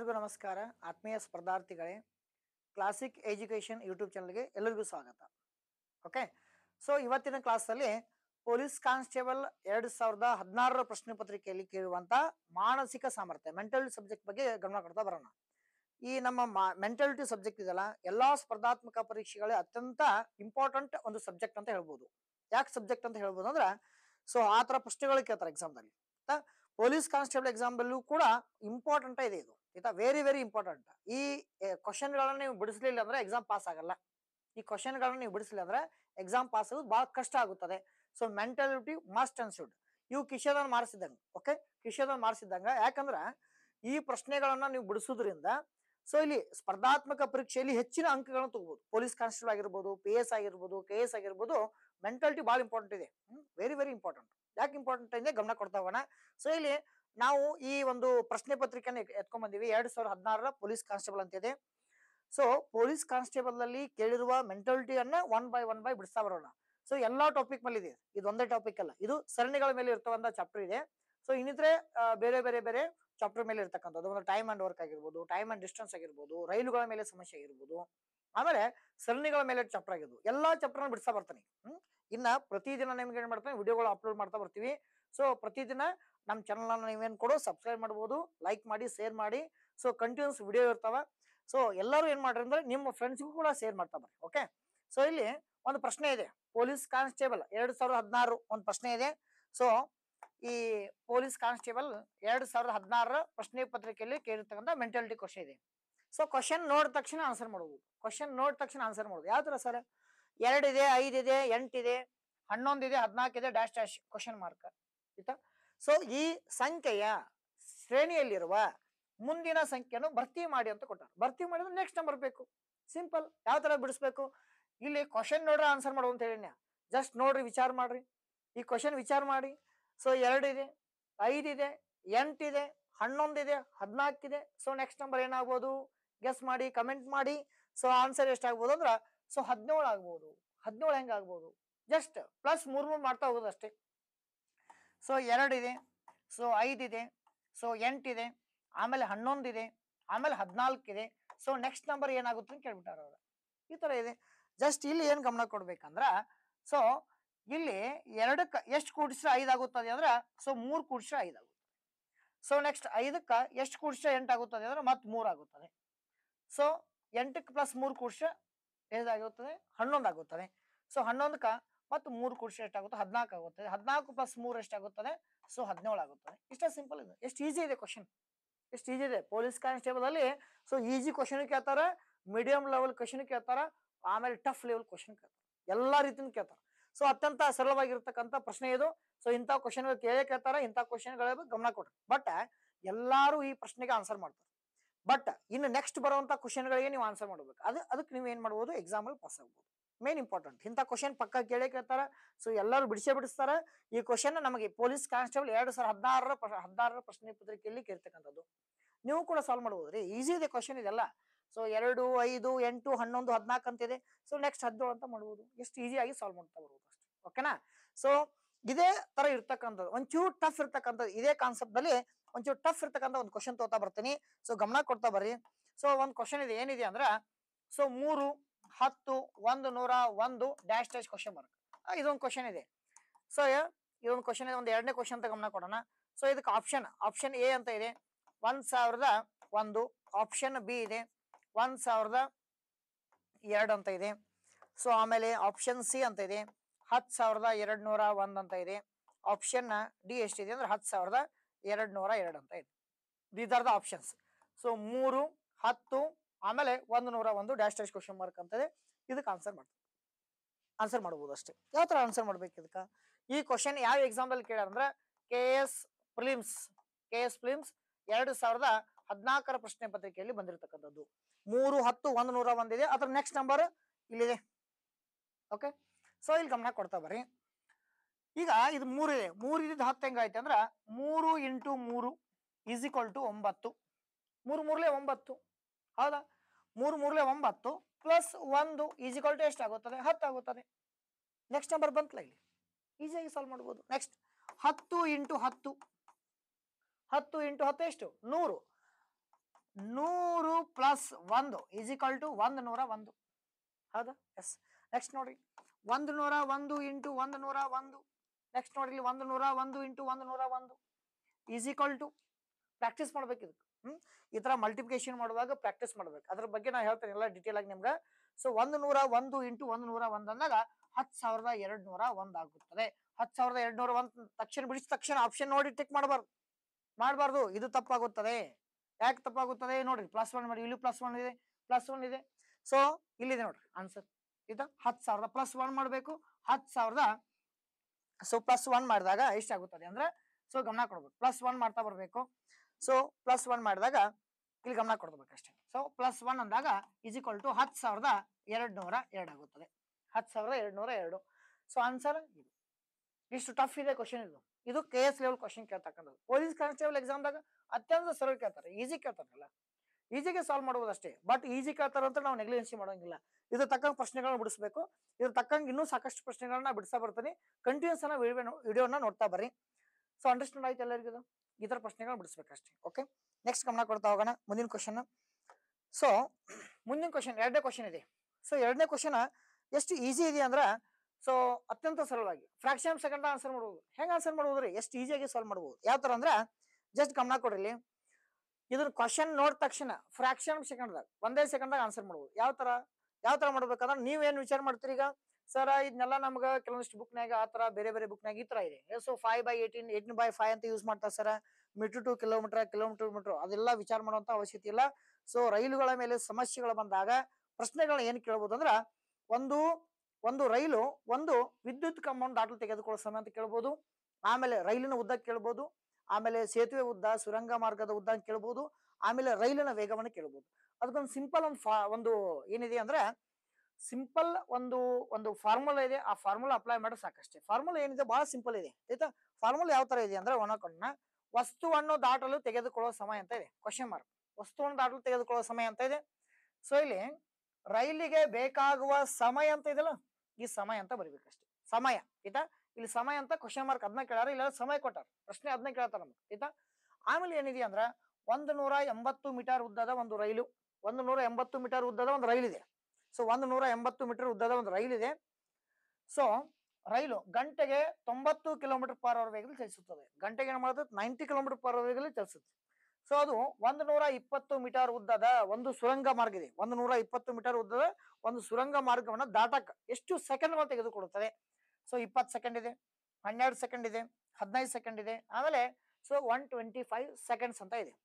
ಎಲ್ಲರಿಗೂ ನಮಸ್ಕಾರ ಆತ್ಮೀಯ ಸ್ಪರ್ಧಾರ್ಥಿಗಳೇ ಕ್ಲಾಸಿಕ್ ಎಜುಕೇಶನ್ ಯೂಟ್ಯೂಬ್ ಚಾನಲ್ಗೆ ಎಲ್ಲರಿಗೂ ಸ್ವಾಗತ ಓಕೆ ಸೊ ಇವತ್ತಿನ ಕ್ಲಾಸಲ್ಲಿ ಪೊಲೀಸ್ ಕಾನ್ಸ್ಟೇಬಲ್ ಎರಡ್ ಸಾವಿರದ ಹದಿನಾರರ ಪ್ರಶ್ನೆ ಪತ್ರಿಕೆಯಲ್ಲಿ ಕೇಳುವಂತ ಮಾನಸಿಕ ಸಾಮರ್ಥ್ಯ ಮೆಂಟಲ್ ಸಬ್ಜೆಕ್ಟ್ ಬಗ್ಗೆ ಗಮನ ಕೊಡ್ತಾ ಬರೋಣ ಈ ನಮ್ಮ ಮೆಂಟಾಲಿಟಿ ಸಬ್ಜೆಕ್ಟ್ ಇದೆಲ್ಲ ಎಲ್ಲಾ ಸ್ಪರ್ಧಾತ್ಮಕ ಪರೀಕ್ಷೆಗಳೇ ಅತ್ಯಂತ ಇಂಪಾರ್ಟೆಂಟ್ ಒಂದು ಸಬ್ಜೆಕ್ಟ್ ಅಂತ ಹೇಳ್ಬೋದು ಯಾಕೆ ಸಬ್ಜೆಕ್ಟ್ ಅಂತ ಹೇಳ್ಬೋದು ಅಂದ್ರೆ ಸೊ ಆ ತರ ಪ್ರಶ್ನೆಗಳು ಕೇಳ್ತಾರೆ ಎಕ್ಸಾಮ್ದಲ್ಲಿ ಪೊಲೀಸ್ ಕಾನ್ಸ್ಟೇಬಲ್ ಎಕ್ಸಾಮ್ ಬಲ್ಲೂ ಕೂಡ ಇಂಪಾರ್ಟೆಂಟ್ ಇದೆ ಇದು ಆಯ್ತಾ ವೆರಿ ವೆರಿ ಇಂಪಾರ್ಟೆಂಟ್ ಈ ಕ್ವಶನ್ ಗಳನ್ನ ನೀವು ಬಿಡಿಸ್ಲಿಲ್ಲ ಅಂದ್ರೆ ಎಕ್ಸಾಮ್ ಪಾಸ್ ಆಗಲ್ಲ ಈ ಕ್ವಶನ್ ಗಳನ್ನ ನೀವು ಬಿಡಿಸಲಿಲ್ಲ ಅಂದ್ರೆ ಎಕ್ಸಾಮ್ ಪಾಸ್ ಆಗೋದು ಬಹಳ ಕಷ್ಟ ಆಗುತ್ತದೆ so mentality must and should ಇವು ಕಿಶೋದನ್ ಮಾಡಿಸಿದಂಗ ಓಕೆ ಕಿಶೋದನ್ ಮಾಡಿಸಿದಂಗ ಯಾಕಂದ್ರ ಈ ಪ್ರಶ್ನೆಗಳನ್ನ ನೀವು ಬಿಡಿಸೋದ್ರಿಂದ ಸೊ ಇಲ್ಲಿ ಸ್ಪರ್ಧಾತ್ಮಕ ಪರೀಕ್ಷೆಯಲ್ಲಿ ಹೆಚ್ಚಿನ ಅಂಕಗಳನ್ನು ತಗೋಬಹುದು ಪೊಲೀಸ್ ಕಾನ್ಸ್ಟೇಬಲ್ ಆಗಿರ್ಬೋದು ಪಿ ಎಸ್ ಆಗಿರ್ಬೋದು ಕೆ ಎಸ್ ಆಗಿರ್ಬೋದು ಮೆಂಟಾಲಿಟಿ ಬಹಳ ಇಂಪಾರ್ಟೆಂಟ್ ಇದೆ ವೆರಿ ವೆರಿ ಇಂಪಾರ್ಟೆಂಟ್ ಯಾಕೆ ಇಂಪಾರ್ಟೆಂಟ್ ಇದೆ ಗಮನ ಕೊಡ್ತಾ ಹೋಗೋಣ ಸೊ ಇಲ್ಲಿ ನಾವು ಈ ಒಂದು ಪ್ರಶ್ನೆ ಪತ್ರಿಕೆಯನ್ನು ಎತ್ಕೊಂಡ್ ಬಂದಿವಿ ಎರಡ್ ಸಾವಿರದ ಹದಿನಾರರ ಪೊಲೀಸ್ ಕಾನ್ಸ್ಟೇಬಲ್ ಅಂತ ಇದೆ ಸೊ ಪೊಲೀಸ್ ಕಾನ್ಸ್ಟೇಬಲ್ ಅಲ್ಲಿ ಕೇಳಿರುವ ಮೆಂಟಾಲಿಟಿಯನ್ನ ಒನ್ ಬೈ ಒನ್ ಬೈ ಬಿಡಿಸ್ತಾ ಬರೋಣ ಸೊ ಎಲ್ಲಾ ಟಾಪಿಕ್ ಮೇಲೆ ಇದೆ ಇದು ಒಂದೇ ಟಾಪಿಕ್ ಅಲ್ಲ ಇದು ಸರಣಿಗಳ ಮೇಲೆ ಇರ್ತವಂತ ಚಾಪ್ಟರ್ ಇದೆ ಸೊ ಇನ್ನಿದ್ರೆ ಆ, ಬೇರೆ ಬೇರೆ ಬೇರೆ ಚಾಪ್ಟರ್ ಮೇಲೆ ಇರ್ತಕ್ಕಂಥದ್ದು ಒಂದು ಟೈಮ್ ಅಂಡ್ ವರ್ಕ್ ಆಗಿರ್ಬೋದು ಟೈಮ್ ಅಂಡ್ ಡಿಸ್ಟೆನ್ಸ್ ಆಗಿರ್ಬೋದು ರೈಲುಗಳ ಮೇಲೆ ಸಮಸ್ಯೆ ಆಗಿರ್ಬೋದು ಆಮೇಲೆ ಸರಣಿಗಳ ಮೇಲೆ ಚಾಪ್ಟರ್ ಆಗಿರ್ಬೋದು ಎಲ್ಲಾ ಚಾಪ್ಟರ್ ಬಿಡಿಸ್ತಾ ಬರ್ತಾನೆ ಹ್ಮ್ ಇನ್ನ ಪ್ರತಿದಿನ ನಿಮ್ಗೆ ಏನ್ ಮಾಡ್ತಾನೆ ವಿಡಿಯೋಗಳು ಅಪ್ಲೋಡ್ ಮಾಡ್ತಾ ಬರ್ತೀವಿ ಸೊ ಪ್ರತಿದಿನ ನಮ್ಮ ಚಾನಲ್ ನೀವೇನ್ ಕೊಡು ಸಬ್ಸ್ಕ್ರೈಬ್ ಮಾಡ್ಬೋದು ಲೈಕ್ ಮಾಡಿ ಶೇರ್ ಮಾಡಿ ಸೊ ಕಂಟಿನ್ಯೂಸ್ ವಿಡಿಯೋ ಇರ್ತಾವ ಸೊ ಎಲ್ಲರೂ ಏನ್ ಮಾಡ್ರಿ ಅಂದ್ರೆ ನಿಮ್ಮ ಫ್ರೆಂಡ್ಸ್ಗೂ ಕೂಡ ಶೇರ್ ಮಾಡ್ತಾ ಬರ್ರಿ ಓಕೆ ಸೊ ಇಲ್ಲಿ ಒಂದು ಪ್ರಶ್ನೆ ಇದೆ ಪೊಲೀಸ್ ಕಾನ್ಸ್ಟೇಬಲ್ ಎರಡ್ ಸಾವಿರದ ಹದಿನಾರು ಒಂದು ಪ್ರಶ್ನೆ ಇದೆ ಸೊ ಈ ಪೊಲೀಸ್ ಕಾನ್ಸ್ಟೇಬಲ್ ಎರಡ್ ಸಾವಿರದ ಹದಿನಾರರ ಪ್ರಶ್ನೆ ಪತ್ರಿಕೆಯಲ್ಲಿ ಕೇಳಿರ್ತಕ್ಕಂಥ ಮೆಂಟಾಲಿಟಿ ಕ್ವಶನ್ ಇದೆ ಸೊ ಕ್ವಶನ್ ನೋಡಿದ ತಕ್ಷಣ ಆನ್ಸರ್ ಮಾಡ್ಬೋದು ಕ್ವಶನ್ ನೋಡಿದ ತಕ್ಷಣ ಆನ್ಸರ್ ಮಾಡೋದು ಯಾವ ತರ ಸರ್ ಎರಡಿದೆ ಐದಿದೆ ಎಂಟಿದೆ ಹನ್ನೊಂದಿದೆ ಹದಿನಾಲ್ಕಿದೆ ಡ್ಯಾಶ್ ಡ್ಯಾಶ್ ಕ್ವಶನ್ ಮಾರ್ಕ್ ಆಯ್ತಾ ಸೊ ಈ ಸಂಖ್ಯೆಯ ಶ್ರೇಣಿಯಲ್ಲಿರುವ ಮುಂದಿನ ಸಂಖ್ಯೆಯನ್ನು ಭರ್ತಿ ಮಾಡಿ ಅಂತ ಕೊಟ್ಟಾರೆ ಭರ್ತಿ ಮಾಡಿದ್ರೆ ನೆಕ್ಸ್ಟ್ ನಂಬರ್ ಬೇಕು ಸಿಂಪಲ್ ಯಾವ ತರ ಬಿಡಿಸ್ಬೇಕು ಇಲ್ಲಿ ಕ್ವಶನ್ ನೋಡ್ರೆ ಆನ್ಸರ್ ಮಾಡು ಅಂತ ಹೇಳಿ ಜಸ್ಟ್ ನೋಡ್ರಿ ವಿಚಾರ ಮಾಡ್ರಿ ಈ ಕ್ವಶನ್ ವಿಚಾರ ಮಾಡಿ ಸೊ ಎರಡಿದೆ ಐದಿದೆ ಎಂಟಿದೆ ಹನ್ನೊಂದಿದೆ ಹದಿನಾಲ್ಕಿದೆ ಸೊ ನೆಕ್ಸ್ಟ್ ನಂಬರ್ ಏನಾಗ್ಬೋದು ಗೆಸ್ ಮಾಡಿ ಕಮೆಂಟ್ ಮಾಡಿ ಸೊ ಆನ್ಸರ್ ಎಷ್ಟಾಗ್ಬೋದು ಅಂದ್ರ ಸೊ ಹದಿನೇಳು ಆಗ್ಬೋದು ಹದಿನೇಳು ಹೆಂಗ್ ಆಗ್ಬೋದು ಜಸ್ಟ್ ಪ್ಲಸ್ ಮೂರ್ ಮೂರ್ ಮಾಡ್ತಾ ಹೋಗೋದು ಅಷ್ಟೇ ಸೊ ಎರಡಿದೆ ಸೊ ಐದಿದೆ ಸೊ ಎಂಟಿದೆ ಆಮೇಲೆ ಹನ್ನೊಂದಿದೆ ಆಮೇಲೆ ಹದಿನಾಲ್ಕಿದೆ ಸೊ ನೆಕ್ಸ್ಟ್ ನಂಬರ್ ಏನಾಗುತ್ತೆ ಅಂತ ಕೇಳ್ಬಿಟ್ಟಾರ ಅವ್ರು ಈ ತರ ಇದೆ ಜಸ್ಟ್ ಇಲ್ಲಿ ಏನ್ ಗಮನ ಕೊಡ್ಬೇಕಂದ್ರ ಸೊ ಇಲ್ಲಿ ಎರಡಕ್ಕ ಎಷ್ಟು ಕೂಡಿಸ್ರೆ ಐದು ಆಗುತ್ತದೆ ಅಂದ್ರ ಸೊ ಮೂರ್ ಕೂಡಿಸ್ರೆ ಐದು ಆಗುತ್ತೆ ಸೊ ನೆಕ್ಸ್ಟ್ ಐದಕ್ಕ ಎಷ್ಟು ಕೂಡಿಸ್ರೆ ಎಂಟು ಆಗುತ್ತದೆ ಅಂದ್ರೆ ಮತ್ ಮೂರ್ ಆಗುತ್ತದೆ ಸೊ ಎಂಟಕ್ಕೆ ಪ್ಲಸ್ ಮೂರ್ ಕೂಡಿಸ್ರೆ ಏನಾಗುತ್ತದೆ ಹನ್ನೊಂದು ಆಗುತ್ತದೆ ಸೊ ಹನ್ನೊಂದಕ್ಕ ಮತ್ತು ಮೂರು ಕೂಡಿಸಿ ಎಷ್ಟಾಗುತ್ತೆ ಹದಿನಾಲ್ಕು ಆಗುತ್ತದೆ ಹದಿನಾಲ್ಕು ಪ್ಲಸ್ ಮೂರು ಎಷ್ಟಾಗುತ್ತದೆ ಸೊ ಹದಿನೇಳು ಆಗುತ್ತದೆ ಇಷ್ಟೇ ಸಿಂಪಲ್ ಇದೆ ಎಷ್ಟು ಈಸಿ ಇದೆ ಕ್ವಶನ್ ಎಷ್ಟು ಈಸಿ ಇದೆ ಪೊಲೀಸ್ ಕಾನ್ಸ್ಟೇಬಲ್ ಅಲ್ಲಿ ಸೊ ಈಸಿ ಕ್ವಶನ್ ಕೇಳ್ತಾರ ಮೀಡಿಯಂ ಲೆವೆಲ್ ಕ್ವಶನ್ ಕೇಳ್ತಾರ ಆಮೇಲೆ ಟಫ್ ಲೆವೆಲ್ ಕ್ವಶನ್ ಕೇಳ್ತಾರ ಎಲ್ಲಾ ರೀತಿಯಿಂದ ಕೇಳ್ತಾರ ಸೊ ಅತ್ಯಂತ ಸರಳವಾಗಿರ್ತಕ್ಕಂಥ ಪ್ರಶ್ನೆ ಇದು ಸೊ ಇಂಥ ಕ್ವಶನ್ಗಳು ಕೇಳೇ ಕೇಳ್ತಾರ ಇಂಥ ಕ್ವಶನ್ಗಳ ಗಮನ ಕೊಡ್ರಿ ಬಟ್ ಎಲ್ಲಾರು ಈ ಪ್ರಶ್ನೆಗೆ ಆನ್ಸರ್ ಮಾಡ್ತಾರೆ ಬಟ್ ಇನ್ನು ನೆಕ್ಸ್ಟ್ ಬರುವಂತ ಕ್ವಶನ್ಗಳಿಗೆ ನೀವು ಆನ್ಸರ್ ಮಾಡ್ಬೇಕು ಅದು ಅದಕ್ಕೆ ನೀವು ಏನ್ ಮಾಡ್ಬೋದು ಎಕ್ಸಾಮ್ ಅಲ್ಲಿ ಪಾಸ್ ಆಗ್ಬೋದು ಮೇನ್ ಇಂಪಾರ್ಟೆಂಟ್ ಇಂಥ ಕ್ವಶನ್ ಪಕ್ಕ ಕೇಳೇ ಕೇಳ್ತಾರ ಸೊ ಎಲ್ಲರೂ ಬಿಡಿಸೇ ಬಿಡಿಸ್ತಾರ ಈ ಕ್ವಶನ್ ನಮಗೆ ಪೊಲೀಸ್ ಕಾನ್ಸ್ಟೇಬಲ್ ಎರಡ್ ಸಾವಿರದ ಹದಿನಾರರ ಹದಿನಾರರ ಪ್ರಶ್ನೆ ಪತ್ರಿಕೆಯಲ್ಲಿ ಕೇಳ್ತಕ್ಕಂಥದ್ದು ನೀವು ಕೂಡ ಸಾಲ್ವ್ ಮಾಡ್ಬೋದ್ರಿ ಈಸಿ ಇದೆ ಕ್ವಶನ್ ಇದೆಲ್ಲ ಸೊ ಎರಡು ಐದು ಎಂಟು ಹನ್ನೊಂದು ಹದಿನಾಲ್ಕು ಅಂತ ಇದೆ ಸೊ ನೆಕ್ಸ್ಟ್ ಹದಿನೇಳು ಅಂತ ಮಾಡ್ಬೋದು ಎಷ್ಟು ಈಸಿಯಾಗಿ ಸಾಲ್ವ್ ಮಾಡ್ತಾ ಬರ್ಬೋದು ಅಷ್ಟೇ ಓಕೆನಾ ಸೊ ಇದೇ ತರ ಇರ್ತಕ್ಕಂಥದ್ದು ಒಂಚೂರು ಟಫ್ ಇರ್ತಕ್ಕಂಥದ್ದು ಇದೇ ಕಾನ್ಸೆಪ್ಟ್ ಅಲ್ಲಿ ಒಂಚೂರು ಟಫ್ ಇರ್ತಕ್ಕಂಥ ಒಂದು ಕ್ವಶನ್ ತಗೋತಾ ಬರ್ತೀನಿ ಸೊ ಗಮನ ಕೊಡ್ತಾ ಬರ್ರಿ ಸೊ ಒಂದು ಕ್ವಶನ್ ಇದೆ ಏನಿದೆ ಅಂದ್ರ ಸೊ ಮೂರು ಹತ್ತು ಒಂದು ನೂರ ಒಂದು ಡ್ಯಾಶ್ ಡ್ಯಾಶ್ ಕ್ವಶನ್ ಮಾರ್ಕ್ ಇದೊಂದು ಕ್ವಶನ್ ಇದೆ ಸೊ ಇದೊಂದು ಕ್ವಶನ್ ಇದೆ ಒಂದು ಎರಡನೇ ಕ್ವಶನ್ ಅಂತ ಗಮನ ಕೊಡೋಣ ಸೊ ಇದಕ್ಕೆ ಆಪ್ಷನ್ ಆಪ್ಷನ್ ಎ ಅಂತ ಇದೆ ಒಂದ್ ಸಾವಿರದ ಒಂದು ಆಪ್ಷನ್ ಬಿ ಇದೆ ಒಂದ್ ಸಾವಿರದ ಎರಡು ಅಂತ ಇದೆ ಸೊ ಆಮೇಲೆ ಆಪ್ಷನ್ ಸಿ ಅಂತ ಇದೆ ಹತ್ತು ಸಾವಿರದ ಎರಡ್ ನೂರ ಒಂದ್ ಅಂತ ಇದೆ ಆಪ್ಷನ್ ಡಿ ಎಷ್ಟಿದೆ ಅಂದ್ರೆ ಹತ್ತು ಸಾವಿರದ ಎರಡ್ ನೂರ ಎರಡು ಅಂತ ಇದೆ these are the options so ಮೂರು ಹತ್ತು ಆಮೇಲೆ ಒಂದು ನೂರ ಒಂದು ಡ್ಯಾಶ್ ಡ್ಯಾಶ್ ಕ್ವಶನ್ ಮಾರ್ಕ್ ಅಂತ ಇದೆ ಇದಕ್ಕೆ ಆನ್ಸರ್ ಮಾಡ್ತಾರೆ ಆನ್ಸರ್ ಮಾಡ್ಬೋದು ಅಷ್ಟೇ ಯಾವ ತರ ಆನ್ಸರ್ ಮಾಡ್ಬೇಕು ಇದಕ್ಕೆ ಈ ಕ್ವಶನ್ ಯಾವ ಎಕ್ಸಾಮ್ ಅಲ್ಲಿ ಕೇಳ್ಯಾರ ಅಂದ್ರೆ K S prelims K S prelims ಎರಡು ಸಾವಿರದ ಹದಿನಾಲ್ಕರ ಪ್ರಶ್ನೆ ಪತ್ರಿಕೆಯಲ್ಲಿ ಬಂದಿರತಕ್ಕಂಥದ್ದು ಮೂರು ಹತ್ತು ಒಂದು ನೂರ ಒಂದಿದೆ ಅದ್ರ ನೆಕ್ಸ್ಟ್ ನಂಬರ್ ಇಲ್ಲಿದೆ ಓಕೆ ಸೊ ಇಲ್ಲಿ ಗಮನ ಕೊಡ್ತಾ ಬರ್ರಿ ಈಗ ಇದು ಮೂರು ಇದೆ ಮೂರು ಇದ್ದು ಹತ್ತು ಹೆಂಗಾಯ್ತು ಅಂದ್ರ ಮೂರು ಇಂಟು ಮೂರು ಈಸ್ ಈಕ್ವಲ್ ಟು ಒಂಬತ್ತು ಮೂರು ಮೂರ್ಲೆ ಒಂಬತ್ತು ಹೌದಾ ಮೂರು ಮೂರ್ಲೆ ಒಂಬತ್ತು ಪ್ಲಸ್ ಒಂದು ಈಸ್ ಈಕ್ವಲ್ ಟು ಎಷ್ಟಾಗುತ್ತದೆ ಹತ್ತು ಆಗುತ್ತದೆ ನೆಕ್ಸ್ಟ್ ನಂಬರ್ ಬಂತಲ್ಲ ಇಲ್ಲಿ ಈಸಿಯಾಗಿ ಸಾಲ್ವ್ ಮಾಡ್ಬೋದು ನೆಕ್ಸ್ಟ್ ಹತ್ತು ಇಂಟು ಹತ್ತು ಹತ್ತು ಇಂಟು ಹತ್ತು ಎಷ್ಟು ನೂರು ನೂರು ಪ್ಲಸ್ ಒಂದು ಈಸ್ ಈಕ್ವಲ್ ಟು ಒಂದು ನೂರ ಒಂದು ಹೌದಾ ಎಸ್ ನೆಕ್ಸ್ಟ್ ನೋಡ್ರಿ ಒಂದು ನೂರ ಒಂದು ಇಂಟು ಒಂದು ನೂರ ಒಂದು ನೆಕ್ಸ್ಟ್ ನೋಡ್ರಿ ಇಲ್ಲಿ ಒಂದು ನೂರ ಒಂದು ಇಂಟು ಒಂದು ನೂರ ಒಂದು ಈಸ್ ಈಕ್ವಲ್ ಟು ಪ್ರಾಕ್ಟೀಸ್ ಮಾಡ್ಬೇಕು ಇದಕ್ಕೆ ಹ್ಮ್ ಈ ತರ ಮಲ್ಟಿಪ್ಲಿಕೇಶನ್ ಮಾಡುವಾಗ ಪ್ರಾಕ್ಟೀಸ್ ಮಾಡ್ಬೇಕು ಅದ್ರ ಬಗ್ಗೆ ನಾ ಹೇಳ್ತೇನೆ ಎಲ್ಲ ಡೀಟೇಲ್ ಆಗಿ ನಿಮ್ಗೆ ಸೊ ಒಂದು ನೂರ ಒಂದು ಇಂಟು ಒಂದು ನೂರ ಒಂದ್ ಅಂದಾಗ ಹತ್ತು ಸಾವಿರದ ಎರಡ್ ನೂರ ಒಂದ್ ಆಗುತ್ತದೆ ಹತ್ತು ಸಾವಿರದ ಎರಡ್ ನೂರ ಒಂದ್ ತಕ್ಷಣ ಬಿಡಿಸಿದ ತಕ್ಷಣ ಆಪ್ಷನ್ ನೋಡಿ ಟಿಕ್ ಮಾಡಬಾರ್ದು ಮಾಡಬಾರ್ದು ಇದು ತಪ್ಪಾಗುತ್ತದೆ ಯಾಕೆ ತಪ್ಪಾಗುತ್ತದೆ ನೋಡ್ರಿ ಪ್ಲಸ್ ಒನ್ ಮಾಡಿ ಇಲ್ಲಿ ಪ್ಲಸ್ ಒನ್ ಇದೆ ಪ್ಲಸ್ ಒನ್ ಇದೆ ಸೊ ಇಲ್ಲಿದೆ ನೋಡ್ರಿ ಆನ್ಸರ್ ಇದು ಹತ್ತು ಸಾವಿರದ ಪ್ಲಸ್ ಒನ್ ಮಾಡಬೇಕು ಹತ್ತು ಸಾವಿರದ ಸೊ ಪ್ಲಸ್ ಒನ್ ಮಾಡಿದಾಗ ಎಷ್ಟಾಗುತ್ತದೆ ಅಂದ್ರೆ ಸೊ ಗಮನ ಕೊಡ್ಬೇಕು ಪ್ಲಸ್ ಒನ್ ಮಾಡ್ತಾ ಬರಬೇಕು ಸೊ ಪ್ಲಸ್ ಒನ್ ಮಾಡಿದಾಗ ಇಲ್ಲಿ ಗಮನ ಕೊಡ್ಬೇಕು ಅಷ್ಟೇ ಸೊ ಪ್ಲಸ್ ಒನ್ ಅಂದಾಗ ಇಸ್ ಈಕ್ವಲ್ ಟು ಹತ್ತು ಸಾವಿರದ ಎರಡ್ ನೂರ ಎರಡು ಆಗುತ್ತದೆ ಹತ್ತು ಸಾವಿರದ ಎರಡ್ ನೂರ ಎರಡು ಸೊ ಆನ್ಸರ್ ಇದು ಇಷ್ಟು ಟಫ್ ಇದೆ ಕ್ವಶನ್ ಇದು ಇದು ಕೆ ಎಸ್ ಲೆವೆಲ್ ಕ್ವಶನ್ ಕೇಳ್ತಕ್ಕಂಥದ್ದು ಪೊಲೀಸ್ ಕಾನ್ಸ್ಟೇಬಲ್ ಎಕ್ಸಾಮ್ದಾಗ ಅತ್ಯಂತ ಸರಳ ಕೇಳ್ತಾರೆ ಈಸಿ ಕೇಳ್ತಾರಲ್ಲ ಈಸಿಗೆ ಸಾಲ್ವ್ ಮಾಡುವುದು ಅಷ್ಟೇ ಬಟ್ ಈಸಿ ಕೇಳ್ತಾರೆ ಅಂತ ನಾವು ನೆಗ್ಲಿಜೆನ್ಸಿ ಮಾಡೋಂಗಿಲ್ಲ ಇದು ತಕ್ಕಂಗೆ ಪ್ರಶ್ನೆಗಳನ್ನ ಬಿಡಿಸ್ಬೇಕು ಇದ್ರ ತಕ್ಕಂಗೆ ಇನ್ನೂ ಸಾಕಷ್ಟು ಪ್ರಶ್ನೆಗಳನ್ನ ಬಿಡಿಸ್ತಾ ಬರ್ತೀನಿ ಕಂಟಿನ್ಯೂಸ್ ಅನ್ನ ವಿಡಿಯೋನ ನೋಡ್ತಾ ಬರ್ರಿ ಸೊ ಅಂಡರ್ಸ್ಟ್ಯಾಂಡ್ ಆಯ್ತು ಎಲ್ಲರಿಗೂ ಇದು? ಈ ತರ ಪ್ರಶ್ನೆಗಳನ್ನ ಬಿಡಿಸ್ಬೇಕಷ್ಟೇ ಓಕೆ ನೆಕ್ಸ್ಟ್ ಗಮನ ಕೊಡ್ತಾ ಹೋಗೋಣ ಮುಂದಿನ ಕ್ವಶನ್ ಸೊ ಮುಂದಿನ ಕ್ವಶನ್ ಎರಡನೇ ಕ್ವಶನ್ ಇದೆ ಸೊ ಎರಡನೇ ಕ್ವಶನ್ ಎಷ್ಟು ಈಸಿ ಇದೆ ಅಂದ್ರ ಸೊ ಅತ್ಯಂತ ಸರಳವಾಗಿ ಫ್ರಾಕ್ಷನ್ ಸೆಕೆಂಡ್ ಆನ್ಸರ್ ಮಾಡ್ಬೋದು ಹೆಂಗ್ ಆನ್ಸರ್ ಮಾಡ್ಬೋದ್ರಿ ಎಷ್ಟು ಈಸಿಯಾಗಿ ಸಾಲ್ವ್ ಮಾಡ್ಬೋದು ಯಾವ ತರ ಅಂದ್ರ ಜಸ್ಟ್ ಗಮನ ಕೊಡ್ರಿ ಇಲ್ಲಿ. ಇದನ್ನ ಕ್ವಶನ್ ನೋಡಿದ ತಕ್ಷಣ ಫ್ರಾಕ್ಷನ್ ಸೆಕೆಂಡ್ದಾಗ ಒಂದೇ ಸೆಕೆಂಡ್ದಾಗ ಆನ್ಸರ್ ಮಾಡ್ಬೋದು ಯಾವ ತರ ಯಾವ ತರ ಮಾಡ್ಬೇಕಂದ್ರೆ ನೀವೇನ್ ವಿಚಾರ ಮಾಡ್ತೀರಿ ಈಗ ಸರ್ ಇದನ್ನೆಲ್ಲ ನಮ್ಗ ಕೆಲವೊಂದಿಷ್ಟು ಬುಕ್ನಾಗ ಆ ತರ ಬೇರೆ ಬೇರೆ ಬುಕ್ನಾಗ ಈ ತರ ಇದೆ so five by eighteen eighteen by five ಅಂತ ಯೂಸ್ ಮಾಡ್ತಾರೆ sir meter to kilometer kilometer meter ಅದೆಲ್ಲ ವಿಚಾರ ಮಾಡುವಂತ ಅವಶ್ಯಕತೆ ಇಲ್ಲ ಸೊ ರೈಲುಗಳ ಮೇಲೆ ಸಮಸ್ಯೆಗಳು ಬಂದಾಗ ಪ್ರಶ್ನೆಗಳನ್ನ ಏನ್ ಕೇಳ್ಬೋದು ಅಂದ್ರ ಒಂದು ಒಂದು ರೈಲು ಒಂದು ವಿದ್ಯುತ್ ಕಂಬವನ್ನು ದಾಟಲು ತೆಗೆದುಕೊಳ್ಳೋ ಸಮಯ ಅಂತ ಕೇಳ್ಬೋದು ಆಮೇಲೆ ರೈಲಿನ ಉದ್ದ ಕೇಳ್ಬೋದು ಆಮೇಲೆ ಸೇತುವೆ ಉದ್ದ ಸುರಂಗ ಮಾರ್ಗದ ಉದ್ದ ಅಂತ ಕೇಳ್ಬೋದು ಆಮೇಲೆ ರೈಲಿನ ವೇಗವನ್ನು ಕೇಳ್ಬೋದು ಅದಕ್ಕೊಂದು ಸಿಂಪಲ್ ಒಂದು ಫಾ ಒಂದು ಏನಿದೆ ಅಂದ್ರೆ ಸಿಂಪಲ್ ಒಂದು ಒಂದು ಫಾರ್ಮುಲಾ ಇದೆ ಆ ಫಾರ್ಮುಲಾ ಅಪ್ಲೈ ಮಾಡೋದು ಸಾಕಷ್ಟೇ ಫಾರ್ಮುಲಾ ಏನಿದೆ ಬಹಳ ಸಿಂಪಲ್ ಇದೆ ಆಯ್ತಾ ಫಾರ್ಮುಲಾ ಯಾವ ತರ ಇದೆ ಅಂದ್ರೆ ಒಣಕೊಂಡ ವಸ್ತುವನ್ನು ದಾಟಲು ತೆಗೆದುಕೊಳ್ಳುವ ಸಮಯ ಅಂತ ಇದೆ ಕ್ವಶನ್ ಮಾರ್ಕ್ ವಸ್ತುವನ್ನು ದಾಟಲು ತೆಗೆದುಕೊಳ್ಳುವ ಸಮಯ ಅಂತ ಇದೆ ಸೊ ಇಲ್ಲಿ ರೈಲಿಗೆ ಬೇಕಾಗುವ ಸಮಯ ಅಂತ ಇದೆಯಲ್ಲ ಈ ಸಮಯ ಅಂತ ಬರಿಬೇಕಷ್ಟೇ ಸಮಯ ಆಯ್ತಾ ಇಲ್ಲಿ ಸಮಯ ಅಂತ ಕ್ವಶನ್ ಮಾರ್ಕ್ ಅದನ್ನ ಕೇಳಾರ ಇಲ್ಲ ಸಮಯ ಕೊಟ್ಟಾರ ಪ್ರಶ್ನೆ ಅದನ್ನ ಕೇಳ್ತಾರ ನಮ್ಗೆ ಆಯ್ತಾ ಆಮೇಲೆ ಏನಿದೆ ಅಂದ್ರ ಒಂದು ನೂರ ಎಂಬತ್ತು ಮೀಟರ್ ಉದ್ದದ ಒಂದು ರೈಲು ಒಂದು ನೂರ ಎಂಬತ್ತು ಮೀಟರ್ ಉದ್ದದ ಒಂದು ರೈಲ್ ಇದೆ ಸೊ ಒಂದು ನೂರ ಎಂಬತ್ತು ಮೀಟರ್ ಉದ್ದದ ಒಂದು ರೈಲ್ ಇದೆ ಸೊ ರೈಲು ಗಂಟೆಗೆ ತೊಂಬತ್ತು ಕಿಲೋಮೀಟರ್ ಪರ್ ಅವರ್ ವೇಗದಲ್ಲಿ ಚಲಿಸುತ್ತದೆ ಗಂಟೆಗೆ ಏನ್ ಮಾಡುತ್ತೆ ನೈಂಟಿ ಕಿಲೋಮೀಟರ್ ಪರ್ ಅವರ್ ವೇಗದಲ್ಲಿ ಚಲಿಸುತ್ತೆ ಸೊ ಅದು ಒಂದು ನೂರ ಇಪ್ಪತ್ತು ಮೀಟರ್ ಉದ್ದದ ಒಂದು ಸುರಂಗ ಮಾರ್ಗ ಇದೆ ಒಂದು ನೂರ ಇಪ್ಪತ್ತು ಮೀಟರ್ ಉದ್ದದ ಒಂದು ಸುರಂಗ ಮಾರ್ಗವನ್ನ ದಾಟಕ್ ಎಷ್ಟು ಸೆಕೆಂಡ್ ತೆಗೆದುಕೊಳ್ಳುತ್ತದೆ ಸೊ ಇಪ್ಪತ್ತು ಸೆಕೆಂಡ್ ಇದೆ ಹನ್ನೆರಡು ಸೆಕೆಂಡ್ ಇದೆ ಹದಿನೈದು ಸೆಕೆಂಡ್ ಇದೆ ಆಮೇಲೆ so one twenty five seconds ಅಂತ ಇದೆ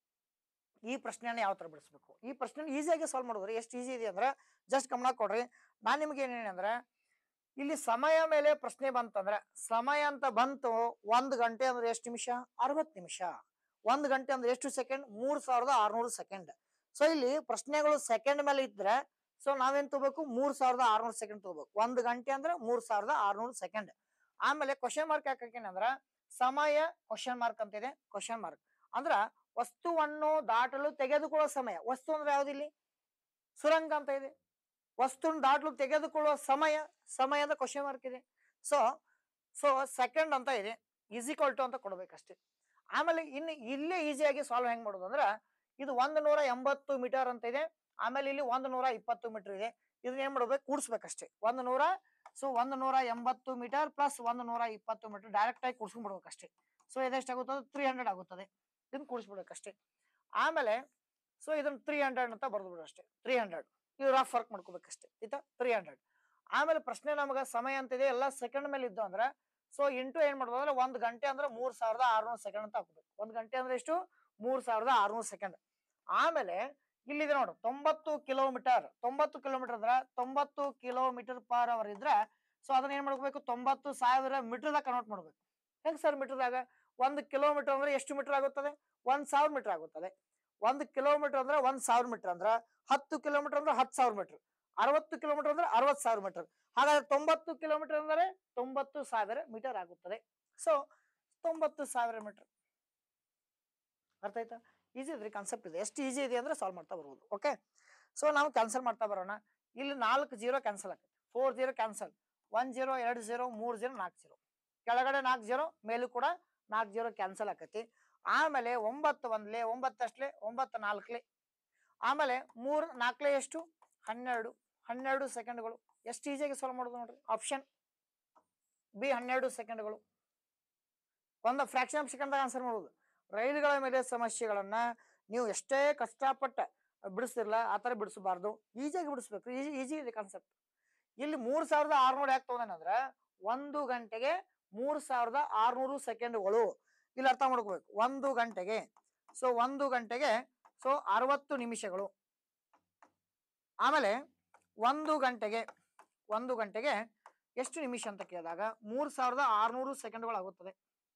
ಈ ಪ್ರಶ್ನೆನ ಯಾವ ತರ ಬಿಡಿಸ್ಬೇಕು ಈ ಪ್ರಶ್ನೆ ಈಸಿಯಾಗಿ ಸಾಲ್ವ್ ಮಾಡಿದ್ರಿ ಎಷ್ಟು ಈಸಿ ಇದೆ ಅಂದ್ರೆ ಜಸ್ಟ್ ಗಮನ ಕೊಡ್ರಿ ನಾನ್ ನಿಮ್ಗೆ ಏನೇನು ಅಂದ್ರೆ ಇಲ್ಲಿ ಸಮಯ ಮೇಲೆ ಪ್ರಶ್ನೆ ಬಂತಂದ್ರೆ ಸಮಯ ಅಂತ ಬಂತು ಒಂದ್ ಗಂಟೆ ಅಂದ್ರೆ ಎಷ್ಟು ನಿಮಿಷ ಅರವತ್ತು ನಿಮಿಷ ಒಂದ್ ಗಂಟೆ ಅಂದ್ರೆ ಎಷ್ಟು ಸೆಕೆಂಡ್ ಮೂರ್ ಸಾವಿರದ ಆರ್ನೂರು ಸೆಕೆಂಡ್ ಸೊ ಇಲ್ಲಿ ಪ್ರಶ್ನೆಗಳು ಸೆಕೆಂಡ್ ಮೇಲೆ ಇದ್ರೆ ಸೊ ನಾವೇನ್ ತಗೋಬೇಕು ಮೂರ್ ಸಾವಿರದ ಆರ್ನೂರು ಸೆಕೆಂಡ್ ತಗೋಬೇಕು ಒಂದ್ ಗಂಟೆ ಅಂದ್ರೆ ಮೂರ್ ಸಾವಿರದ ಆರ್ನೂರು ಸೆಕೆಂಡ್ ಆಮೇಲೆ ಕ್ವಶನ್ ಮಾರ್ಕ್ ಯಾಕೆ ಅಂದ್ರ ಸಮಯ ಕ್ವಶನ್ ಮಾರ್ಕ್ ಅಂತ ಇದೆ ಕ್ವಶನ್ ಮಾರ್ಕ್ ಅಂದ್ರ ವಸ್ತುವನ್ನು ದಾಟಲು ತೆಗೆದುಕೊಳ್ಳುವ ಸಮಯ ವಸ್ತು ಅಂದ್ರೆ ಯಾವ್ದಿಲ್ಲಿ ಸುರಂಗ ಅಂತ ಇದೆ ವಸ್ತುವನ್ನು ದಾಟಲು ತೆಗೆದುಕೊಳ್ಳುವ ಸಮಯ ಸಮಯದ ಕ್ವಶನ್ ಮಾರ್ಕ್ ಇದೆ ಸೊ ಸೊ ಸೆಕೆಂಡ್ ಅಂತ ಇದೆ ಈಸಿಕ್ವಲ್ ಟು ಅಂತ ಕೊಡ್ಬೇಕಷ್ಟೇ ಆಮೇಲೆ ಇನ್ನು ಇಲ್ಲೇ ಈಸಿಯಾಗಿ ಸಾಲ್ವ್ ಹೆಂಗ್ ಮಾಡೋದು ಅಂದ್ರ ಇದು ಒಂದು ನೂರ ಎಂಬತ್ತು ಮೀಟರ್ ಅಂತ ಇದೆ ಆಮೇಲೆ ಇಲ್ಲಿ ಒಂದು ನೂರ ಇಪ್ಪತ್ತು ಮೀಟರ್ ಇದೆ ಇದನ್ನ ಏನ್ ಮಾಡ್ಬೇಕು ಕೂಡಿಸ್ಬೇಕಷ್ಟೇ ಒಂದು ನೂರ ಸೊ ಒಂದು ನೂರ ಎಂಬತ್ತು ಮೀಟರ್ ಪ್ಲಸ್ ಒಂದು ನೂರ ಇಪ್ಪತ್ತು ಮೀಟರ್ ಡೈರೆಕ್ಟ್ ಆಗಿ ಕೂಡಿಸ್ಕೊಂಡ್ಬಿಡ್ಬೇಕಷ್ಟೇ ಸೊ ಇದೆಷ್ಟಾಗುತ್ತದೆ ತ್ರೀ ಹಂಡ್ರೆಡ್ ಆಗುತ್ತದೆ ಇದನ್ನ ಕೂಡಿಸ್ಬಿಡ್ಬೇಕಷ್ಟೇ ಆಮೇಲೆ ಸೊ ಇದನ್ನ ತ್ರೀ ಹಂಡ್ರೆಡ್ ಅಂತ ಬರ್ದು ಬಿಡು ಅಷ್ಟೇ ತ್ರೀ ಹಂಡ್ರೆಡ್ ಇದು ರಫ್ ವರ್ಕ್ ಮಾಡ್ಕೋಬೇಕಷ್ಟೇ ಆಯ್ತಾ ತ್ರೀ ಹಂಡ್ರೆಡ್ ಆಮೇಲೆ ಪ್ರಶ್ನೆ ನಮಗ ಸಮಯ ಅಂತಿದೆ ಎಲ್ಲ ಸೆಕೆಂಡ್ ಮೇಲೆ ಇದ್ದು ಅಂದ್ರೆ ಸೊ ಇಂಟು ಏನ್ ಮಾಡ್ಬೋದು ಅಂದ್ರೆ ಒಂದ್ ಗಂಟೆ ಅಂದ್ರೆ ಮೂರ್ ಸಾವಿರದ ಆರ್ನೂರು ಸೆಕೆಂಡ್ ಅಂತ ಹಾಕ್ಬೇಕು ಒಂದ್ ಗಂಟೆ ಅಂದ್ರೆ ಎಷ್ಟು ಮೂರ್ ಸಾವಿರದ ಆರ್ನೂರು ಸೆಕೆಂಡ್ ಆಮೇಲೆ ಇಲ್ಲಿದೆ ನೋಡು ತೊಂಬತ್ತು ಕಿಲೋಮೀಟರ್ ತೊಂಬತ್ತು ಕಿಲೋಮೀಟರ್ ಅಂದ್ರೆ ತೊಂಬತ್ತು ಕಿಲೋಮೀಟರ್ ಪರ್ ಅವರ್ ಇದ್ರೆ ಸೊ ಅದನ್ನ ಏನ್ ಮಾಡ್ಬೇಕು ತೊಂಬತ್ತು ಸಾವಿರ ಮೀಟರ್ದಾಗ ಕನ್ವರ್ಟ್ ಮಾಡ್ಬೇಕು ಹೆಂಗ್ ಸರ್ ಮೀಟರ್ದಾಗ ಒಂದು ಕಿಲೋಮೀಟರ್ ಅಂದ್ರೆ ಎಷ್ಟು ಮೀಟರ್ ಆಗುತ್ತದೆ ಒಂದ್ ಸಾವಿರ ಮೀಟರ್ ಆಗುತ್ತದೆ ಒಂದು ಕಿಲೋಮೀಟರ್ ಅಂದ್ರೆ ಒಂದ್ ಸಾವಿರ ಮೀಟರ್ ಅಂದ್ರ ಹತ್ತು ಕಿಲೋಮೀಟರ್ ಅಂದ್ರೆ ಹತ್ತು ಸಾವಿರ ಮೀಟರ್ ಅರವತ್ತು ಕಿಲೋಮೀಟರ್ ಅಂದ್ರೆ ಅರವತ್ ಸಾವಿರ ಮೀಟರ್ ಹಾಗಾದ್ರೆ ತೊಂಬತ್ತು ಕಿಲೋಮೀಟರ್ ಅಂದ್ರೆ ತೊಂಬತ್ತು ಸಾವಿರ ಮೀಟರ್ ಆಗುತ್ತದೆ ಸೊ ತೊಂಬತ್ತು ಸಾವಿರ ಮೀಟರ್ ಅರ್ಥ ಆಯ್ತಾ ಈಸಿ ಇದ್ರಿ ಕಾನ್ಸೆಪ್ಟ್ ಇದೆ ಎಷ್ಟು ಈಸಿ ಇದೆ ಅಂದ್ರೆ ಸಾಲ್ವ್ ಮಾಡ್ತಾ ಬರ್ಬೋದು ಓಕೆ ಸೊ ನಾವು ಕ್ಯಾನ್ಸಲ್ ಮಾಡ್ತಾ ಬರೋಣ ಇಲ್ಲಿ ನಾಲ್ಕು ಜೀರೋ ಕ್ಯಾನ್ಸಲ್ ಆಗುತ್ತೆ four zero cancel one zero ಎರಡು ಜೀರೋ ಮೂರ್ ಜೀರೋ ನಾಲ್ಕು ಜೀರೋ ಕೆಳಗಡೆ ನಾಲ್ಕು ಜೀರೋ ಮೇಲೂ ಕೂಡ ನಾಲ್ಕು ಜೀರೋ ಕ್ಯಾನ್ಸಲ್ ಆಕತಿ ಆಮೇಲೆ ಒಂಬತ್ತು ಒಂದ್ಲೆ ಒಂಬತ್ತಷ್ಟಲೆ ಒಂಬತ್ತು ನಾಲ್ಕಲೆ ಆಮೇಲೆ ಮೂರ್ ನಾಲ್ಕಲೆ ಎಷ್ಟು ಹನ್ನೆರಡು ಹನ್ನೆರಡು ಸೆಕೆಂಡ್ಗಳು ಎಷ್ಟು ಈಸಿಯಾಗಿ ಸಾಲ್ವ್ ಮಾಡೋದು ನೋಡ್ರಿ ಆಪ್ಷನ್ ಬಿ ಹನ್ನೆರಡು ಸೆಕೆಂಡ್ಗಳು ಒಂದು ಫ್ರಾಕ್ಷನ್ ಆಫ್ ಸೆಕೆಂಡ್ದಾಗ ಆನ್ಸರ್ ಮಾಡೋದು ರೈಲುಗಳ ಮೇಲೆ ಸಮಸ್ಯೆಗಳನ್ನ ನೀವು ಎಷ್ಟೇ ಕಷ್ಟಪಟ್ಟ ಬಿಡಿಸ್ತಿರ್ಲ ಆ ಥರ ಬಿಡಿಸಬಾರ್ದು ಈಸಿಯಾಗಿ ಬಿಡಿಸ್ಬೇಕು ಈಜಿ ಈಜಿ ಇದೆ ಕಾನ್ಸೆಪ್ಟ್ ಇಲ್ಲಿ ಮೂರ್ ಸಾವಿರದ ಆರ್ನೂರು ಯಾಕೆ ತಗೊಂಡೇನಂದ್ರ ಒಂದು ಗಂಟೆಗೆ ಮೂರ್ ಸಾವಿರದ ಆರ್ನೂರು ಸೆಕೆಂಡ್ಗಳು ಇಲ್ಲಿ ಅರ್ಥ ಮಾಡ್ಕೋಬೇಕು ಒಂದು ಗಂಟೆಗೆ ಸೊ ಒಂದು ಗಂಟೆಗೆ ಸೊ ಅರವತ್ತು ನಿಮಿಷಗಳು ಆಮೇಲೆ ಒಂದು ಗಂಟೆಗೆ ಒಂದು ಗಂಟೆಗೆ ಎಷ್ಟು ನಿಮಿಷ ಅಂತ ಕೇಳಿದಾಗ ಮೂರ್ ಸಾವಿರದ ಆರ್ನೂರು ಸೆಕೆಂಡ್ಗಳು ಆಗುತ್ತದೆ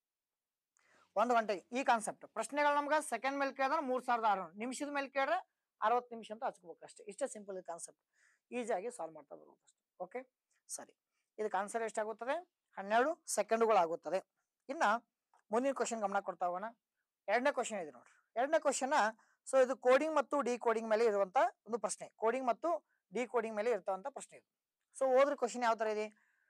ಒಂದು ಗಂಟೆಗೆ ಈ ಕಾನ್ಸೆಪ್ಟ್ ಪ್ರಶ್ನೆಗಳು ನಮ್ಗೆ ಸೆಕೆಂಡ್ ಮೇಲೆ ಕೇಳಿದ್ರೆ ಮೂರ್ ಸಾವಿರದ ಆರ್ನೂರು ನಿಮಿಷದ ಮೇಲೆ ಕೇಳಿದ್ರೆ ಅರವತ್ತು ನಿಮಿಷ ಅಂತ ಹಚ್ಕೋಬೇಕು ಅಷ್ಟೇ ಇಷ್ಟೇ ಸಿಂಪಲ್ ಕಾನ್ಸೆಪ್ಟ್ ಈಸಿಯಾಗಿ ಸಾಲ್ವ್ ಮಾಡ್ತಾ ಬರ್ಬೋದು ಅಷ್ಟೇ ಓಕೆ ಸರಿ ಇದಕ್ಕೆ ಆನ್ಸರ್ ಎಷ್ಟಾಗುತ್ತದೆ ಹನ್ನೆರಡು ಸೆಕೆಂಡುಗಳಾಗುತ್ತದೆ ಇನ್ನ ಮುಂದಿನ ಕ್ವಶನ್ ಗಮನ ಕೊಡ್ತಾ ಹೋಗೋಣ ಎರಡನೇ ಕ್ವಶನ್ ಇದೆ ನೋಡ್ರಿ ಎರಡನೇ ಕ್ವಶನ್ ಸೊ ಇದು ಕೋಡಿಂಗ್ ಮತ್ತು ಡಿ ಕೋಡಿಂಗ್ ಮೇಲೆ ಇರುವಂತ ಒಂದು ಪ್ರಶ್ನೆ ಕೋಡಿಂಗ್ ಮತ್ತು ಡಿ ಕೋಡಿಂಗ್ ಮೇಲೆ ಇರ್ತವಂತ ಪ್ರಶ್ನೆ ಇದು ಸೊ ಓದ್ರ ಕ್ವಶನ್ ಯಾವ ತರ ಇದೆ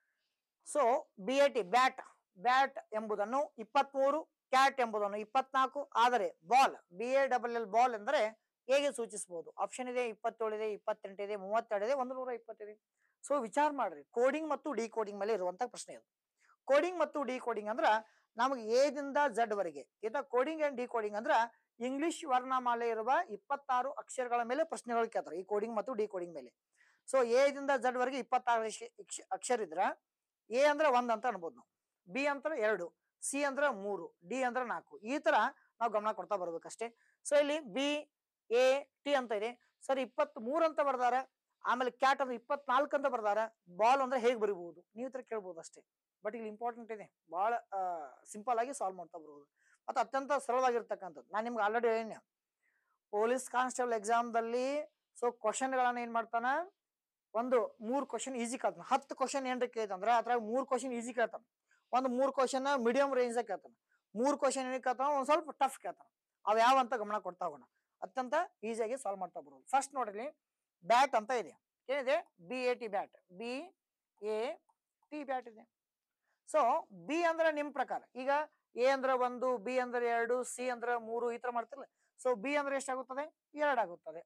so B A T bat bat ಎಂಬುದನ್ನು ಇಪ್ಪತ್ಮೂರು ಕ್ಯಾಟ್ ಎಂಬುದನ್ನು ಇಪ್ಪತ್ನಾಲ್ಕು ಆದರೆ ball B A double L ball ಎಂದರೆ ಹೇಗೆ ಸೂಚಿಸಬಹುದು ಆಪ್ಷನ್ ಇದೆ ಇಪ್ಪತ್ತೇಳು ಇದೆ ಇಪ್ಪತ್ತೆಂಟು ಇದೆ ಮೂವತ್ತೆರಡು ಇದೆ ಒಂದು ನೂರ ಇಪ್ಪತ್ತಿದೆ ಸೊ ವಿಚಾರ ಮಾಡ್ರಿ ಕೋಡಿಂಗ್ ಮತ್ತು ಡಿ ಕೋಡಿಂಗ್ ಮೇಲೆ ಇರುವಂತ ಪ್ರಶ್ನೆ ಇದು ಕೋಡಿಂಗ್ ಮತ್ತು ಡಿ ಕೋಡಿಂಗ್ ಅಂದ್ರ ನಮಗೆ ಎದಿಂದ ಝಡ್ ವರೆಗೆ ಇದ ಕೋಡಿಂಗ್ ಅಂಡ್ ಡಿ ಕೋಡಿಂಗ್ ಅಂದ್ರ ಇಂಗ್ಲಿಷ್ ವರ್ಣಮಾಲೆ ಇರುವ ಇಪ್ಪತ್ತಾರು ಅಕ್ಷರಗಳ ಮೇಲೆ ಪ್ರಶ್ನೆಗಳು ಕೇಳ್ತಾರೆ ಈ ಕೋಡಿಂಗ್ ಮತ್ತು ಡಿ ಕೋಡಿಂಗ್ ಮೇಲೆ ಸೊ ಎದಿಂದ ಝಡ್ ವರೆಗೆ ಇಪ್ಪತ್ತಾರು ಅಕ್ಷ- ಅಕ್ಷ- ಅಕ್ಷರ ಇದ್ರ ಎ ಅಂದ್ರೆ ಒಂದ್ ಅಂತ ಅನ್ಬೋದು ನಾವು ಬಿ ಅಂತ ಎರಡು ಸಿ ಅಂದ್ರ ಮೂರು ಡಿ ಅಂದ್ರ ನಾಲ್ಕು ಈ ತರ ನಾವು ಗಮನ ಕೊಡ್ತಾ ಬರ್ಬೇಕಷ್ಟೇ ಸೊ ಇಲ್ಲಿ ಬಿ ಎ ಟಿ ಅಂತ ಇದೆ ಸರ್ ಇಪ್ಪತ್ತ್ ಮೂರ್ ಅಂತ ಬರ್ದಾರ ಆಮೇಲೆ ಕ್ಯಾಟ್ ಅಂದ್ರೆ ಇಪ್ಪತ್ನಾಲ್ಕು ಅಂತ ಬರ್ದಾರ ಬಾಲ್ ಅಂದ್ರೆ ಹೇಗೆ ಬರಿಬಹುದು ನೀವು ತರ ಕೇಳ್ಬೋದು ಅಷ್ಟೇ ಬಟ್ ಇಲ್ಲಿ ಇಂಪಾರ್ಟೆಂಟ್ ಇದೆ ಬಹಳ ಸಿಂಪಲ್ ಆಗಿ ಸಾಲ್ವ್ ಮಾಡ್ತಾ ಬರ್ಬೋದು ಮತ್ತು ಅತ್ಯಂತ ಸರಳವಾಗಿರ್ತಕ್ಕಂಥದ್ದು ನಾನು ನಿಮ್ಗೆ ಆಲ್ರೆಡಿ ಹೇಳಿನಿ ಪೊಲೀಸ್ ಕಾನ್ಸ್ಟೇಬಲ್ ಎಕ್ಸಾಮ್ದಲ್ಲಿ ಸೊ ಕ್ವಶನ್ಗಳನ್ನ ಏನ್ ಮಾಡ್ತಾನ ಒಂದು ಮೂರ್ ಕ್ವಶನ್ ಈಸಿ ಕೇಳ್ತಾನ ಹತ್ತು ಕ್ವಶನ್ ಏನ್ರಿ ಕೇಳ್ತಂದ್ರ ಅದ್ರಾಗ ಮೂರ್ ಕ್ವಶನ್ ಈಸಿ ಕೇಳ್ತಾನ ಒಂದು ಮೂರ್ ಕ್ವಶನ್ ಮೀಡಿಯಂ ರೇಂಜ್ ಕೇಳ್ತಾನ ಮೂರ್ ಕ್ವಶನ್ ಏನ್ ಕೇಳ್ತಾನ ಒಂದ್ ಸ್ವಲ್ಪ ಟಫ್ ಕೇಳ್ತಾನ ಅವ್ ಯಾವ ಅಂತ ಗಮನ ಕೊಡ್ತಾ ಹೋಗೋಣ ಅತ್ಯಂತ ಈಸಿಯಾಗಿ ಸಾಲ್ವ್ ಮಾಡ್ತಾ ಬರೋದು ಫಸ್ಟ್ ನೋಡ್ರಿ ಬ್ಯಾಟ್ ಅಂತ ಇದೆ ಏನಿದೆ B A T bat B A T bat ಇದೆ ಸೊ ಬಿ ಅಂದ್ರೆ ನಿಮ್ ಪ್ರಕಾರ ಈಗ ಎ ಅಂದ್ರೆ ಒಂದು ಬಿ ಅಂದ್ರೆ ಎರಡು ಸಿ ಅಂದ್ರೆ ಮೂರು ಈ ತರ ಮಾಡ್ತಿರಲ್ಲ ಸೊ ಬಿ ಅಂದ್ರೆ ಎಷ್ಟಾಗುತ್ತದೆ ಎರಡು ಆಗುತ್ತದೆ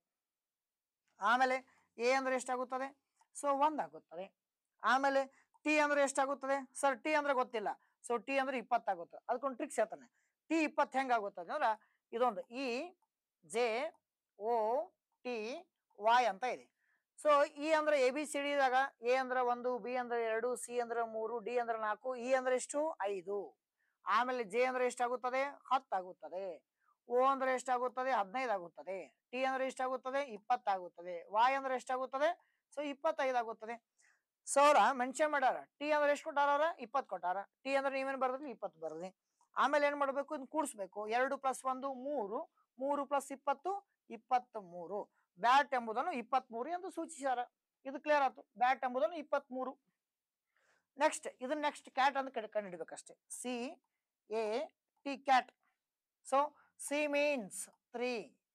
ಆಮೇಲೆ ಎ ಅಂದ್ರೆ ಎಷ್ಟಾಗುತ್ತದೆ ಸೊ ಒಂದ್ ಆಗುತ್ತದೆ ಆಮೇಲೆ ಟಿ ಅಂದ್ರೆ ಎಷ್ಟಾಗುತ್ತದೆ ಸರ್ ಟಿ ಅಂದ್ರೆ ಗೊತ್ತಿಲ್ಲ ಸೊ ಟಿ ಅಂದ್ರೆ ಇಪ್ಪತ್ತಾಗುತ್ತದೆ ಅದಕ್ಕೊಂದು ಟ್ರಿಕ್ಸ್ ಹೇಳ್ತಾನೆ ಟಿ ಇಪ್ಪತ್ತು ಹೆಂಗ್ ಆಗುತ್ತದೆ ಅಂದ್ರೆ ಇದೊಂದು E J O T Y ಅಂತ ಇದೆ ಸೊ ಇ ಅಂದ್ರೆ ಎ ಬಿ ಸಿ ಡಿದಾಗ ಎ ಅಂದ್ರೆ ಒಂದು ಬಿ ಅಂದ್ರೆ ಎರಡು ಸಿ ಅಂದ್ರೆ ಮೂರು ಡಿ ಅಂದ್ರೆ ನಾಲ್ಕು ಇ ಅಂದ್ರೆ ಎಷ್ಟು ಐದು ಆಮೇಲೆ ಜೆ ಅಂದ್ರೆ ಎಷ್ಟಾಗುತ್ತದೆ ಹತ್ತಾಗುತ್ತದೆ ಓ ಅಂದ್ರೆ ಎಷ್ಟಾಗುತ್ತದೆ ಹದಿನೈದು ಆಗುತ್ತದೆ ಟಿ ಅಂದ್ರೆ ಎಷ್ಟಾಗುತ್ತದೆ ಇಪ್ಪತ್ತಾಗುತ್ತದೆ ವಾಯ್ ಅಂದ್ರೆ ಎಷ್ಟಾಗುತ್ತದೆ ಸೊ ಇಪ್ಪತ್ತೈದು ಆಗುತ್ತದೆ ಸೌರ ಮೆನ್ಷನ್ ಮಾಡ್ಯಾರ ಟಿ ಅಂದ್ರೆ ಎಷ್ಟು ಕೊಟ್ಟಾರ ಅವ್ರ ಇಪ್ಪತ್ತು ಕೊಟ್ಟಾರ ಟಿ ಅಂದ್ರೆ ನೀವೇನ್ ಬರ್ದ್ರಿ ಇಪ್ಪತ್ತು ಬರ್ದಿ ಆಮೇಲೆ ಏನ್ ಮಾಡ್ಬೇಕು ಇದನ್ನ ಕೂಡಿಸ್ಬೇಕು ಎರಡು ಪ್ಲಸ್ ಒಂದು ಮೂರು ಮೂರು ಪ್ಲಸ್ ಇಪ್ಪತ್ತು ಇಪ್ಪತ್ತ್ ಮೂರು ಬ್ಯಾಟ್ ಎಂಬುದನ್ನು ಇಪ್ಪತ್ತ್ ಮೂರು ಎಂದು ಸೂಚಿಸ್ಯಾರ ಇದು ಕ್ಲಿಯರ್ ಆಯ್ತು ಬ್ಯಾಟ್ ಎಂಬುದನ್ನು ಇಪ್ಪತ್ತ್ ಮೂರು ನೆಕ್ಸ್ಟ್ ಇದನ್ನ ನೆಕ್ಸ್ಟ್ ಕ್ಯಾಟ್ ಅಂತ ಕಡೆ ಕಂಡುಹಿಡ್ಬೇಕಷ್ಟೇ C A T cat so C means three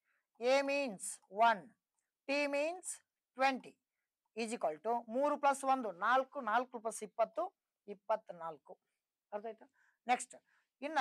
A means one T means twenty is equal to ಮೂರು ಪ್ಲಸ್ ಒಂದು ನಾಲ್ಕು ನಾಲ್ಕು ಪ್ಲಸ್ ಇಪ್ಪತ್ತು ಇಪ್ಪತ್ನಾಲ್ಕು ಅರ್ಥ ಆಯ್ತಾ ನೆಕ್ಸ್ಟ್ ಇನ್ನ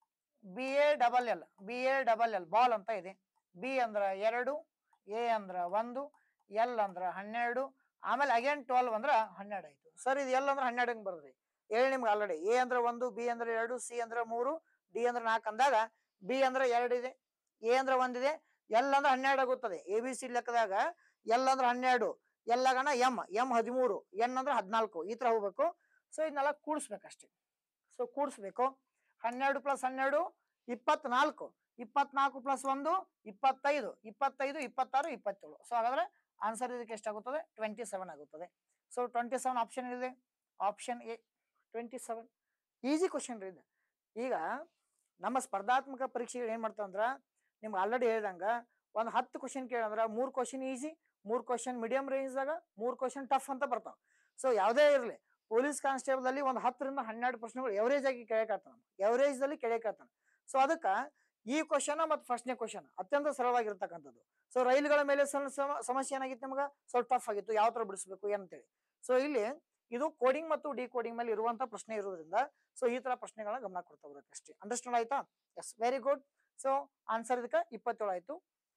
B A double L B A double L ball ಅಂತ ಇದೆ ಬಿ ಅಂದ್ರ ಎರಡು ಎ ಅಂದ್ರ ಒಂದು ಎಲ್ ಅಂದ್ರ ಹನ್ನೆರಡು ಆಮೇಲೆ ಅಗೇನ್ ಟ್ವೆಲ್ವ್ ಅಂದ್ರ ಹನ್ನೆರಡು ಆಯ್ತು ಸರ್ ಇದು ಎಲ್ ಅಂದ್ರೆ ಹನ್ನೆರಡು ಹೆಂಗ್ ಬರ್ತದೆ ಹೇಳಿ ನಿಮ್ಗೆ ಆಲ್ರೆಡಿ ಎ ಅಂದ್ರೆ ಒಂದು ಬಿ ಅಂದ್ರೆ ಎರಡು ಸಿ ಅಂದ್ರೆ ಮೂರು ಡಿ ಅಂದ್ರೆ ನಾಲ್ಕು ಅಂದಾಗ ಬಿ ಅಂದ್ರೆ ಎರಡು ಇದೆ ಎ ಅಂದ್ರೆ ಒಂದಿದೆ ಎಲ್ ಅಂದ್ರೆ ಹನ್ನೆರಡು ಆಗುತ್ತದೆ ಎ ಬಿ ಸಿ ಲೆಕ್ಕದಾಗ ಎಲ್ ಅಂದ್ರೆ ಹನ್ನೆರಡು ಎಲ್ಲಗನ ಎಂ ಎಂ ಹದಿಮೂರು ಎನ್ ಅಂದ್ರೆ ಹದಿನಾಲ್ಕು ಈ ತರ ಹೋಗ್ಬೇಕು ಸೊ ಇದನ್ನೆಲ್ಲ ಕೂಡಿಸ್ಬೇಕಷ್ಟೇ ಸೊ ಕೂಡಿಸ್ಬೇಕು ಹನ್ನೆರಡು ಪ್ಲಸ್ ಹನ್ನೆರಡು ಇಪ್ಪತ್ನಾಲ್ಕು ಇಪ್ಪತ್ನಾಲ್ಕು ಪ್ಲಸ್ ಒಂದು ಇಪ್ಪತ್ತೈದು ಇಪ್ಪತ್ತೈದು ಇಪ್ಪತ್ತಾರು ಇಪ್ಪತ್ತೇಳು ಸೊ ಹಾಗಾದ್ರೆ ಆನ್ಸರ್ ಇದಕ್ಕೆ ಎಷ್ಟಾಗುತ್ತದೆ ಟ್ವೆಂಟಿ ಸೆವೆನ್ ಆಗುತ್ತದೆ ಸೊ ಟ್ವೆಂಟಿ ಸೆವೆನ್ ಆಪ್ಷನ್ ಇದೆ option A twenty seven easy question ರೀ ಇದು ಈಗ ನಮ್ಮ ಸ್ಪರ್ಧಾತ್ಮಕ ಪರೀಕ್ಷೆಗಳು ಏನ್ ಮಾಡ್ತಾವಂದ್ರ ನಿಮ್ಗೆ ಆಲ್ರೆಡಿ ಹೇಳ್ದಂಗ ಒಂದ್ ಹತ್ತು ಕ್ವಶನ್ ಕೇಳಂದ್ರ ಮೂರ್ ಕ್ವಶನ್ ಈಸಿ ಮೂರ್ ಕ್ವಶನ್ ಮೀಡಿಯಂ ರೇಂಜ್ದಾಗ ಮೂರ್ ಕ್ವಶನ್ ಟಫ್ ಅಂತ ಬರ್ತಾವ ಸೊ ಯಾವುದೇ ಇರಲಿ ಪೊಲೀಸ್ ಕಾನ್ಸ್ಟೇಬಲ್ ಅಲ್ಲಿ ಒಂದ್ ಹತ್ತರಿಂದ ಹನ್ನೆರಡು ಪ್ರಶ್ನೆಗಳು ಎವರೇಜ್ ಆಗಿ ಕೇಳಕತ್ತಾನ ಎವರೇಜ್ ದಲ್ಲಿ ಕೇಳಕತ್ತಾನ ಸೊ ಅದಕ್ಕ ಈ ಕ್ವಶನ್ ಮತ್ತು ಫಸ್ಟ್ನೇ ಕ್ವಶನ್ ಅತ್ಯಂತ ಸರಳವಾಗಿರ್ತಕ್ಕಂಥದ್ದು ಸೊ ರೈಲುಗಳ ಮೇಲೆ ಸಣ್ಣ ಸಮ- ಸಮಸ್ಯೆ ಏನಾಗಿತ್ತು ನಮಗ ಸ್ವಲ್ಪ ಟಫ್ ಆಗಿತ್ತು ಯಾವ ತರ ಬಿಡಿಸ್ಬೇಕು ಏನಂತೇಳಿ ಸೊ ಇಲ್ಲಿ ಇದು ಕೋಡಿಂಗ್ ಮತ್ತು ಡಿ ಕೋಡಿಂಗ್ ಮೇಲೆ ಇರುವಂತ ಪ್ರಶ್ನೆ ಇರೋದ್ರಿಂದ ಸೊ ಈ ತರ ಪ್ರಶ್ನೆಗಳನ್ನ ಗಮನ ಕೊಡ್ತಾ ಬರಬೇಕಷ್ಟೇ ಅಂಡರ್ಸ್ಟ್ಯಾಂಡ್ ಆಯ್ತಾ yes very good so answer ಇದಕ್ಕೆ ಇಪ್ಪತ್ತೇಳು ಆಯ್ತು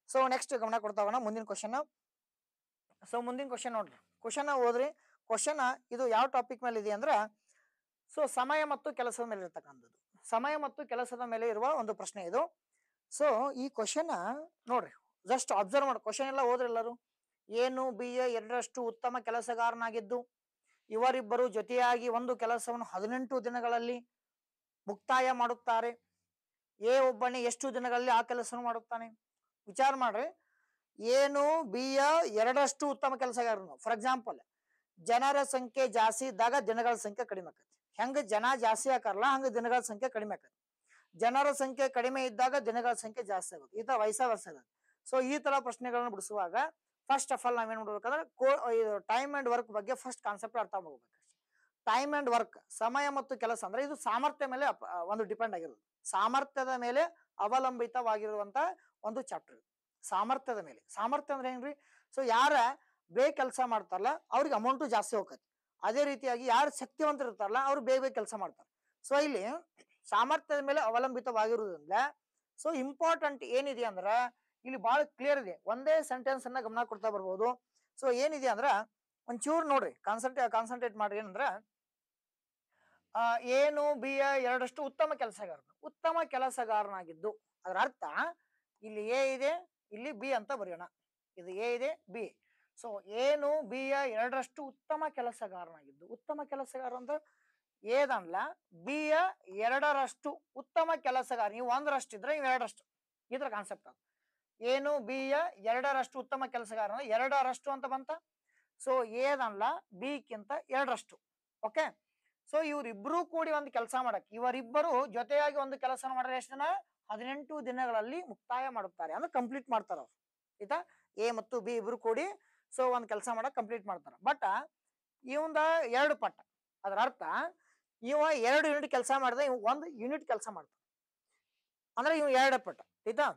ಸೊ ನೆಕ್ಸ್ಟ್ ಗಮನ ಕೊಡ್ತಾ ಹೋಗೋಣ ಮುಂದಿನ ಕ್ವಶನ್ ಸೊ ಮುಂದಿನ ಕ್ವಶನ್ ನೋಡ್ರಿ ಕ್ವಶನ್ ಓದ್ರಿ ಕ್ವಶನ್ ಇದು ಯಾವ ಟಾಪಿಕ್ ಮೇಲೆ ಇದೆ ಅಂದ್ರ ಸೊ ಸಮಯ ಮತ್ತು ಕೆಲಸದ ಮೇಲೆ ಇರ್ತಕ್ಕಂಥದ್ದು ಸಮಯ ಮತ್ತು ಕೆಲಸದ ಮೇಲೆ ಇರುವ ಒಂದು ಪ್ರಶ್ನೆ ಇದು ಸೊ ಈ ಕ್ವಶನ್ ನೋಡ್ರಿ ಜಸ್ಟ್ ಅಬ್ಸರ್ವ್ ಮಾಡಿ ಕ್ವಶನ್ ಎಲ್ಲ ಓದ್ರಿ ಎಲ್ಲರೂ ಏನು ಬಿ ಎ ಎರಡರಷ್ಟು ಉತ್ತಮ ಕೆಲಸಗಾರನಾಗಿದ್ದು ಇವರಿಬ್ಬರು ಜೊತೆಯಾಗಿ ಒಂದು ಕೆಲಸವನ್ನು ಹದಿನೆಂಟು ದಿನಗಳಲ್ಲಿ ಮುಕ್ತಾಯ ಮಾಡುತ್ತಾರೆ ಎ ಒಬ್ಬನೇ ಎಷ್ಟು ದಿನಗಳಲ್ಲಿ ಆ ಕೆಲಸವನ್ನು ಮಾಡುತ್ತಾನೆ ವಿಚಾರ ಮಾಡ್ರಿ ಏನು ಬಿ ಯ ಎರಡರಷ್ಟು ಉತ್ತಮ ಕೆಲಸಗಾರನು ಫಾರ್ ಎಕ್ಸಾಂಪಲ್ ಜನರ ಸಂಖ್ಯೆ ಜಾಸ್ತಿ ಇದ್ದಾಗ ದಿನಗಳ ಸಂಖ್ಯೆ ಕಡಿಮೆ ಆಕತಿ ಹೆಂಗ ಜನ ಜಾಸ್ತಿ ಆಕಾರಲ್ಲ ಹಂಗ ದಿನಗಳ ಸಂಖ್ಯೆ ಕಡಿಮೆ ಆಕತಿ ಜನರ ಸಂಖ್ಯೆ ಕಡಿಮೆ ಇದ್ದಾಗ ದಿನಗಳ ಸಂಖ್ಯೆ ಜಾಸ್ತಿ ಆಗುತ್ತೆ ಈ ತರ ವಯಸ್ಸ ವರ್ಷ ಇರುತ್ತೆ ಸೊ ಈ ತರ ಪ್ರಶ್ನೆಗಳನ್ನು ಬಿಡಿಸುವಾಗ ಫಸ್ಟ್ ಆಫ್ ಆಲ್ ನಾವೇನ್ ಮಾಡ್ಬೇಕಂದ್ರೆ ಕೋ ಟೈಮ್ ಅಂಡ್ ವರ್ಕ್ ಬಗ್ಗೆ ಫಸ್ಟ್ ಕಾನ್ಸೆಪ್ಟ್ ಅರ್ಥ ಮಾಡ್ಬೇಕು ಟೈಮ್ ಅಂಡ್ ವರ್ಕ್ ಸಮಯ ಮತ್ತು ಕೆಲಸ ಅಂದ್ರೆ ಇದು ಸಾಮರ್ಥ್ಯ ಮೇಲೆ ಅಪ್- ಆ, ಒಂದು ಡಿಪೆಂಡ್ ಆಗಿರೋದು ಸಾಮರ್ಥ್ಯದ ಮೇಲೆ ಅವಲಂಬಿತವಾಗಿರುವಂತ ಒಂದು ಚಾಪ್ಟರ್ ಸಾಮರ್ಥ್ಯದ ಮೇಲೆ ಸಾಮರ್ಥ್ಯ ಅಂದ್ರೆ ಏನ್ರಿ ಸೊ ಯಾರ ಬೇಗ ಕೆಲಸ ಮಾಡ್ತಾರಲ್ಲ ಅವ್ರಿಗೆ ಅಮೌಂಟು ಜಾಸ್ತಿ ಹೋಗತ್ತೆ ಅದೇ ರೀತಿಯಾಗಿ ಯಾರು ಶಕ್ತಿವಂತರು ಇರ್ತಾರಲ್ಲ ಅವ್ರು ಬೇಗ ಬೇಗ ಕೆಲಸ ಮಾಡ್ತಾರೆ ಸೊ ಇಲ್ಲಿ ಸಾಮರ್ಥ್ಯದ ಮೇಲೆ ಅವಲಂಬಿತವಾಗಿರುವುದ್ರಿಂದ ಸೊ ಇಂಪಾರ್ಟೆಂಟ್ ಏನಿದೆ ಅಂದ್ರ ಇಲ್ಲಿ ಬಹಳ ಕ್ಲಿಯರ್ ಇದೆ ಒಂದೇ ಸೆಂಟೆನ್ಸ್ ಅನ್ನ ಗಮನ ಕೊಡ್ತಾ ಬರ್ಬೋದು ಸೊ ಏನಿದೆ ಅಂದ್ರ ಒಂಚೂರು ನೋಡ್ರಿ ಕಾನ್ಸಂಟ್ರೇ ಕಾನ್ಸಂಟ್ರೇಟ್ ಮಾಡ್ರಿ ಏನಂದ್ರ ಆ, ಏನು ಬಿ ಯ ಎರಡಷ್ಟು ಉತ್ತಮ ಕೆಲಸಗಾರನು ಉತ್ತಮ ಕೆಲಸಗಾರನಾಗಿದ್ದು ಅದರ ಅರ್ಥ ಇಲ್ಲಿ ಎ ಇದೆ ಇಲ್ಲಿ ಬಿ ಅಂತ ಬರೆಯೋಣ ಇದು ಎ ಇದೆ ಬಿ ಸೊ ಏನು ಬಿ ಯ ಎರಡರಷ್ಟು ಉತ್ತಮ ಕೆಲಸಗಾರನಾಗಿದ್ದು ಉತ್ತಮ ಕೆಲಸಗಾರ ಅಂದ್ರೆ ಏದನ್ಲ ಬಿ ಯ ಎರಡರಷ್ಟು ಉತ್ತಮ ಕೆಲಸಗಾರ ನೀವು ಒಂದರಷ್ಟು ಇದ್ರೆ ನೀವು ಎರಡರಷ್ಟು ಇದ್ರ ಕಾನ್ಸೆಪ್ಟ್ ಅದು ಏನು ಬಿ ಯ ಎರಡರಷ್ಟು ಉತ್ತಮ ಕೆಲಸಗಾರ ಅಂದ್ರೆ ಎರಡರಷ್ಟು ಅಂತ ಬಂತ ಸೊ ಏದನ್ಲ ಬಿ ಕಿಂತ ಎರಡರಷ್ಟು ಓಕೆ ಸೊ ಇವ್ರಿಬ್ರು ಕೂಡಿ ಒಂದು ಕೆಲಸ ಮಾಡಕ್ ಇವರಿಬ್ಬರು ಜೊತೆಯಾಗಿ ಒಂದು ಕೆಲಸ ಮಾಡಿದ್ರೆ ಎಷ್ಟು ದಿನ ಹದಿನೆಂಟು ದಿನಗಳಲ್ಲಿ ಮುಕ್ತಾಯ ಮಾಡುತ್ತಾರೆ ಅಂದ್ರೆ ಕಂಪ್ಲೀಟ್ ಮಾಡ್ತಾರ ಅವ್ರು ಆಯ್ತಾ ಎ ಮತ್ತು ಬಿ ಇಬ್ರು ಕೂಡಿ ಸೊ ಒಂದ್ ಕೆಲಸ ಮಾಡಕ್ ಕಂಪ್ಲೀಟ್ ಮಾಡ್ತಾರ ಬಟ್ ಇವಂದ ಎರಡು ಪಟ್ಟ ಅದರ ಅರ್ಥ ಇವ ಎರಡು ಯೂನಿಟ್ ಕೆಲಸ ಮಾಡಿದ್ರೆ ಇವ್ ಒಂದು ಯೂನಿಟ್ ಕೆಲಸ ಮಾಡ್ತಾನೆ ಅಂದ್ರೆ ಇವ್ ಎರಡು ಪಟ್ಟ ಆಯ್ತಾ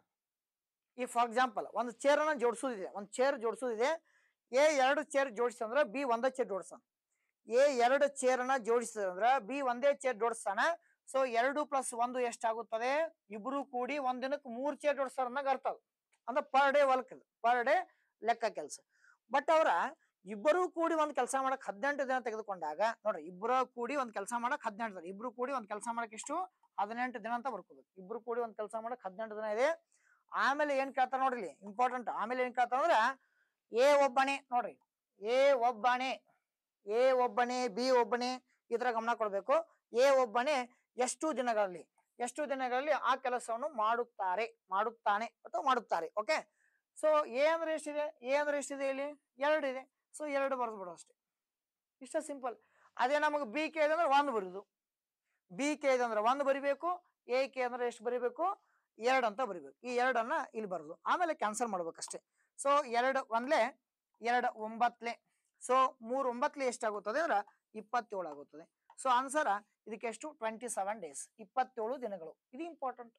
ಈ ಫಾರ್ ಎಕ್ಸಾಂಪಲ್ ಒಂದು ಚೇರ್ ಅನ್ನ ಜೋಡಿಸೋದಿದೆ ಒಂದು ಚೇರ್ ಜೋಡಿಸೋದಿದೆ ಎ ಎರಡು ಚೇರ್ ಜೋಡಿಸ್ತಂದ್ರ ಬಿ ಒಂದೇ ಚೇರ್ ಜೋಡಿಸ್ತಾನ ಎ ಎರಡು ಚೇರ್ ಅನ್ನ ಜೋಡಿಸಿದ್ರ ಬಿ ಒಂದೇ ಚೇರ್ ಜೋಡಿಸ್ತಾನ ಸೊ ಎರಡು ಪ್ಲಸ್ ಒಂದು ಎಷ್ಟಾಗುತ್ತದೆ ಇಬ್ರು ಕೂಡಿ ಒಂದ್ ದಿನಕ್ಕೆ ಮೂರ್ ಚೇರ್ ಜೋಡಿಸ್ತಾರ ಅನ್ನಂಗ ಅರ್ಥ ಅದು. ಅಂದ್ರೆ per day work per day ಲೆಕ್ಕ ಕೆಲಸ ಬಟ್ ಅವ್ರ ಇಬ್ಬರು ಕೂಡಿ ಒಂದ್ ಕೆಲಸ ಮಾಡಕ್ ಹದಿನೆಂಟು ದಿನ ತೆಗೆದುಕೊಂಡಾಗ ನೋಡ್ರಿ ಇಬ್ಬರು ಕೂಡಿ ಒಂದ್ ಕೆಲಸ ಮಾಡಕ್ ಹದಿನೆಂಟು ದಿನ ಇಬ್ರು ಕೂಡಿ ಒಂದ್ ಕೆಲಸ ಮಾಡಕ್ ಎಷ್ಟು ಹದಿನೆಂಟು ದಿನ ಅಂತ ಬರ್ಕೋಬೇಕು ಇಬ್ರು ಕೂಡಿ ಒಂದ್ ಕೆಲಸ ಮಾಡಕ್ ಹದಿನೆಂಟು ದಿನ ಇದೆ ಆಮೇಲೆ ಏನ್ ಕೇಳ್ತಾರ ನೋಡ್ರಿ ಇಂಪಾರ್ಟೆಂಟ್ ಆಮೇಲೆ ಏನ್ ಕೇಳ್ತಾರ ಅಂದ್ರ ಎ ಒಬ್ಬನೇ ನೋಡ್ರಿ ಎ ಒಬ್ಬನೇ ಎ ಒಬ್ಬನೇ ಬಿ ಒಬ್ಬನೇ ಈ ತರ ಗಮನ ಕೊಡ್ಬೇಕು ಎ ಒಬ್ಬನೇ ಎಷ್ಟು ದಿನಗಳಲ್ಲಿ ಎಷ್ಟು ದಿನಗಳಲ್ಲಿ ಆ ಕೆಲಸವನ್ನು ಮಾಡುತ್ತಾರೆ ಮಾಡುತ್ತಾನೆ ಅಥವಾ ಮಾಡುತ್ತಾರೆ ಓಕೆ ಸೊ ಎ ಅಂದ್ರೆ ಎಷ್ಟಿದೆ ಎ ಅಂದ್ರೆ ಎಷ್ಟಿದೆ ಇಲ್ಲಿ ಎರಡು ಇದೆ ಸೊ ಎರಡು ಬರೆದ್ಬಿಡು ಅಷ್ಟೇ ಇಷ್ಟ ಸಿಂಪಲ್ ಅದೇ ನಮಗೆ ಬಿ ಕೆ ಇದೆ ಅಂದ್ರೆ ಒಂದು ಬರೀದು ಬಿ ಕೆ ಇದೆ ಅಂದ್ರೆ ಒಂದು ಬರಿಬೇಕು ಎ ಕೆ ಅಂದ್ರೆ ಎಷ್ಟು ಬರಿಬೇಕು ಎರಡು ಅಂತ ಬರಿಬೇಕು ಈ ಎರಡನ್ನ ಇಲ್ಲಿ ಬರೆದು ಆಮೇಲೆ ಕ್ಯಾನ್ಸಲ್ ಮಾಡ್ಬೇಕಷ್ಟೇ ಸೊ ಎರಡು ಒಂದ್ಲೆ ಎರಡು ಒಂಬತ್ಲೆ ಸೊ ಮೂರು ಒಂಬತ್ಲೆ ಎಷ್ಟಾಗುತ್ತದೆ ಅಂದ್ರೆ ಇಪ್ಪತ್ತೇಳು ಆಗುತ್ತದೆ ಸೊ ಆನ್ಸರ್ ಇದಕ್ಕೆ ಎಷ್ಟು ಟ್ವೆಂಟಿ ಸೆವೆನ್ ಡೇಸ್ ಇಪ್ಪತ್ತೇಳು ದಿನಗಳು ಇದು ಇಂಪಾರ್ಟೆಂಟ್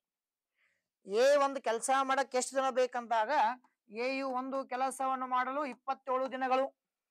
ಎ ಒಂದು ಕೆಲಸ ಮಾಡಕ್ ಎಷ್ಟು ದಿನ ಬೇಕಂದಾಗ ಎ ಯು ಒಂದು ಕೆಲಸವನ್ನು ಮಾಡಲು ಇಪ್ಪತ್ತೇಳು ದಿನಗಳು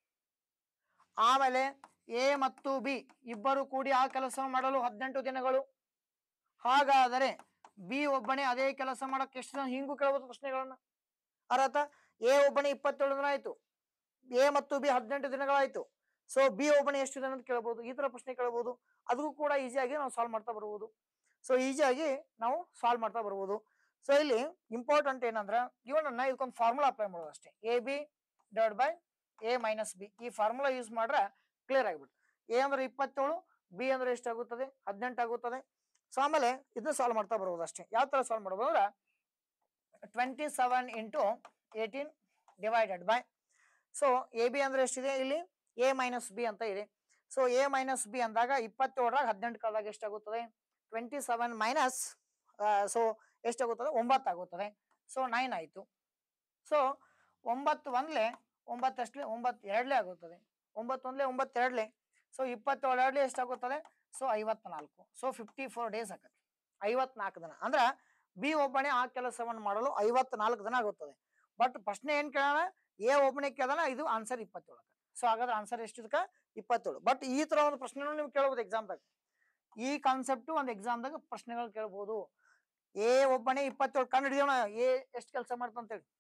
ಆಮೇಲೆ ಎ ಮತ್ತು ಬಿ ಇಬ್ಬರು ಕೂಡಿ ಆ ಕೆಲಸವನ್ನು ಮಾಡಲು ಹದಿನೆಂಟು ದಿನಗಳು ಹಾಗಾದರೆ ಬಿ ಒಬ್ಬನೇ ಅದೇ ಕೆಲಸ ಮಾಡಕ್ ಎಷ್ಟು ದಿನ ಹಿಂಗೂ ಕೇಳಬಹುದು ಪ್ರಶ್ನೆಗಳನ್ನ ಅರ್ಥ ಎ ಒಬ್ಬನೇ ಇಪ್ಪತ್ತೇಳು ದಿನ ಆಯ್ತು ಎ ಮತ್ತು ಬಿ ಹದಿನೆಂಟು ದಿನಗಳಾಯ್ತು ಸೊ ಬಿ ಒಬ್ಬನೇ ಎಷ್ಟು ದಿನ ಅಂತ ಕೇಳಬಹುದು ಈ ತರ ಪ್ರಶ್ನೆ ಕೇಳಬಹುದು ಅದಕ್ಕೂ ಕೂಡ ಈಸಿಯಾಗಿ ನಾವು ಸಾಲ್ವ್ ಮಾಡ್ತಾ ಬರ್ಬೋದು ಸೊ ಈಸಿಯಾಗಿ ನಾವು ಸಾಲ್ವ್ ಮಾಡ್ತಾ ಬರ್ಬೋದು ಸೊ ಇಲ್ಲಿ ಇಂಪಾರ್ಟೆಂಟ್ ಏನಂದ್ರ ಇವನನ್ನ ಇದಕ್ಕೊಂದು ಫಾರ್ಮುಲಾ ಅಪ್ಲೈ ಮಾಡೋದು ಅಷ್ಟೇ A B divide by A minus B ಈ ಫಾರ್ಮುಲಾ ಯೂಸ್ ಮಾಡ್ರೆ ಕ್ಲಿಯರ್ ಆಗಿಬಿಟ್ಟು ಎ ಅಂದ್ರೆ ಇಪ್ಪತ್ತೇಳು ಬಿ ಅಂದ್ರೆ ಎಷ್ಟಾಗುತ್ತದೆ ಹದಿನೆಂಟು ಆಗುತ್ತದೆ ಸೊ ಆಮೇಲೆ ಇದನ್ನ ಸಾಲ್ವ್ ಮಾಡ್ತಾ ಬರ್ಬೋದು ಅಷ್ಟೇ ಯಾವ ತರ ಸಾಲ್ವ್ ಮಾಡ್ಬೋದು ಅಂದ್ರೆ twenty seven into eighteen divided by so A B ಅಂದ್ರೆ ಎಷ್ಟಿದೆ ಇಲ್ಲಿ ಎ ಮೈನಸ್ ಬಿ ಅಂತ ಇದೆ ಸೊ ಎ ಮೈನಸ್ ಬಿ ಅಂದಾಗ ಇಪ್ಪತ್ತೇಳರಾಗ ಹದಿನೆಂಟು ಕಳೆದಾಗ ಎಷ್ಟಾಗುತ್ತದೆ ಟ್ವೆಂಟಿ ಸೆವೆನ್ ಮೈನಸ್ ಸೊ ಎಷ್ಟಾಗುತ್ತದೆ ಒಂಬತ್ತು ಆಗುತ್ತದೆ ಸೊ ನೈನ್ ಆಯಿತು ಸೊ ಒಂಬತ್ತು ಒಂದ್ಲೆ ಒಂಬತ್ತಷ್ಟಲೆ ಒಂಬತ್ತು ಎರಡ್ಲೆ ಆಗುತ್ತದೆ ಒಂಬತ್ತು ಒಂದ್ಲೆ ಒಂಬತ್ತು ಎರಡ್ಲೆ ಸೊ ಇಪ್ಪತ್ತೇಳು ಎರಡ್ಲೆ ಎಷ್ಟಾಗುತ್ತದೆ ಸೊ ಐವತ್ನಾಲ್ಕು ಸೊ ಫಿಫ್ಟಿ ಫೋರ್ ಡೇಸ್ ಆಗತ್ತೆ ಐವತ್ನಾಲ್ಕು ದಿನ ಅಂದ್ರ ಬಿ ಒಬ್ಬನೇ ಆ ಕೆಲಸವನ್ನು ಮಾಡಲು ಐವತ್ನಾಲ್ಕು ದಿನ ಆಗುತ್ತದೆ ಬಟ್ ಪ್ರಶ್ನೆ ಏನ್ ಕೇಳೋಣ ಎ ಒಬ್ಬನೇ ಕೇಳೋಣ ಇದು ಆನ್ಸರ್ ಇಪ್ಪತ್ತೇಳು ಸೊ ಹಾಗಾದ್ರೆ ಆನ್ಸರ್ ಎಷ್ಟು ಇದಕ್ಕ ಇಪ್ಪತ್ತೇಳು ಬಟ್ ಈ ತರ ಒಂದು ಪ್ರಶ್ನೆ ನೀವು ಕೇಳಬಹುದು ಎಕ್ಸಾಮ್ದಾಗ ಈ ಕಾನ್ಸೆಪ್ಟ್ ಒಂದು ಎಕ್ಸಾಮ್ದಾಗ ಪ್ರಶ್ನೆಗಳು ಕೇಳಬಹುದು ಎ ಒಬ್ಬನೇ ಇಪ್ಪತ್ತೇಳು ಕಂಡು ಹಿಡಿಯೋಣ ಎ ಎಷ್ಟು ಕೆಲಸ ಮಾಡ್ತಂತೇಳಿ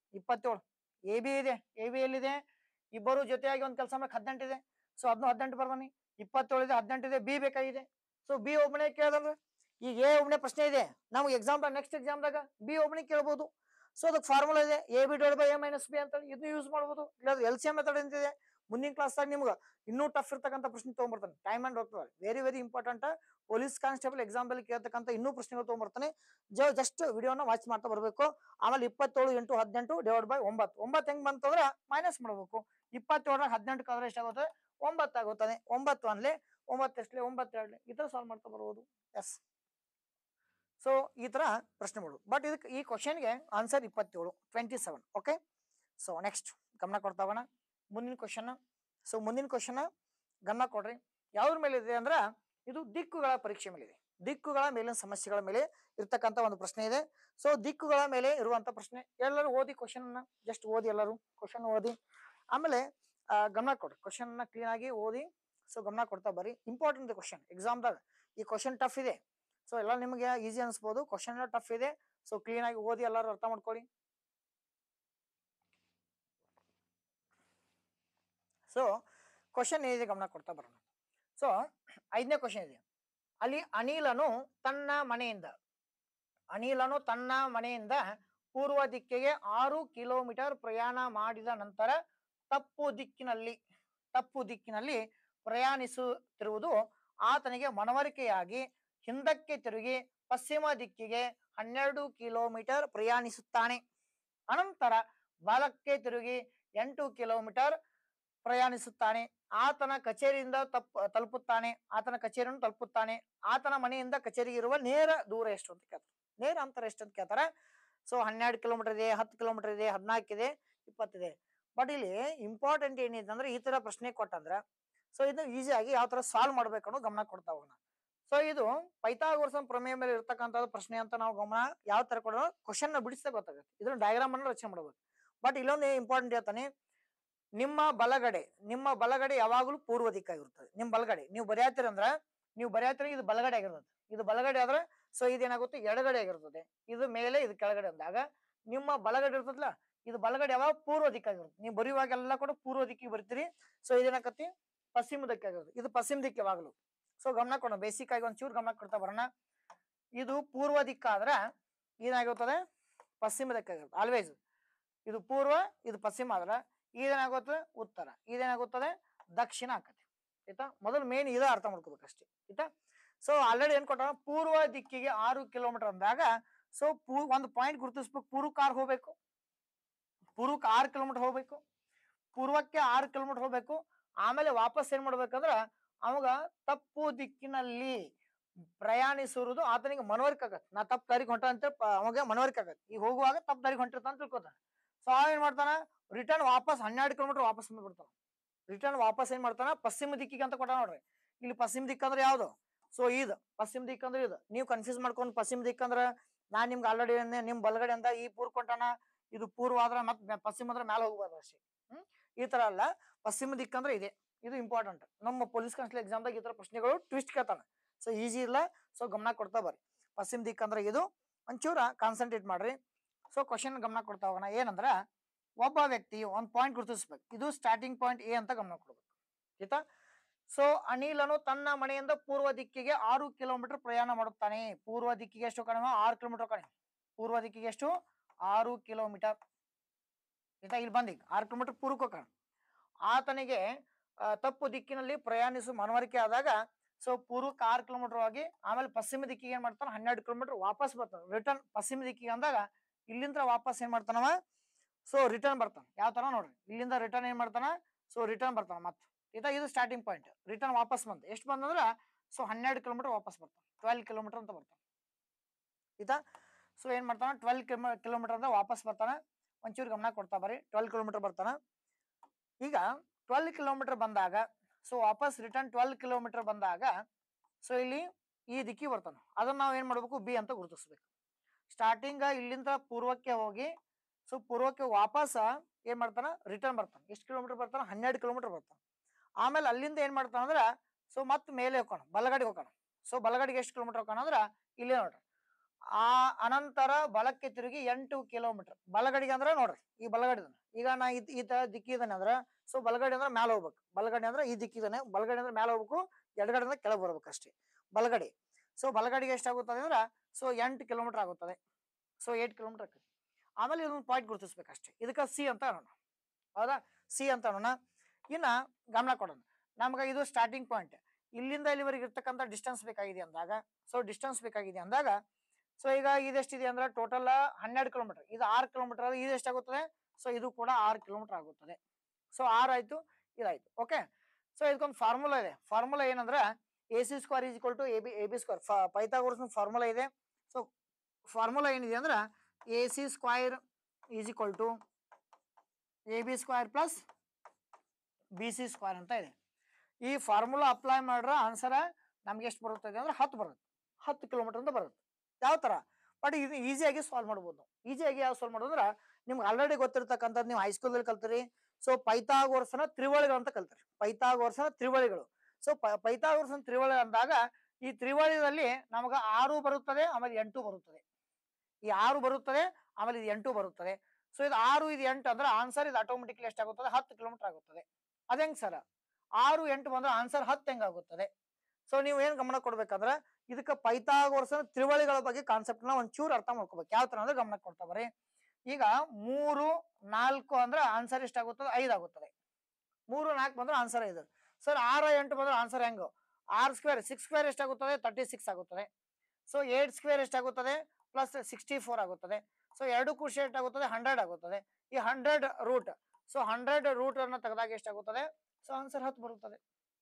ಇಪ್ಪತ್ತೇಳು ಎ ಬಿ ಇದೆ ಎ ಬಿ ಎಲ್ಲಿದೆ ಇಬ್ಬರು ಜೊತೆಯಾಗಿ ಒಂದು ಕೆಲಸ ಮಾಡಕ್ ಹದಿನೆಂಟು ಇದೆ ಸೊ ಅದನ್ನು ಹದಿನೆಂಟು ಬರ್ದಾನಿ ಇಪ್ಪತ್ತೇಳು ಇದೆ ಹದಿನೆಂಟು ಇದೆ ಬಿ ಬೇಕಾಗಿದೆ ಸೊ ಬಿ ಒಬ್ಬನೇ ಕೇಳ್ದಂದ್ರೆ ಈಗ ಎ ಒಬ್ಬನೇ ಪ್ರಶ್ನೆ ಇದೆ ನಮ್ಗೆ ಎಕ್ಸಾಮ್ ನೆಕ್ಸ್ಟ್ ಎಕ್ಸಾಮ್ದಾಗ ಬಿ ಒಬ್ಬನೇ ಕೇಳ್ಬೋದು ಸೊ ಅದಕ್ಕೆ ಫಾರ್ಮುಲಾ ಇದೆ A B divide by A minus B ಅಂತ ಇದನ್ನ ಯೂಸ್ ಮಾಡ್ಬೋದು ಇಲ್ಲ ಎಲ್ ಸಿ ಎಂ ಮೆಥಡ್ ಅಂತಿದೆ ಮುಂದಿನ ಕ್ಲಾಸ್ದಾಗ ನಿಮ್ಗೆ ಇನ್ನೂ ಟಫ್ ಇರ್ತಕ್ಕಂಥ ಪ್ರಶ್ನೆ ತೊಗೊಂಬರ್ತಾನೆ ಟೈಮ್ ಅಂಡ್ ಹೋಗ್ತದೆ very very important police constable exam ಅಲ್ಲಿ ಕೇಳ್ತಕ್ಕಂಥ ಇನ್ನೂ ಪ್ರಶ್ನೆಗಳು ತೊಗೊಂಬರ್ತಾನೆ ಜ ಜಸ್ಟ್ ವಿಡಿಯೋನ ವಾಚ್ ಮಾಡ್ತಾ ಬರಬೇಕು ಆಮೇಲೆ ಇಪ್ಪತ್ತೇಳು ಇಂಟು ಹದಿನೆಂಟು ಡಿವೈಡ್ ಬೈ ಒಂಬತ್ತು ಒಂಬತ್ತು ಹೆಂಗ್ ಬಂತಂದ್ರೆ ಮೈನಸ್ ಮಾಡಬೇಕು ಇಪ್ಪತ್ತೇಳರಾಗ ಹದಿನೆಂಟು ಕಳೆದ್ರೆ ಎಷ್ಟಾಗುತ್ತೆ ಒಂಬತ್ತು ಆಗುತ್ತದೆ ಒಂಬತ್ತು ಅನ್ಲಿ ಒಂಬತ್ತು ಎಷ್ಟಲಿ ಒಂಬತ್ತು ಎರಡ್ಲಿ ಈ ತರ ಸಾಲ್ವ್ ಮಾಡ್ತಾ ಬರ್ಬೋದು ಎಸ್ ಸೊ ಈ ತರ ಪ್ರಶ್ನೆ ಮಾಡೋದು ಬಟ್ ಇದಕ್ಕೆ ಈ ಕ್ವಶನ್ಗೆ ಆನ್ಸರ್ ಇಪ್ಪತ್ತೇಳು twenty seven okay so next ಗಮನ ಕೊಡ್ತಾ ಹೋಗೋಣ ಮುಂದಿನ ಕ್ವಶನ್ ಸೊ ಮುಂದಿನ ಕ್ವಶನ್ ಗಮನ ಕೊಡ್ರಿ ಯಾವ್ದ್ರ ಮೇಲೆ ಇದೆ ಅಂದ್ರ ಇದು ದಿಕ್ಕುಗಳ ಪರೀಕ್ಷೆ ಮೇಲೆ ಇದೆ ದಿಕ್ಕುಗಳ ಮೇಲಿನ ಸಮಸ್ಯೆಗಳ ಮೇಲೆ ಇರ್ತಕ್ಕಂಥ ಒಂದು ಪ್ರಶ್ನೆ ಇದೆ ಸೊ ದಿಕ್ಕುಗಳ ಮೇಲೆ ಇರುವಂತ ಪ್ರಶ್ನೆ ಎಲ್ಲರೂ ಓದಿ ಕ್ವಶನ್ ಜಸ್ಟ್ ಓದಿ ಎಲ್ಲರೂ ಕ್ವಶನ್ ಓದಿ ಆಮೇಲೆ ಆ, ಗಮನ ಕೊಡ್ರಿ ಕ್ವಶನ್ ಕ್ಲೀನ್ ಆಗಿ ಓದಿ ಸೊ ಗಮನ ಕೊಡ್ತಾ ಬರ್ರಿ ಇಂಪಾರ್ಟೆಂಟ್ ಕ್ವಶನ್ ಎಕ್ಸಾಮ್ದಾಗ ಈ ಕ್ವಶನ್ ಟಫ್ ಇದೆ ಸೊ ಎಲ್ಲ ನಿಮಗೆ ಈಸಿ ಅನ್ಸ್ಬೋದು ಕ್ವಶನ್ ಎಲ್ಲ ಟಫ್ ಇದೆ ಸೊ ಕ್ಲೀನ್ ಆಗಿ ಓದಿ ಎಲ್ಲರೂ ಅರ್ಥ ಮಾಡ್ಕೊಳ್ಳಿ ಸೊ ಕ್ವಶನ್ ಏನಿದೆ ಗಮನ ಕೊಡ್ತಾ ಬರೋಣ ಸೊ ಐದನೇ ಕ್ವಶನ್ ಇದೆ ಅಲ್ಲಿ ಅನಿಲನು ತನ್ನ ಮನೆಯಿಂದ ಅನಿಲನು ತನ್ನ ಮನೆಯಿಂದ ಪೂರ್ವ ದಿಕ್ಕಿಗೆ ಆರು ಕಿಲೋಮೀಟರ್ ಪ್ರಯಾಣ ಮಾಡಿದ ನಂತರ ತಪ್ಪು ದಿಕ್ಕಿನಲ್ಲಿ ತಪ್ಪು ದಿಕ್ಕಿನಲ್ಲಿ ಪ್ರಯಾಣಿಸುತ್ತಿರುವುದು ಆತನಿಗೆ ಮನವರಿಕೆಯಾಗಿ ಹಿಂದಕ್ಕೆ ತಿರುಗಿ ಪಶ್ಚಿಮ ದಿಕ್ಕಿಗೆ ಹನ್ನೆರಡು ಕಿಲೋಮೀಟರ್ ಪ್ರಯಾಣಿಸುತ್ತಾನೆ ಅನಂತರ ಬಲಕ್ಕೆ ತಿರುಗಿ ಎಂಟು ಕಿಲೋಮೀಟರ್ ಪ್ರಯಾಣಿಸುತ್ತಾನೆ ಆತನ ಕಚೇರಿಯಿಂದ ತಪ್ಪ ತಲುಪುತ್ತಾನೆ ಆತನ ಕಚೇರಿಯನ್ನು ತಲುಪುತ್ತಾನೆ ಆತನ ಮನೆಯಿಂದ ಕಚೇರಿಗೆ ಇರುವ ನೇರ ದೂರ ಎಷ್ಟು ಅಂತ ಕೇಳ್ತಾರೆ ನೇರ ಅಂತರ ಎಷ್ಟು ಅಂತ ಕೇಳ್ತಾರೆ ಸೊ ಹನ್ನೆರಡು ಕಿಲೋಮೀಟರ್ ಇದೆ ಹತ್ತು ಕಿಲೋಮೀಟರ್ ಇದೆ ಹದಿನಾಲ್ಕು ಇದೆ ಇಪ್ಪತ್ತಿದೆ ಬಟ್ ಇಲ್ಲಿ ಇಂಪಾರ್ಟೆಂಟ್ ಏನಿದೆ ಅಂದ್ರೆ ಈ ತರ ಪ್ರಶ್ನೆ ಕೊಟ್ಟಂದ್ರ ಸೊ ಇದನ್ನ ಈಸಿಯಾಗಿ ಯಾವ ತರ ಸಾಲ್ವ್ ಮಾಡ್ಬೇಕು ಅನ್ನೋ ಗಮನ ಕೊಡ್ತಾ ಹೋಗೋಣ ಸೊ ಇದು ಪೈಥಾಗೋರಸನ್ ಪ್ರಮೇಯ ಮೇಲೆ ಇರ್ತಕ್ಕಂಥದ್ದು ಪ್ರಶ್ನೆ ಅಂತ ನಾವು ಗಮನ ಯಾವ ತರ ಕೊಡೋಣ ಕ್ವಶನ್ ನ ಬಿಡಿಸಿದಾಗ ಗೊತ್ತಾಗುತ್ತೆ ಇದನ್ನ ಡಯಾಗ್ರಾಮ್ ಅನ್ನ ರಚನೆ ಮಾಡ್ಬೇಕು ಬಟ್ ಇಲ್ಲೊಂದು ಇಂಪಾರ್ಟೆಂಟ್ ಹೇಳ್ತಾನೆ ನಿಮ್ಮ ಬಲಗಡೆ ನಿಮ್ಮ ಬಲಗಡೆ ಯಾವಾಗಲೂ ಪೂರ್ವ ದಿಕ್ಕಾಗಿರುತ್ತದೆ ನಿಮ್ ಬಲಗಡೆ ನೀವು ಬರೆಯತ್ತೀರಂದ್ರ ನೀವು ಬರೆಯತ್ತೀರ ಇದು ಬಲಗಡೆ ಆಗಿರ್ತದೆ ಇದು ಬಲಗಡೆ ಆದ್ರೆ ಸೊ ಇದೇನಾಗುತ್ತೆ ಎಡಗಡೆ ಆಗಿರ್ತದೆ ಇದು ಮೇಲೆ ಇದು ಕೆಳಗಡೆ ಅಂದಾಗ ನಿಮ್ಮ ಬಲಗಡೆ ಇರ್ತದಲ್ಲ ಇದು ಬಲಗಡೆ ಯಾವಾಗ ಪೂರ್ವ ದಿಕ್ಕಾಗಿರುತ್ತೆ ನೀವು ಬರೆಯುವಾಗ ಎಲ್ಲ ಕೂಡ ಪೂರ್ವ ದಿಕ್ಕಿಗೆ ಬರ್ತೀರಿ ಸೊ ಇದೇನಾಕತಿ ಪಶ್ಚಿಮ ದಿಕ್ಕಾಗಿರುತ್ತೆ ಇದು ಪಶ್ಚಿಮ ದಿಕ್ಕು ಯಾವಾಗಲೂ ಸೊ ಗಮನ ಕೊಡೋಣ ಬೇಸಿಕ್ ಆಗಿ ಒಂಚೂರು ಗಮನ ಕೊಡ್ತಾ ಬರೋಣ ಇದು ಪೂರ್ವ ದಿಕ್ಕಾದ್ರೆ ಏನಾಗಿರ್ತದೆ ಪಶ್ಚಿಮ ದಿಕ್ಕಾಗಿರುತ್ತೆ ಆಲ್ವೇಸ್ ಇದು ಪೂರ್ವ ಇದು ಪಶ್ಚಿಮ ಆದ್ರೆ ಇದೇನಾಗುತ್ತೆ ಉತ್ತರ ಇದೇನಾಗುತ್ತದೆ ದಕ್ಷಿಣ ಆಕತಿ ಆಯ್ತಾ ಮೊದಲು ಮೇನ್ ಇದ ಅರ್ಥ ಮಾಡ್ಕೋಬೇಕಷ್ಟೇ ಆಯ್ತಾ ಸೊ ಆಲ್ರೆಡಿ ಏನ್ ಕೊಟ್ಟ ಪೂರ್ವ ದಿಕ್ಕಿಗೆ ಆರು ಕಿಲೋಮೀಟರ್ ಅಂದಾಗ ಸೊ ಪೂ ಒಂದು ಪಾಯಿಂಟ್ ಗುರುತಿಸ್ಬೇಕು ಪೂರ್ವಕ್ಕೆ ಆರು ಹೋಗ್ಬೇಕು ಪೂರ್ವಕ್ಕೆ ಆರು ಕಿಲೋಮೀಟರ್ ಹೋಗ್ಬೇಕು ಪೂರ್ವಕ್ಕೆ ಆರು ಕಿಲೋಮೀಟರ್ ಹೋಗ್ಬೇಕು ಆಮೇಲೆ ವಾಪಸ್ ಏನ್ ಮಾಡ್ಬೇಕಂದ್ರ ಅವಾಗ ತಪ್ಪು ದಿಕ್ಕಿನಲ್ಲಿ ಪ್ರಯಾಣಿಸುವುದು ಆತನಿಗೆ ಮನವರಿಕೆ ಆಗತ್ತೆ ನಾ ತಪ್ಪು ದಾರಿಗೆ ಹೊಂಟ ಅಂತ ಪ- ಅವಾಗ ಮನವರಿಕೆ ಆಗತ್ತೆ ಈಗ ಹೋಗುವಾಗ ತಪ್ಪು ದಾರಿಗೆ ಹೊಂಟಿರ್ತಾನ ಅಂತ ತಿಳ್ಕೊತಾನೆ ಸೊ ಅವ ಏನ್ ಮಾಡ್ತಾನ ರಿಟರ್ನ್ ವಾಪಸ್ ಹನ್ನೆರಡು ಕಿಲೋಮೀಟರ್ ವಾಪಸ್ ಬಂದ್ಬಿಡ್ತಾನ ರಿಟರ್ನ್ ವಾಪಸ್ ಏನ್ ಮಾಡ್ತಾನ ಪಶ್ಚಿಮ ದಿಕ್ಕಿಗೆ ಅಂತ ಕೊಟ್ಟ ನೋಡ್ರಿ ಇಲ್ಲಿ ಪಶ್ಚಿಮ ದಿಕ್ಕ ಅಂದ್ರೆ ಯಾವ್ದು ಸೊ ಇದು ಪಶ್ಚಿಮ ದಿಕ್ಕ ಅಂದ್ರೆ ಇದು ನೀವು ಕನ್ಫ್ಯೂಸ್ ಮಾಡ್ಕೊಂಡು ಪಶ್ಚಿಮ ದಿಕ್ಕ ಅಂದ್ರೆ ನಾನ್ ನಿಮ್ಗೆ ಆಲ್ರೆಡಿ ನಿಮ್ ಬಲಗಡೆ ಅಂತ ಈ ಪೂರ್ವ ಕೊಂಟಾನ ಇದು ಪೂರ್ವ ಆದ್ರೆ ಮತ್ ಮ್ಯಾ- ಪಶ್ಚಿಮ ಅಂದ್ರೆ ಮೇಲೆ ಹೋಗ್ಬಾರ್ದು ಅಷ್ಟೇ ಹ್ಮ್ ಈ ತರ ಅಲ್ಲ ಪಶ್ಚಿಮ ದಿಕ್ಕ ಅಂದ್ರೆ ಇದೆ ಇದು ಇಂಪಾರ್ಟೆಂಟ್ ನಮ್ಮ ಪೊಲೀಸ್ ಕಾನ್ಸ್ಟೇಬಲ್ ಎಕ್ಸಾಮ್ದಾಗ ಈ ತರ ಪ್ರಶ್ನೆಗಳು ಟ್ವಿಸ್ಟ್ ಕೇಳ್ತಾನೆ ಸೊ ಈಜಿ ಇಲ್ಲ ಸೊ ಗಮನ ಕೊಡ್ತಾ ಬರ್ರಿ ಪಶ್ಚಿಮ ದಿಕ್ಕ ಅಂದ್ರೆ ಇದು ಒಂಚೂರ ಕಾನ್ಸಂಟ್ರೇಟ್ ಮಾಡ್ರಿ ಸೊ ಕ್ವಶನ್ ಗಮನ ಕೊಡ್ತಾ ಹೋಗೋಣ ಏನಂದ್ರ ಒಬ್ಬ ವ್ಯಕ್ತಿ ಒಂದ್ ಪಾಯಿಂಟ್ ಗುರುತಿಸ್ಬೇಕು ಇದು ಸ್ಟಾರ್ಟಿಂಗ್ ಪಾಯಿಂಟ್ ಎ ಅಂತ ಗಮನ ಕೊಡ್ಬೇಕು ಆಯ್ತಾ ಸೊ ಅನಿಲನು ತನ್ನ ಮನೆಯಿಂದ ಪೂರ್ವ ದಿಕ್ಕಿಗೆ ಆರು ಕಿಲೋಮೀಟರ್ ಪ್ರಯಾಣ ಮಾಡುತ್ತಾನೆ ಪೂರ್ವ ದಿಕ್ಕಿಗೆ ಎಷ್ಟು ಕಡಿಮೆ ಆರು ಕಿಲೋಮೀಟರ್ ಕಡಿಮೆ ಪೂರ್ವ ದಿಕ್ಕಿಗೆ ಎಷ್ಟು ಆರು ಕಿಲೋಮೀಟರ್ ಆಯ್ತಾ ಇಲ್ಲಿ ಬಂದೀಗ ಆರು ಕಿಲೋಮೀಟರ್ ಪೂರ್ವಕ್ಕೆ ಹೋಗೋಣ ಆತನಿಗೆ ಆ, ತಪ್ಪು ದಿಕ್ಕಿನಲ್ಲಿ ಪ್ರಯಾಣಿಸುವ ಮನವರಿಕೆ ಆದಾಗ ಸೊ ಪೂರ್ವಕ್ಕೆ ಆರು ಕಿಲೋಮೀಟರ್ ಹೋಗಿ ಆಮೇಲೆ ಪಶ್ಚಿಮ ದಿಕ್ಕಿಗೆ ಏನ್ ಮಾಡ್ತಾನ ಹನ್ನೆರಡು ಕಿಲೋಮೀಟರ್ ವಾಪಸ್ ಬರ್ತಾನ ರಿಟರ್ನ್ ಪಶ್ಚಿಮ ದಿಕ್ಕಿಗೆ ಅಂದಾಗ ಇಲ್ಲಿಂದ ವಾಪಸ್ ಏನ್ ಮಾಡ್ತಾನವ ಸೊ ರಿಟರ್ನ್ ಬರ್ತಾನ ಯಾವ ತರ ನೋಡ್ರಿ ಇಲ್ಲಿಂದ ರಿಟರ್ನ್ ಏನ್ ಮಾಡ್ತಾನ ಸೊ ರಿಟರ್ನ್ ಬರ್ತಾನ ಮತ್ತೆ ಆಯ್ತಾ ಇದು ಸ್ಟಾರ್ಟಿಂಗ್ ಪಾಯಿಂಟ್ ರಿಟರ್ನ್ ವಾಪಸ್ ಬಂತು ಎಷ್ಟು ಬಂದಂದ್ರ ಸೊ ಹನ್ನೆರಡು ಕಿಲೋಮೀಟರ್ ವಾಪಸ್ ಬರ್ತಾನೆ ಟ್ವೆಲ್ ಕಿಲೋಮೀಟರ್ ಅಂತ ಬರ್ತಾನೆ ಆಯ್ತಾ ಸೊ ಏನ್ ಮಾಡ್ತಾನ ಟ್ವೆಲ್ ಕಿಲೋಮೀಟರ್ ಅಂತ ವಾಪಸ್ ಬರ್ತಾನ ಒಂಚೂರು ಗಮನ ಕೊಡ್ತಾ ಬರ್ರಿ ಟ್ವೆಲ್ ಕಿಲೋಮೀಟರ್ ಬರ್ತಾನ ಈಗ ಟ್ವೆಲ್ ಕಿಲೋಮೀಟರ್ ಬಂದಾಗ ಸೊ ವಾಪಸ್ ರಿಟರ್ನ್ ಟ್ವೆಲ್ ಕಿಲೋಮೀಟರ್ ಬಂದಾಗ ಸೊ ಇಲ್ಲಿ ಈ ದಿಕ್ಕಿ ಬರ್ತಾನ ಅದನ್ನ ನಾವು ಏನ್ ಮಾಡ್ಬೇಕು ಬಿ ಅಂತ ಗುರುತಿಸ್ಬೇಕು ಸ್ಟಾರ್ಟಿಂಗ್ ಇಲ್ಲಿಂದ ಪೂರ್ವಕ್ಕೆ ಹೋಗಿ ಸೊ ಪೂರ್ವಕ್ಕೆ ವಾಪಸ್ ಏನ್ ಮಾಡ್ತಾನ ರಿಟರ್ನ್ ಬರ್ತಾನ ಎಷ್ಟು ಕಿಲೋಮೀಟರ್ ಬರ್ತಾನ ಹನ್ನೆರಡು ಕಿಲೋಮೀಟರ್ ಬರ್ತಾನ ಆಮೇಲೆ ಅಲ್ಲಿಂದ ಏನ್ ಮಾಡ್ತಾನ ಅಂದ್ರ ಸೊ ಮತ್ ಮೇಲೆ ಹೋಗೋಣ ಬಲಗಡೆಗೆ ಹೋಗೋಣ ಸೊ ಬಲಗಡೆಗೆ ಎಷ್ಟು ಕಿಲೋಮೀಟರ್ ಹೋಗೋಣ ಅಂದ್ರ ಇಲ್ಲೇ ನೋಡ್ರಿ ಆ ಅನಂತರ ಬಲಕ್ಕೆ ತಿರುಗಿ ಎಂಟು ಕಿಲೋಮೀಟರ್ ಬಲಗಡೆಗೆ ಅಂದ್ರೆ ನೋಡ್ರಿ ಈ ಬಲಗಡೆ ಇದಾನೆ. ಈಗ ನಾ ಇದ್ ಈತ ದಿಕ್ಕಿದಾನೆ ಅಂದ್ರ ಸೊ ಬಲಗಡೆ ಅಂದ್ರೆ ಮ್ಯಾಲ ಹೋಗ್ಬೇಕು ಬಲಗಡೆ ಅಂದ್ರೆ ಈ ದಿಕ್ಕಿದಾನೆ ಬಲಗಡೆ ಅಂದ್ರೆ ಮ್ಯಾಲ ಹೋಗ್ಬೇಕು ಎಡಗಡೆ ಅಂದ್ರೆ ಕೆಳಗೆ ಬರ್ಬೇಕು ಅಷ್ಟೇ ಬಲಗಡೆ ಸೊ ಬಲಗಡೆಗೆ ಎಷ್ಟಾಗುತ್ತದೆ ಅಂದ್ರೆ ಸೊ ಎಂಟು ಕಿಲೋಮೀಟರ್ ಆಗುತ್ತದೆ ಸೊ ಏಟ್ ಕಿಲೋಮೀಟರ್ ಆಗ್ತದೆ ಆಮೇಲೆ ಇದೊಂದು ಪಾಯಿಂಟ್ ಗುರುತಿಸ್ಬೇಕಷ್ಟೇ ಇದಕ್ಕೆ ಸಿ ಅಂತ ಅನ್ನೋಣ ಹೌದಾ ಸಿ ಅಂತ ಅನ್ನೋಣ ಇನ್ನ ಗಮನ ಕೊಡೋಣ ನಮ್ಗೆ ಇದು ಸ್ಟಾರ್ಟಿಂಗ್ ಪಾಯಿಂಟ್ ಇಲ್ಲಿಂದ ಇಲ್ಲಿವರೆಗೆ ಇರ್ತಕ್ಕಂಥ ಡಿಸ್ಟೆನ್ಸ್ ಬೇಕಾಗಿದೆ ಅಂದಾಗ ಸೊ ಡಿಸ್ಟೆನ್ಸ್ ಬೇಕಾಗಿದೆ ಅಂದಾಗ ಸೊ ಈಗ ಇದೆಷ್ಟಿದೆ ಅಂದ್ರೆ ಟೋಟಲ್ ಹನ್ನೆರಡು ಕಿಲೋಮೀಟರ್ ಇದು ಆರು ಕಿಲೋಮೀಟರ್ ಇದು ಎಷ್ಟಾಗುತ್ತದೆ ಸೊ ಇದು ಕೂಡ ಆರು ಕಿಲೋಮೀಟರ್ ಆಗುತ್ತದೆ ಸೊ ಆರು ಆಯ್ತು ಇದಾಯ್ತು ಓಕೆ ಸೊ ಇದಕ್ಕೊಂದು ಫಾರ್ಮುಲಾ ಇದೆ ಫಾರ್ಮುಲಾ ಏನಂದ್ರೆ A C square is equal to A B A B square Pythagoras formula ಇದೆ ಸೊ ಫಾರ್ಮುಲಾ ಏನಿದೆ ಅಂದ್ರೆ A C square is equal to A B square plus B C square ಅಂತ ಇದೆ ಈ formula apply ಮಾಡ್ರೆ answer ನಮ್ಗೆ ಎಷ್ಟು ಬರುತ್ತದೆ ಅಂದ್ರೆ ಹತ್ತು ಬರುತ್ತೆ ಹತ್ತು ಕಿಲೋಮೀಟರ್ ಅಂತ ಬರುತ್ತೆ ಯಾವ ತರ ಬಟ್ ಇದು ಈಸಿಯಾಗಿ ಸಾಲ್ವ್ ಮಾಡ್ಬೋದು ಈಸಿಯಾಗಿ ಯಾವ ಸಾಲ್ವ್ ಮಾಡೋದು ಅಂದ್ರೆ ನಿಮ್ಗೆ ಆಲ್ರೆಡಿ ಗೊತ್ತಿರ್ತಕ್ಕಂಥದ್ದು ನೀವು ಹೈಸ್ಕೂಲಲ್ಲಿ ಕಲ್ತೀರಿ ಸೊ ಪೈಥಾಗೋರಸನ ತ್ರಿವಳಿಗಳು ಅಂತ ಕಲ್ತೀರಿ ಪೈಥಾಗೋರಸನ ತ್ರಿವಳಿಗಳು ಸೊ ಪೈಥಾಗೋರಸನ ತ್ರಿವಳಿ ಅಂದಾಗ ಈ ತ್ರಿವಳಿಯಲ್ಲಿ ನಮಗ ಆರು ಬರುತ್ತದೆ ಆಮೇಲೆ ಎಂಟು ಬರುತ್ತದೆ ಈ ಆರು ಬರುತ್ತದೆ ಆಮೇಲೆ ಇದು ಎಂಟು ಬರುತ್ತದೆ ಸೊ ಇದು ಆರು ಇದು ಎಂಟು ಅಂದ್ರೆ ಆನ್ಸರ್ ಇದು ಆಟೋಮೆಟಿಕ್ಲಿ ಎಷ್ಟಾಗುತ್ತದೆ ಹತ್ತು ಕಿಲೋಮೀಟರ್ ಆಗುತ್ತದೆ ಅದಂಗ್ ಸರ್ ಆರು ಎಂಟು ಬಂದ್ರೆ ಆನ್ಸರ್ ಹತ್ತು ಹೆಂಗಾಗುತ್ತದೆ ಸೊ ನೀವು ಏನ್ ಗಮನ ಕೊಡ್ಬೇಕಂದ್ರೆ ಇದಕ್ಕೆ ಪೈಥಾಗೋರಸನ ತ್ರಿವಳಿಗಳ ಬಗ್ಗೆ ಕಾನ್ಸೆಪ್ಟ್ ನ ಒಂಚೂರು ಅರ್ಥ ಮಾಡ್ಕೋಬೇಕು ಯಾವ ತರ ಅಂದ್ರೆ ಗಮನ ಕೊಡ್ತಾ ಬರ್ರಿ ಈಗ ಮೂರು ನಾಲ್ಕು ಅಂದ್ರೆ ಆನ್ಸರ್ ಎಷ್ಟಾಗುತ್ತದೆ ಐದು ಆಗುತ್ತದೆ ಮೂರು ನಾಲ್ಕು ಬಂದ್ರೆ ಆನ್ಸರ್ ಐದು ಸರ್ ಆರು ಎಂಟು ಬಂದ್ರೆ ಆನ್ಸರ್ ಹೆಂಗು ಆರ್ ಸ್ಕ್ವೇರ್ ಸಿಕ್ಸ್ ಸ್ಕ್ವೇರ್ ಎಷ್ಟಾಗುತ್ತದೆ ತರ್ಟಿ ಸಿಕ್ಸ್ ಆಗುತ್ತದೆ ಸೊ ಏಟ್ ಸ್ಕ್ವೇರ್ ಎಷ್ಟಾಗುತ್ತದೆ ಪ್ಲಸ್ ಸಿಕ್ಸ್ಟಿ ಫೋರ್ ಆಗುತ್ತದೆ ಸೊ ಎರಡು ಖುಷಿ ಎಷ್ಟಾಗುತ್ತದೆ ಹಂಡ್ರೆಡ್ ಆಗುತ್ತದೆ ಈ hundred root so hundred root ಅನ್ನ ತೆಗೆದಾಗ ಎಷ್ಟಾಗುತ್ತದೆ ಸೊ ಆನ್ಸರ್ ಹತ್ತು ಬರುತ್ತದೆ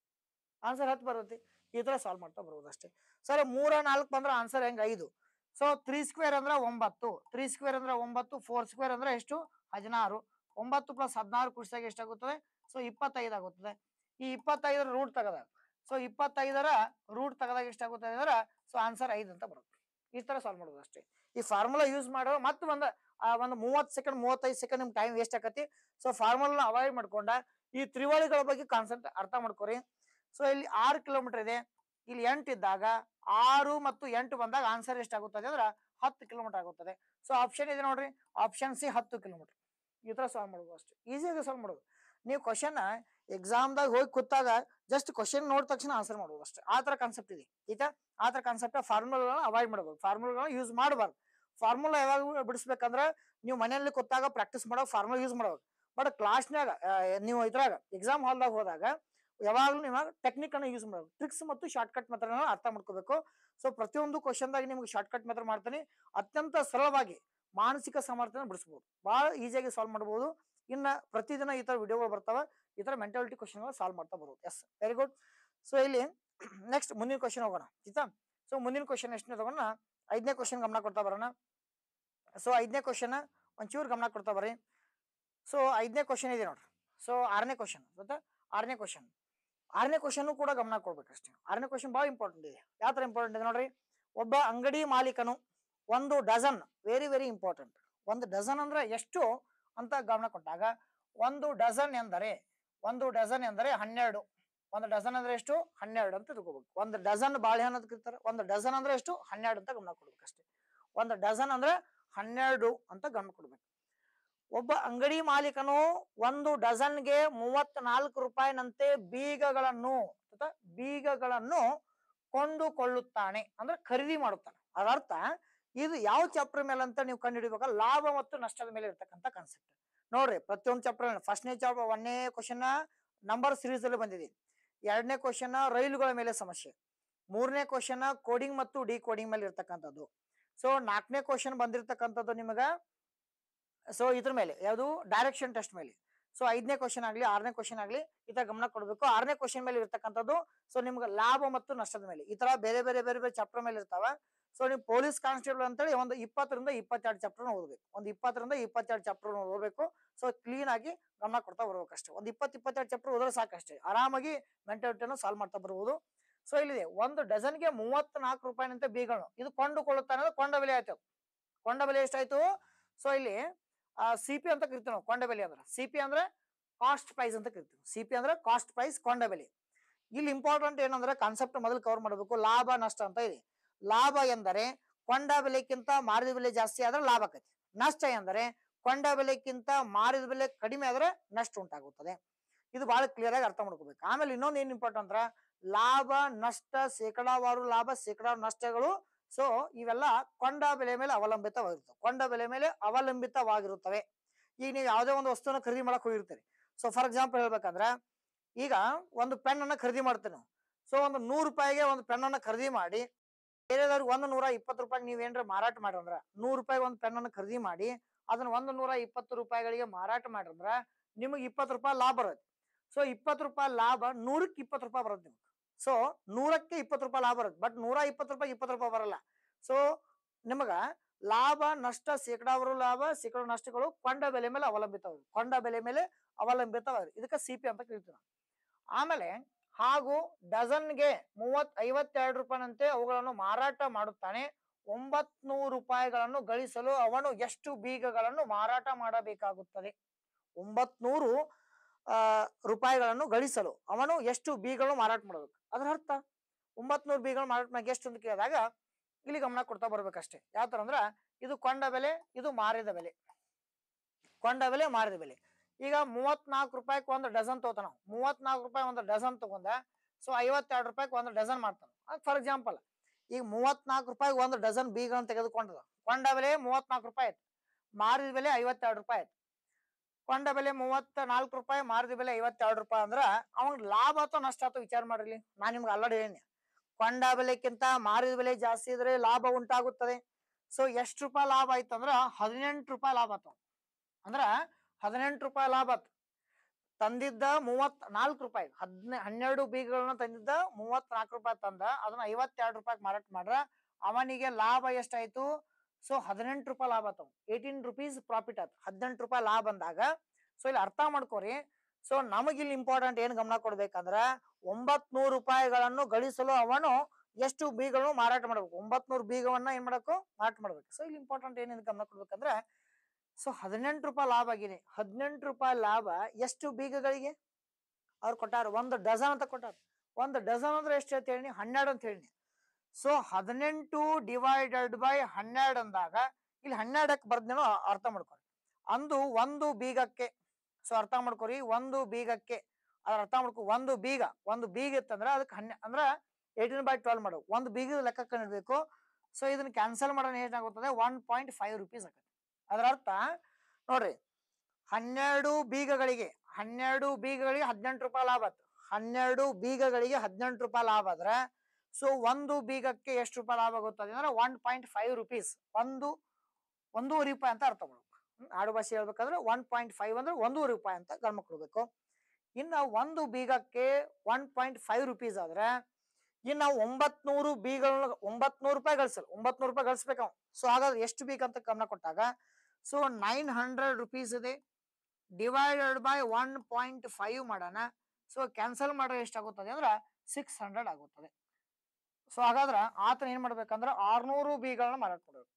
ಆನ್ಸರ್ ಹತ್ತು ಬರುತ್ತೆ ಈ ತರ ಸಾಲ್ವ್ ಮಾಡ್ತಾ ಬರುವುದು ಅಷ್ಟೇ ಸರ್ ಮೂರ ನಾಲ್ಕು ಬಂದ್ರೆ ಆನ್ಸರ್ ಹೆಂಗ್ ಐದು ಸೊ ತ್ರೀ ಸ್ಕ್ವೇರ್ ಅಂದ್ರೆ ಒಂಬತ್ತು ತ್ರೀ ಸ್ಕ್ವೇರ್ ಅಂದ್ರೆ ಒಂಬತ್ತು ಫೋರ್ ಸ್ಕ್ವೇರ್ ಅಂದ್ರೆ ಎಷ್ಟು ಹದಿನಾರು ಒಂಬತ್ತು ಪ್ಲಸ್ ಹದಿನಾರು ಕುಡಿಸಾಗ ಎಷ್ಟಾಗುತ್ತದೆ ಸೊ ಇಪ್ಪತ್ತೈದು ಆಗುತ್ತದೆ ಈ ಇಪ್ಪತ್ತೈದರ ರೂಟ್ ತೆಗೆದಾಗ ಸೊ ಇಪ್ಪತ್ತೈದರ ರೂಟ್ ತೆಗೆದಾಗ ಎಷ್ಟಾಗುತ್ತದೆ ಅಂದ್ರೆ ಸೊ ಆನ್ಸರ್ ಐದು ಅಂತ ಬರುತ್ತೆ ಈ ತರ ಸಾಲ್ವ್ ಮಾಡೋದು ಅಷ್ಟೇ ಈ ಫಾರ್ಮುಲಾ ಯೂಸ್ ಮಾಡೋ ಮತ್ತೆ ಒಂದು ಆ ಒಂದು ಮೂವತ್ತು ಸೆಕೆಂಡ್ ಮೂವತ್ತೈದು ಸೆಕೆಂಡ್ ನಿಮ್ ಟೈಮ್ ವೇಸ್ಟ್ ಆಕತಿ ಸೊ ಫಾರ್ಮುಲಾ ಅವಾಯ್ಡ್ ಮಾಡ್ಕೊಂಡ ಈ ತ್ರಿವಳಿಗಳ ಬಗ್ಗೆ ಕಾನ್ಸೆಪ್ಟ್ ಅರ್ಥ ಮಾಡ್ಕೊರಿ ಸೊ ಇಲ್ಲಿ ಆರು ಕಿಲೋಮೀಟರ್ ಇದೆ ಇಲ್ಲಿ ಎಂಟು ಇದ್ದಾಗ ಆರು ಮತ್ತು ಎಂಟು ಬಂದಾಗ ಆನ್ಸರ್ ಎಷ್ಟಾಗುತ್ತದೆ ಅಂದ್ರೆ ಹತ್ತು ಕಿಲೋಮೀಟರ್ ಆಗುತ್ತದೆ ಸೊ ಆಪ್ಷನ್ ಇದೆ ನೋಡ್ರಿ ಆಪ್ಷನ್ ಸಿ ಹತ್ತು ಕಿಲೋಮೀಟರ್ ಈ ತರ ಸಾಲ್ವ್ ಮಾಡೋದು ಅಷ್ಟೇ ಈಸಿಯಾಗಿ ಸಾಲ್ವ್ ಮಾಡೋದು ನೀವು ಕ್ವಶನ್ ಎಕ್ಸಾಮ್ದಾಗ ಹೋಗಿ ಕೂತಾಗ ಜಸ್ಟ್ ಕ್ವಶನ್ ನೋಡಿದ ತಕ್ಷಣ ಆನ್ಸರ್ ಮಾಡ್ಬೋದು ಅಷ್ಟೇ ಆ ತರ ಕಾನ್ಸೆಪ್ಟ್ ಇದೆ ಆಯ್ತಾ ಆ ತರ ಕಾನ್ಸೆಪ್ಟ್ ಫಾರ್ಮುಲಾಗಳನ್ನ ಅವಾಯ್ಡ್ ಮಾಡ್ಬೋದು ಫಾರ್ಮುಲಾಗಳನ್ನ ಯೂಸ್ ಮಾಡಬಾರ್ದು ಫಾರ್ಮುಲಾ ಯಾವಾಗ ಬಿಡಿಸ್ಬೇಕಂದ್ರೆ ನೀವು ಮನೆಯಲ್ಲಿ ಕೂತಾಗ ಪ್ರಾಕ್ಟೀಸ್ ಮಾಡೋ ಫಾರ್ಮುಲಾ ಯೂಸ್ ಮಾಡ್ಬೇಕು ಬಟ್ ಕ್ಲಾಸ್ನಾಗ ನೀವು ಇದ್ರಾಗ ಎಕ್ಸಾಮ್ ಹಾಲ್ದಾಗ ಹೋದಾಗ ಯಾವಾಗಲೂ ನೀವು ಟೆಕ್ನಿಕ್ ಅನ್ನ ಯೂಸ್ ಮಾಡಬೇಕು ಟ್ರಿಕ್ಸ್ ಮತ್ತು ಶಾರ್ಟ್ ಕಟ್ ಮೆಥಡ್ ಅರ್ಥ ಮಾಡ್ಕೋಬೇಕು ಸೊ ಪ್ರತಿಯೊಂದು ಕ್ವಶನ್ದಾಗ ನಿಮ್ಗೆ ಶಾರ್ಟ್ ಕಟ್ ಮೆಥಡ್ ಮಾಡ್ತೀನಿ ಅತ್ಯಂತ ಸರಳವಾಗಿ ಮಾನಸಿಕ ಸಾಮರ್ಥ್ಯನ ಬಿಡಿಸ್ಬೋದು ಬಹಳ ಈಸಿಯಾಗಿ ಸಾಲ್ವ್ ಮಾಡ್ಬೋದು ಇನ್ನ ಪ್ರತಿದಿನ ಈ ತರ ವಿಡಿಯೋಗಳು ಬರ್ತಾವ ಈ ತರ ಮೆಂಟಾಲಿಟಿ ಕ್ವಶನ್ಗಳು ಸಾಲ್ವ್ ಮಾಡ್ತಾ ಬರೋದು ಎಸ್ ವೆರಿ ಗುಡ್ ಸೊ ಇಲ್ಲಿ ನೆಕ್ಸ್ಟ್ ಮುಂದಿನ ಕ್ವಶನ್ ಹೋಗೋಣ ಆಯ್ತಾ ಸೊ ಮುಂದಿನ ಕ್ವಶನ್ ಎಷ್ಟನೇ ತಗೋಣ ಐದನೇ ಕ್ವಶನ್ ಗಮನ ಕೊಡ್ತಾ ಬರೋಣ ಸೊ ಐದನೇ ಕ್ವಶನ್ ಒಂಚೂರು ಗಮನ ಕೊಡ್ತಾ ಬರ್ರಿ ಸೊ ಐದನೇ ಕ್ವಶನ್ ಇದೆ ನೋಡ್ರಿ ಸೊ ಆರನೇ ಕ್ವಶನ್ ಗೊತ್ತಾ ಆರನೇ ಕ್ವಶನ್ ಆರನೇ ಕ್ವಶನ್ ಕೂಡ ಗಮನ ಕೊಡ್ಬೇಕಷ್ಟೇ ಆರನೇ ಕ್ವಶನ್ ಬಹಳ ಇಂಪಾರ್ಟೆಂಟ್ ಇದೆ ಯಾವ ತರ ಇಂಪಾರ್ಟೆಂಟ್ ಇದೆ ನೋಡ್ರಿ ಒಬ್ಬ ಅಂಗಡಿ ಮಾಲೀಕನು ಒಂದು ಡಜನ್ ವೆರಿ ವೆರಿ ಇಂಪಾರ್ಟೆಂಟ್ ಒಂದು ಡಜನ್ ಅಂದ್ರೆ ಎಷ್ಟು ಅಂತ ಗಮನ ಕೊಟ್ಟಾಗ ಒಂದು ಡಜನ್ ಎಂದರೆ ಒಂದು ಡಜನ್ ಎಂದರೆ ಹನ್ನೆರಡು ಒಂದು ಡಜನ್ ಅಂದ್ರೆ ಎಷ್ಟು ಹನ್ನೆರಡು ಅಂತ ತಿಳ್ಕೊಬೇಕು ಒಂದು ಡಜನ್ ಬಾಳೆಹಣ್ಣು ಅಂತ ಕರೀತಾರೆ ಒಂದು ಡಜನ್ ಅಂದ್ರೆ ಎಷ್ಟು ಹನ್ನೆರಡು ಅಂತ ಗಮನ ಕೊಡ್ಬೇಕು ಅಷ್ಟೇ ಒಂದು ಡಜನ್ ಅಂದ್ರೆ ಹನ್ನೆರಡು ಅಂತ ಗಮನ ಕೊಡ್ಬೇಕು ಒಬ್ಬ ಅಂಗಡಿ ಮಾಲೀಕನು ಒಂದು ಡಜನ್ಗೆ ಮೂವತ್ನಾಲ್ಕು ರೂಪಾಯಿನಂತೆ ಬೀಗಗಳನ್ನು ಅಥವಾ ಬೀಗಗಳನ್ನು ಕೊಂಡುಕೊಳ್ಳುತ್ತಾನೆ ಅಂದ್ರೆ ಖರೀದಿ ಮಾಡುತ್ತಾನೆ ಅದರ್ಥ ಇದು ಯಾವ ಚಾಪ್ಟರ್ ಮೇಲೆ ಅಂತ ನೀವು ಕಂಡುಹಿಡಿಬೇಕ ಲಾಭ ಮತ್ತು ನಷ್ಟದ ಮೇಲೆ ಇರ್ತಕ್ಕಂಥ ಕಾನ್ಸೆಪ್ಟ್ ನೋಡ್ರಿ ಪ್ರತಿಯೊಂದು ಚಾಪ್ಟರ್ ಫಸ್ಟ್ನೇ ಚಾಪ್ಟರ್ ಒಂದನೇ ಕ್ವಶನ್ ನಂಬರ್ ಸೀರೀಸ್ ಅಲ್ಲಿ ಬಂದಿದೆ ಎರಡನೇ ಕ್ವಶನ್ ರೈಲುಗಳ ಮೇಲೆ ಸಮಸ್ಯೆ ಮೂರನೇ ಕ್ವಶನ್ ಕೋಡಿಂಗ್ ಮತ್ತು ಡಿ ಕೋಡಿಂಗ್ ಮೇಲೆ ಇರ್ತಕ್ಕಂಥದ್ದು ಸೊ ನಾಲ್ಕನೇ ಕ್ವಶನ್ ಬಂದಿರತಕ್ಕಂಥದ್ದು ನಿಮಗ ಸೊ ಇದ್ರ ಮೇಲೆ ಯಾವುದು ಡೈರೆಕ್ಷನ್ ಟೆಸ್ಟ್ ಮೇಲೆ ಸೊ ಐದನೇ ಕ್ವಶನ್ ಆಗ್ಲಿ ಆರನೇ ಕ್ವಶನ್ ಆಗ್ಲಿ ಈ ತರ ಗಮನ ಕೊಡಬೇಕು ಆರನೇ ಕ್ವಶನ್ ಮೇಲೆ ಇರ್ತಕ್ಕಂಥದ್ದು ಸೊ ನಿಮ್ಗೆ ಲಾಭ ಮತ್ತು ನಷ್ಟದ ಮೇಲೆ ಈ ತರ ಬೇರೆ ಬೇರೆ ಬೇರೆ ಬೇರೆ ಚಾಪ್ಟರ್ ಮೇಲೆ ಇರ್ತಾವ ಸೊ ನೀವು ಪೊಲೀಸ್ ಕಾನ್ಸ್ಟೇಬಲ್ ಅಂತೇಳಿ ಒಂದು ಇಪ್ಪತ್ತರಿಂದ ಇಪ್ಪತ್ತೆರಡು ಚಾಪ್ಟರ್ ಓದಬೇಕು ಒಂದು ಇಪ್ಪತ್ತರಿಂದ ಇಪ್ಪತ್ತೆರಡು ಚಾಪ್ಟರ್ ಓದಬೇಕು ಸೊ ಕ್ಲೀನ್ ಆಗಿ ಗಮನ ಕೊಡ್ತಾ ಬರ್ಬೇಕು ಅಷ್ಟೇ ಒಂದು ಇಪ್ಪತ್ತು ಇಪ್ಪತ್ತೆರಡು ಚಾಪ್ಟರ್ ಓದಿದ್ರೆ ಸಾಕಷ್ಟೇ ಆರಾಮಾಗಿ ಮೆಂಟಾಲಿಟಿಯನ್ನು ಸಾಲ್ವ್ ಮಾಡ್ತಾ ಬರ್ಬೋದು ಸೊ ಇಲ್ಲಿದೆ ಒಂದು ಡಜನ್ಗೆ ಮೂವತ್ನಾಲ್ಕು ರೂಪಾಯಿನಂತೆ ಬೀಗಳು ಇದು ಕೊಂಡುಕೊಳ್ಳುತ್ತಾನೆ ಅಂದ್ರೆ ಕೊಂಡ ಬೆಲೆ ಆಯ್ತು ಕೊಂಡ ಬೆಲೆ ಎಷ್ಟಾಯ್ತು ಸೊ ಇಲ್ಲಿ ಸಿ ಪಿ ಅಂತ ಕರಿತೀವಿ ನಾವು ಕೊಂಡ ಬೆಲೆ ಅಂದ್ರೆ ಸಿ ಪಿ ಅಂದ್ರೆ ಕಾಸ್ಟ್ ಪ್ರೈಸ್ ಅಂತ ಕರಿತೀವಿ ಸಿ ಪಿ ಅಂದ್ರೆ ಕಾಸ್ಟ್ ಪ್ರೈಸ್ ಕೊಂಡ ಬೆಲೆ ಇಲ್ಲಿ ಇಂಪಾರ್ಟೆಂಟ್ ಏನಂದ್ರೆ ಕಾನ್ಸೆಪ್ಟ್ ಮೊದಲು ಕವರ್ ಮಾಡಬೇಕು ಲಾಭ ನಷ್ಟ ಅಂತ ಇದೆ ಲಾಭ ಎಂದರೆ ಕೊಂಡ ಬೆಲೆಕ್ಕಿಂತ ಮಾರಿದ ಬೆಲೆ ಜಾಸ್ತಿ ಆದ್ರೆ ಲಾಭ ಆಕತಿ ನಷ್ಟ ಎಂದರೆ ಕೊಂಡ ಬೆಲೆಕ್ಕಿಂತ ಮಾರಿದ ಬೆಲೆ ಕಡಿಮೆ ಆದ್ರೆ ನಷ್ಟ ಉಂಟಾಗುತ್ತದೆ ಇದು ಬಹಳ ಕ್ಲಿಯರ್ ಆಗಿ ಅರ್ಥ ಮಾಡ್ಕೋಬೇಕು ಆಮೇಲೆ ಇನ್ನೊಂದು ಏನ್ ಇಂಪಾರ್ಟೆಂಟ್ ಅಂದ್ರ ಲಾಭ ನಷ್ಟ ಶೇಕಡಾವಾರು ಲಾಭ ಶೇಕಡಾವಾರು ನಷ್ಟಗಳು ಸೊ ಇವೆಲ್ಲ ಕೊಂಡ ಬೆಲೆ ಮೇಲೆ ಅವಲಂಬಿತವಾಗಿರ್ತವೆ ಕೊಂಡ ಬೆಲೆ ಮೇಲೆ ಅವಲಂಬಿತವಾಗಿರುತ್ತವೆ ಈಗ ನೀವು ಯಾವುದೇ ಒಂದು ವಸ್ತುನ ಖರೀದಿ ಮಾಡಕ್ ಹೋಗಿರ್ತೀರಿ ಸೊ ಫಾರ್ ಎಕ್ಸಾಂಪಲ್ ಹೇಳ್ಬೇಕಂದ್ರ ಈಗ ಒಂದು ಪೆನ್ ಅನ್ನ ಖರೀದಿ ಮಾಡ್ತೀವಿ ನಾವು ಸೊ ಒಂದು ನೂರು ರೂಪಾಯಿಗೆ ಒಂದು ಪೆನ್ ಅನ್ನ ಖರೀದಿ ಮಾಡಿ ಬೇರೆದವ್ರಿಗೆ ಒಂದು ನೂರ ಇಪ್ಪತ್ತು ರೂಪಾಯಿ ನೀವ್ ಏನ್ರ ಮಾರಾಟ ಮಾಡ್ರಂದ್ರ ನೂರು ರೂಪಾಯಿ ಒಂದು ಪೆನ್ ಅನ್ನ ಖರೀದಿ ಮಾಡಿ ಅದನ್ನ ಒಂದು ನೂರ ಇಪ್ಪತ್ತು ರೂಪಾಯಿಗಳಿಗೆ ಮಾರಾಟ ಮಾಡ್ರಂದ್ರ ನಿಮಗೆ ಇಪ್ಪತ್ತು ರೂಪಾಯಿ ಲಾಭ ಬರುತ್ತೆ ಸೊ ಇಪ್ಪತ್ತು ರೂಪಾಯಿ ಲಾಭ ನೂರಕ್ಕೆ ಇಪ್ಪತ್ತು ರೂಪಾಯಿ ಬರುತ್ತೆ ನಿಮ್ಗೆ ಸೊ ನೂರಕ್ಕೆ ಇಪ್ಪತ್ತು ರೂಪಾಯಿ ಲಾಭ ಬರುತ್ತೆ ಬಟ್ ನೂರ ಇಪ್ಪತ್ತು ರೂಪಾಯಿ ಇಪ್ಪತ್ತು ರೂಪಾಯಿ ಬರಲ್ಲ ಸೊ ನಿಮಗ ಲಾಭ ನಷ್ಟ ಶೇಕಡಾವಾರು ಲಾಭ ಶೇಕಡ ನಷ್ಟಗಳು ಕೊಂಡ ಬೆಲೆ ಮೇಲೆ ಅವಲಂಬಿತವಾಗಿ ಕೊಂಡ ಬೆಲೆ ಮೇಲೆ ಅವಲಂಬಿತವಾಗಿ ಇದಕ್ಕೆ ಸಿ ಪಿ ಅಂತ ಕರಿತೀವಿ ನಾವು ಆಮೇಲೆ ಹಾಗೂ ಡಜನ್ಗೆ ಮೂವತ್ ಐವತ್ತೆರಡು ರೂಪಾಯಿನಂತೆ ಅವುಗಳನ್ನು ಮಾರಾಟ ಮಾಡುತ್ತಾನೆ ಒಂಬತ್ನೂರು ರೂಪಾಯಿಗಳನ್ನು ಗಳಿಸಲು ಅವನು ಎಷ್ಟು ಬೀಗಗಳನ್ನು ಮಾರಾಟ ಮಾಡಬೇಕಾಗುತ್ತದೆ ಒಂಬತ್ನೂರು ಆ ರೂಪಾಯಿಗಳನ್ನು ಗಳಿಸಲು ಅವನು ಎಷ್ಟು ಬೀಗಗಳನ್ನು ಮಾರಾಟ ಮಾಡಬೇಕು ಅದರ ಅರ್ಥ ಒಂಬತ್ನೂರು ಬೀಗಗಳು ಮಾರಾಟ ಮಾಡಿ ಎಷ್ಟು ಅಂತ ಕೇಳಿದಾಗ ಇಲ್ಲಿ ಗಮನ ಕೊಡ್ತಾ ಬರ್ಬೇಕಷ್ಟೇ ಯಾವ ತರ ಅಂದ್ರ ಇದು ಕೊಂಡ ಬೆಲೆ ಇದು ಮಾರಿದ ಬೆಲೆ ಕೊಂಡ ಬೆಲೆ ಮಾರಿದ ಬೆಲೆ ಈಗ ಮೂವತ್ನಾಲ್ಕು ರೂಪಾಯಿಗೆ ಒಂದು ಡಜನ್ ತಗೋತಾನ ಮೂವತ್ನಾಲ್ಕು ರೂಪಾಯಿ ಒಂದು ಡಜನ್ ತಗೊಂಡ ಸೊ ಐವತ್ತೆರಡು ರೂಪಾಯಿಗೆ ಒಂದು ಡಜನ್ ಮಾಡ್ತಾನ ಫಾರ್ ಎಕ್ಸಾಂಪಲ್ ಈಗ ಮೂವತ್ನಾಲ್ಕು ರೂಪಾಯಿಗೆ ಒಂದು ಡಜನ್ ಬೀಗಗಳನ್ನು ತೆಗೆದುಕೊಂಡದ ಕೊಂಡ ಬೆಲೆ ಮೂವತ್ನಾಲ್ಕು ರೂಪಾಯಿ ಆಯ್ತು ಮಾರಿದ ಬೆಲೆ ಐವತ್ತೆರಡು ರೂಪಾಯಿ ಆಯ್ತು ಕೊಂಡ ಬೆಲೆ ಮೂವತ್ತ ನಾಲ್ಕು ರೂಪಾಯಿ ಮಾರಿದ ಬೆಲೆ ಐವತ್ತೆರಡು ರೂಪಾಯಿ ಅಂದ್ರ ಅವಂಗ್ ಲಾಭ ಅಥವಾ ನಷ್ಟ ಅಥವಾ ವಿಚಾರ ಮಾಡ್ರಿ ನಾನ್ ನಿಮ್ಗೆ ಆಲ್ರೆಡಿ ಹೇಳಿ ಕೊಂಡ ಬೆಲೆಕ್ಕಿಂತ ಮಾರಿದ ಬೆಲೆ ಜಾಸ್ತಿ ಇದ್ರೆ ಲಾಭ ಉಂಟಾಗುತ್ತದೆ ಸೊ ಎಷ್ಟು ರೂಪಾಯಿ ಲಾಭ ಆಯ್ತು ಅಂದ್ರ ಹದಿನೆಂಟು ರೂಪಾಯಿ ಲಾಭ ಆತ ಅಂದ್ರ ಹದಿನೆಂಟು ರೂಪಾಯಿ ಲಾಭ ಆತು ತಂದಿದ್ದ ಮೂವತ್ ನಾಲ್ಕು ರೂಪಾಯಿ ಹದಿನ ಹನ್ನೆರಡು ಬೀಗಗಳನ್ನ ತಂದಿದ್ದ ಮೂವತ್ ನಾಲ್ಕು ರೂಪಾಯಿ ತಂದ ಅದನ್ನ ಐವತ್ತೆರಡು ರೂಪಾಯಿ ಮಾರಾಟ ಮಾಡ್ರ ಅವನಿಗೆ ಲಾಭ ಎಷ್ಟಾಯ್ತು ಸೊ ಹದಿನೆಂಟು ರೂಪಾಯಿ ಲಾಭ ಆತವ್ ಏಯ್ಟೀನ್ ರುಪೀಸ್ ಪ್ರಾಫಿಟ್ ಆಯ್ತು ಹದಿನೆಂಟು ರೂಪಾಯಿ ಲಾಭ ಬಂದಾಗ ಸೊ ಇಲ್ಲಿ ಅರ್ಥ ಮಾಡ್ಕೋರಿ ಸೊ ನಮಗಿಲ್ಲಿ ಇಂಪಾರ್ಟೆಂಟ್ ಏನ್ ಗಮನ ಕೊಡ್ಬೇಕಂದ್ರ ಒಂಬತ್ ನೂರು ರೂಪಾಯಿಗಳನ್ನು ಗಳಿಸಲು ಅವನು ಎಷ್ಟು ಬೀಗಗಳನ್ನು ಮಾರಾಟ ಮಾಡ್ಬೇಕು ಒಂಬತ್ ನೂರು ಬೀಗವನ್ನ ಏನ್ ಮಾಡಬೇಕು ಮಾರಾಟ ಮಾಡ್ಬೇಕು ಸೊ ಇಲ್ಲಿ ಇಂಪಾರ್ಟೆಂಟ್ ಏನಿದೆ ಗಮನ ಕೊಡ್ಬೇಕಂದ್ರೆ ಸೊ ಹದಿನೆಂಟು ರೂಪಾಯಿ ಲಾಭ ಆಗಿದೆ ಹದಿನೆಂಟು ರೂಪಾಯಿ ಲಾಭ ಎಷ್ಟು ಬೀಗಗಳಿಗೆ ಅವ್ರು ಕೊಟ್ಟಾರ ಒಂದು ಡಜನ್ ಅಂತ ಕೊಟ್ಟಾರ ಒಂದು ಡಜನ್ ಅಂದ್ರೆ ಎಷ್ಟು ಅಂತ ಹೇಳಿ ಹನ್ನೆರಡು ಅಂತ ಹೇಳಿ ಸೊ ಹದಿನೆಂಟು ಡಿವೈಡೆಡ್ ಬೈ ಹನ್ನೆರಡು ಅಂದಾಗ ಇಲ್ಲಿ ಹನ್ನೆರಡಕ್ಕೆ ಬರ್ದೇನೋ ಅರ್ಥ ಮಾಡ್ಕೊರಿ ಅಂದು ಒಂದು ಬೀಗಕ್ಕೆ ಸೊ ಅರ್ಥ ಮಾಡ್ಕೊರಿ ಒಂದು ಬೀಗಕ್ಕೆ ಅದ್ರ ಅರ್ಥ ಮಾಡ್ಕೊ ಒಂದು ಬೀಗ ಒಂದು ಬೀಗ ಇತ್ತಂದ್ರ ಅದಕ್ಕೆ ಹನ್ನೆ ಅಂದ್ರ ಏಯ್ಟೀನ್ ಬೈ ಟ್ವೆಲ್ ಮಾಡು ಒಂದು ಬೀಗದ ಲೆಕ್ಕಕ್ಕೆ ಇಡಬೇಕು ಸೊ ಇದನ್ನ ಕ್ಯಾನ್ಸಲ್ ಮಾಡೋಣ ಏನಾಗುತ್ತದೆ ಒನ್ ಪಾಯಿಂಟ್ ಫೈವ್ ರುಪೀಸ್ ಆಗುತ್ತೆ ಅದರ ಅರ್ಥ ನೋಡ್ರಿ ಹನ್ನೆರಡು ಬೀಗಗಳಿಗೆ ಹನ್ನೆರಡು ಬೀಗಗಳಿಗೆ ಹದಿನೆಂಟು ರೂಪಾಯಿ ಲಾಭ ಆಯ್ತು ಹನ್ನೆರಡು ಬೀಗಗಳಿಗೆ ಹದಿನೆಂಟು ರೂಪಾಯಿ ಲಾಭ ಆದ್ರೆ ಸೊ ಒಂದು ಬೀಗಕ್ಕೆ ಎಷ್ಟು ರೂಪಾಯಿ ಲಾಭ ಆಗುತ್ತದೆ ಅಂದ್ರೆ ಒನ್ ಪಾಯಿಂಟ್ ಫೈವ್ ರುಪೀಸ್ ಒಂದು ಒಂದೂವರೆ ರೂಪಾಯಿ ಅಂತ ಅರ್ಥ ಮಾಡ್ಬೇಕು ಹ್ಮ್, ಆಡು ಭಾಷೆ ಹೇಳ್ಬೇಕಂದ್ರೆ ಒನ್ ಪಾಯಿಂಟ್ ಫೈವ್ ಅಂದ್ರೆ ಒಂದೂವರೆ ರೂಪಾಯಿ ಅಂತ ಗಮನ ಕೊಡ್ಬೇಕು ಇನ್ನ ಒಂದು ಬೀಗಕ್ಕೆ ಒನ್ ಪಾಯಿಂಟ್ ಫೈವ್ ರುಪೀಸ್ ಆದ್ರೆ ಇನ್ನ ಒಂಬತ್ನೂರು ಬೀಗಳ ಒಂಬತ್ನೂರು ರೂಪಾಯಿ ಗಳಿಸಲ್ಲ ಒಂಬತ್ನೂರು ರೂಪಾಯಿ ಗಳಿಸ್ಬೇಕು ಅವ್ನು ಸೊ ಹಾಗಾದ್ರೆ ಎಷ್ಟು ಬೀಗ ಅಂತ ಗಮನ ಕೊಟ್ಟಾಗ ಸೊ ನೈನ್ ಹಂಡ್ರೆಡ್ ರುಪೀಸ್ ಇದೆ divided by one point five ಮಾಡೋಣ ಸೊ ಕ್ಯಾನ್ಸಲ್ ಮಾಡ್ರೆ ಎಷ್ಟಾಗುತ್ತದೆ ಅಂದ್ರೆ ಸಿಕ್ಸ್ ಹಂಡ್ರೆಡ್ ಆಗುತ್ತದೆ ಸೊ ಹಾಗಾದ್ರೆ ಆತನ ಏನ್ ಮಾಡ್ಬೇಕಂದ್ರೆ ಆರ್ನೂರು ಬೀಗಳನ್ನ ಮಾರಾಟ ಮಾಡ್ಬೇಕು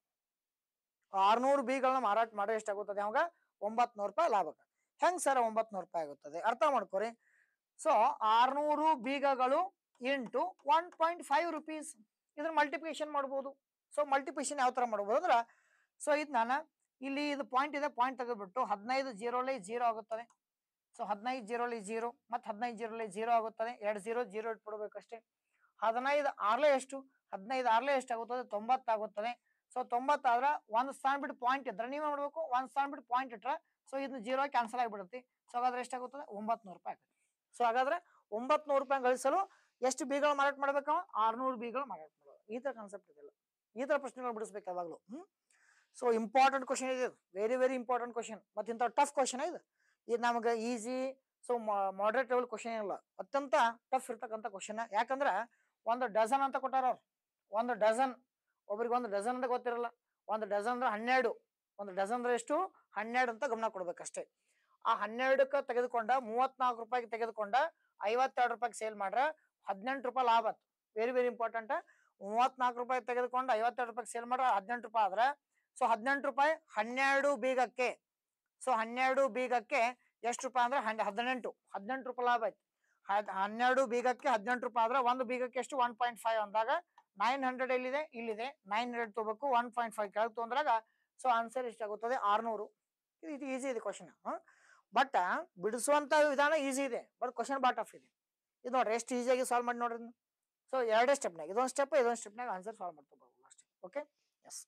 ಆರ್ನೂರು ಬೀಗಳನ್ನ ಮಾರಾಟ ಮಾಡ್ರೆ ಎಷ್ಟಾಗುತ್ತದೆ ಅವಾಗ ಒಂಬತ್ನೂರು ರೂಪಾಯಿ ಲಾಭ ಆಗುತ್ತೆ. ಹೆಂಗ್ ಸರ್ ಒಂಬತ್ನೂರು ರೂಪಾಯಿ ಆಗುತ್ತದೆ ಅರ್ಥ ಮಾಡ್ಕೊರಿ ಸೊ ಆರ್ನೂರು ಬೀಗಗಳು into one point five rupees ಇದ್ರ ಮಲ್ಟಿಪ್ಲಿಕೇಶನ್ ಮಾಡ್ಬೋದು ಸೊ ಮಲ್ಟಿಪ್ಲಿಕೇಶನ್ ಯಾವ ತರ ಮಾಡ್ಬೋದು ಅಂದ್ರೆ ಸೊ ಇದು ನಾನು ಇಲ್ಲಿ ಇದು ಪಾಯಿಂಟ್ ಇದೆ ಪಾಯಿಂಟ್ ತೆಗೆದ್ಬಿಟ್ಟು ಹದಿನೈದು ಜೀರೋಲಿ ಜೀರೋ ಆಗುತ್ತದೆ ಸೊ ಹದಿನೈದು ಜೀರೋಲಿ ಜೀರೋ ಮತ್ತೆ ಹದಿನೈದು ಜೀರೋಲಿ ಜೀರೋ ಆಗುತ್ತದೆ ಎರಡು ಜೀರೋ ಜೀರೋ ಇಟ್ಬಿಡ್ಬೇಕಷ್ಟೇ ಹದಿನೈದು ಆರ್ಲೆ ಎಷ್ಟು ಹದಿನೈದು ಆರ್ಲೆ ಎಷ್ಟು ಆಗುತ್ತದೆ ತೊಂಬತ್ತಾಗುತ್ತದೆ ಸೊ ತೊಂಬತ್ತಾದ್ರ ಒಂದ್ ಸ್ಥಾನ ಬಿಟ್ಟು ಪಾಯಿಂಟ್ ಇದ್ರೆ ನೀವ್ ಮಾಡ್ಬೇಕು ಒಂದ್ ಸ್ಥಾನ ಬಿಟ್ಟು ಪಾಯಿಂಟ್ ಇಟ್ರೆ ಸೊ ಇದನ್ನ ಜೀರೋ ಕ್ಯಾನ್ಸಲ್ ಆಗಿಬಿಡುತ್ತೆ ಸೊ ಹಾಗಾದ್ರೆ ಎಷ್ಟಾಗುತ್ತದೆ ಒಂಬತ್ನೂರು ರೂಪಾಯಿ ಆಗುತ್ತೆ ಸೊ ಹಾಗಾದ್ರೆ ಒಂಬತ್ನೂರು ರೂಪಾಯಿ ಗಳಿಸಲು ಎಷ್ಟು ಬೀಗಳು ಮಾರಾಟ ಮಾಡ್ಬೇಕವ ಆರ್ನೂರು ಬೀಗಳು ಮಾರಾಟ ಮಾಡೋದು ಈ ತರ ಕಾನ್ಸೆಪ್ಟ್ ಇದೆಲ್ಲ ಈ ತರ ಪ್ರಶ್ನೆಗಳು ಬಿಡಿಸ್ಬೇಕು ಯಾವಾಗಲೂ ಹ್ಮ್ ಸೊ ಇಂಪಾರ್ಟೆಂಟ್ ಕ್ವಶನ್ ಇದೆ ವೆರಿ ವೆರಿ ಇಂಪಾರ್ಟೆಂಟ್ ಕ್ವಶನ್ ಮತ್ತೆ ಇಂಥ ಟಫ್ ಕ್ವಶನ್ ಇದು ಇದು ನಮಗೆ easy so moderate level question ಇಲ್ಲ ಅತ್ಯಂತ ಟಫ್ ಇರ್ತಕ್ಕಂಥ ಕ್ವಶನ್ ಯಾಕಂದ್ರೆ ಒಂದು ಡಜನ್ ಅಂತ ಕೊಟ್ಟಾರ ಅವ್ರು ಒಂದು ಡಜನ್ ಒಬ್ರಿಗೆ ಒಂದು ಡಜನ್ ಅಂತ ಗೊತ್ತಿರಲ್ಲ ಒಂದು ಡಜನ್ ಅಂದ್ರೆ ಹನ್ನೆರಡು ಒಂದು ಡಜನ್ ಅಂದ್ರೆ ಎಷ್ಟು ಹನ್ನೆರಡು ಅಂತ ಗಮನ ಕೊಡ್ಬೇಕಷ್ಟೇ ಆ ಹನ್ನೆರಡಕ್ಕೆ ತೆಗೆದುಕೊಂಡ ಮೂವತ್ನಾಲ್ಕು ರೂಪಾಯಿಗೆ ತೆಗೆದುಕೊಂಡ ಐವತ್ತೆರಡು ರೂಪಾಯಿಗೆ ಸೇಲ್ ಮಾಡ್ರೆ ಹದಿನೆಂಟು ರೂಪಾಯಿ ಲಾಭ ಆತು ವೆರಿ ವೆರಿ ಇಂಪಾರ್ಟೆಂಟ್ ಮೂವತ್ನಾಲ್ಕು ರೂಪಾಯಿ ತೆಗೆದುಕೊಂಡು ಐವತ್ತೆರಡು ರೂಪಾಯಿಗೆ ಸೇಲ್ ಮಾಡ್ರೆ ಹದಿನೆಂಟು ರೂಪಾಯಿ ಆದ್ರೆ ಸೊ ಹದಿನೆಂಟು ರೂಪಾಯಿ ಹನ್ನೆರಡು ಬೀಗಕ್ಕೆ ಸೊ ಹನ್ನೆರಡು ಬೀಗಕ್ಕೆ ಎಷ್ಟು ರೂಪಾಯಿ ಅಂದ್ರೆ ಹನ್- ಹದಿನೆಂಟು ಹದಿನೆಂಟು ರೂಪಾಯಿ ಲಾಭ ಆಯ್ತು ಹದ್- ಹನ್ನೆರಡು ಬೀಗಕ್ಕೆ ಹದಿನೆಂಟು ರೂಪಾಯಿ ಆದ್ರೆ ಒಂದು ಬೀಗಕ್ಕೆ ಎಷ್ಟು ಒನ್ ಪಾಯಿಂಟ್ ಫೈವ್ ಅಂದಾಗ ನೈನ್ ಹಂಡ್ರೆಡ್ ಎಲ್ಲಿದೆ ಇಲ್ಲಿದೆ ನೈನ್ ಹಂಡ್ರೆಡ್ ತಗೋಬೇಕು ಒನ್ ಪಾಯಿಂಟ್ ಫೈವ್ ಕೆಳಗೆ ತೊಗೊಂಡ್ರಾಗ ಸೊ ಆನ್ಸರ್ ಎಷ್ಟಾಗುತ್ತದೆ ಆರ್ನೂರು ಇದು ಇದು ಈಸಿ ಇದೆ ಕ್ವಶನ್ ಬಟ್ ಬಿಡಿಸುವಂತ ವಿಧಾನ ಈಸಿ ಇದೆ ಬಟ್ ಕ್ವಶನ್ ಬಾಟ್ ಆಫ್ ಇದೆ ಇದು ನೋಡ್ರಿ ಎಷ್ಟು ಈಸಿಯಾಗಿ ಸಾಲ್ವ್ ಮಾಡಿ ನೋಡ್ರಿ ಸೊ ಎರಡೇ ಸ್ಟೆಪ್ನಾಗ ಇದೊಂದು ಸ್ಟೆಪ್ ಇದೊಂದು ಸ್ಟೆಪ್ನಾಗ ಆನ್ಸರ್ ಸಾಲ್ವ್ ಮಾಡ್ಕೋಬಹುದು ಅಷ್ಟೇ ಓಕೆ ಎಸ್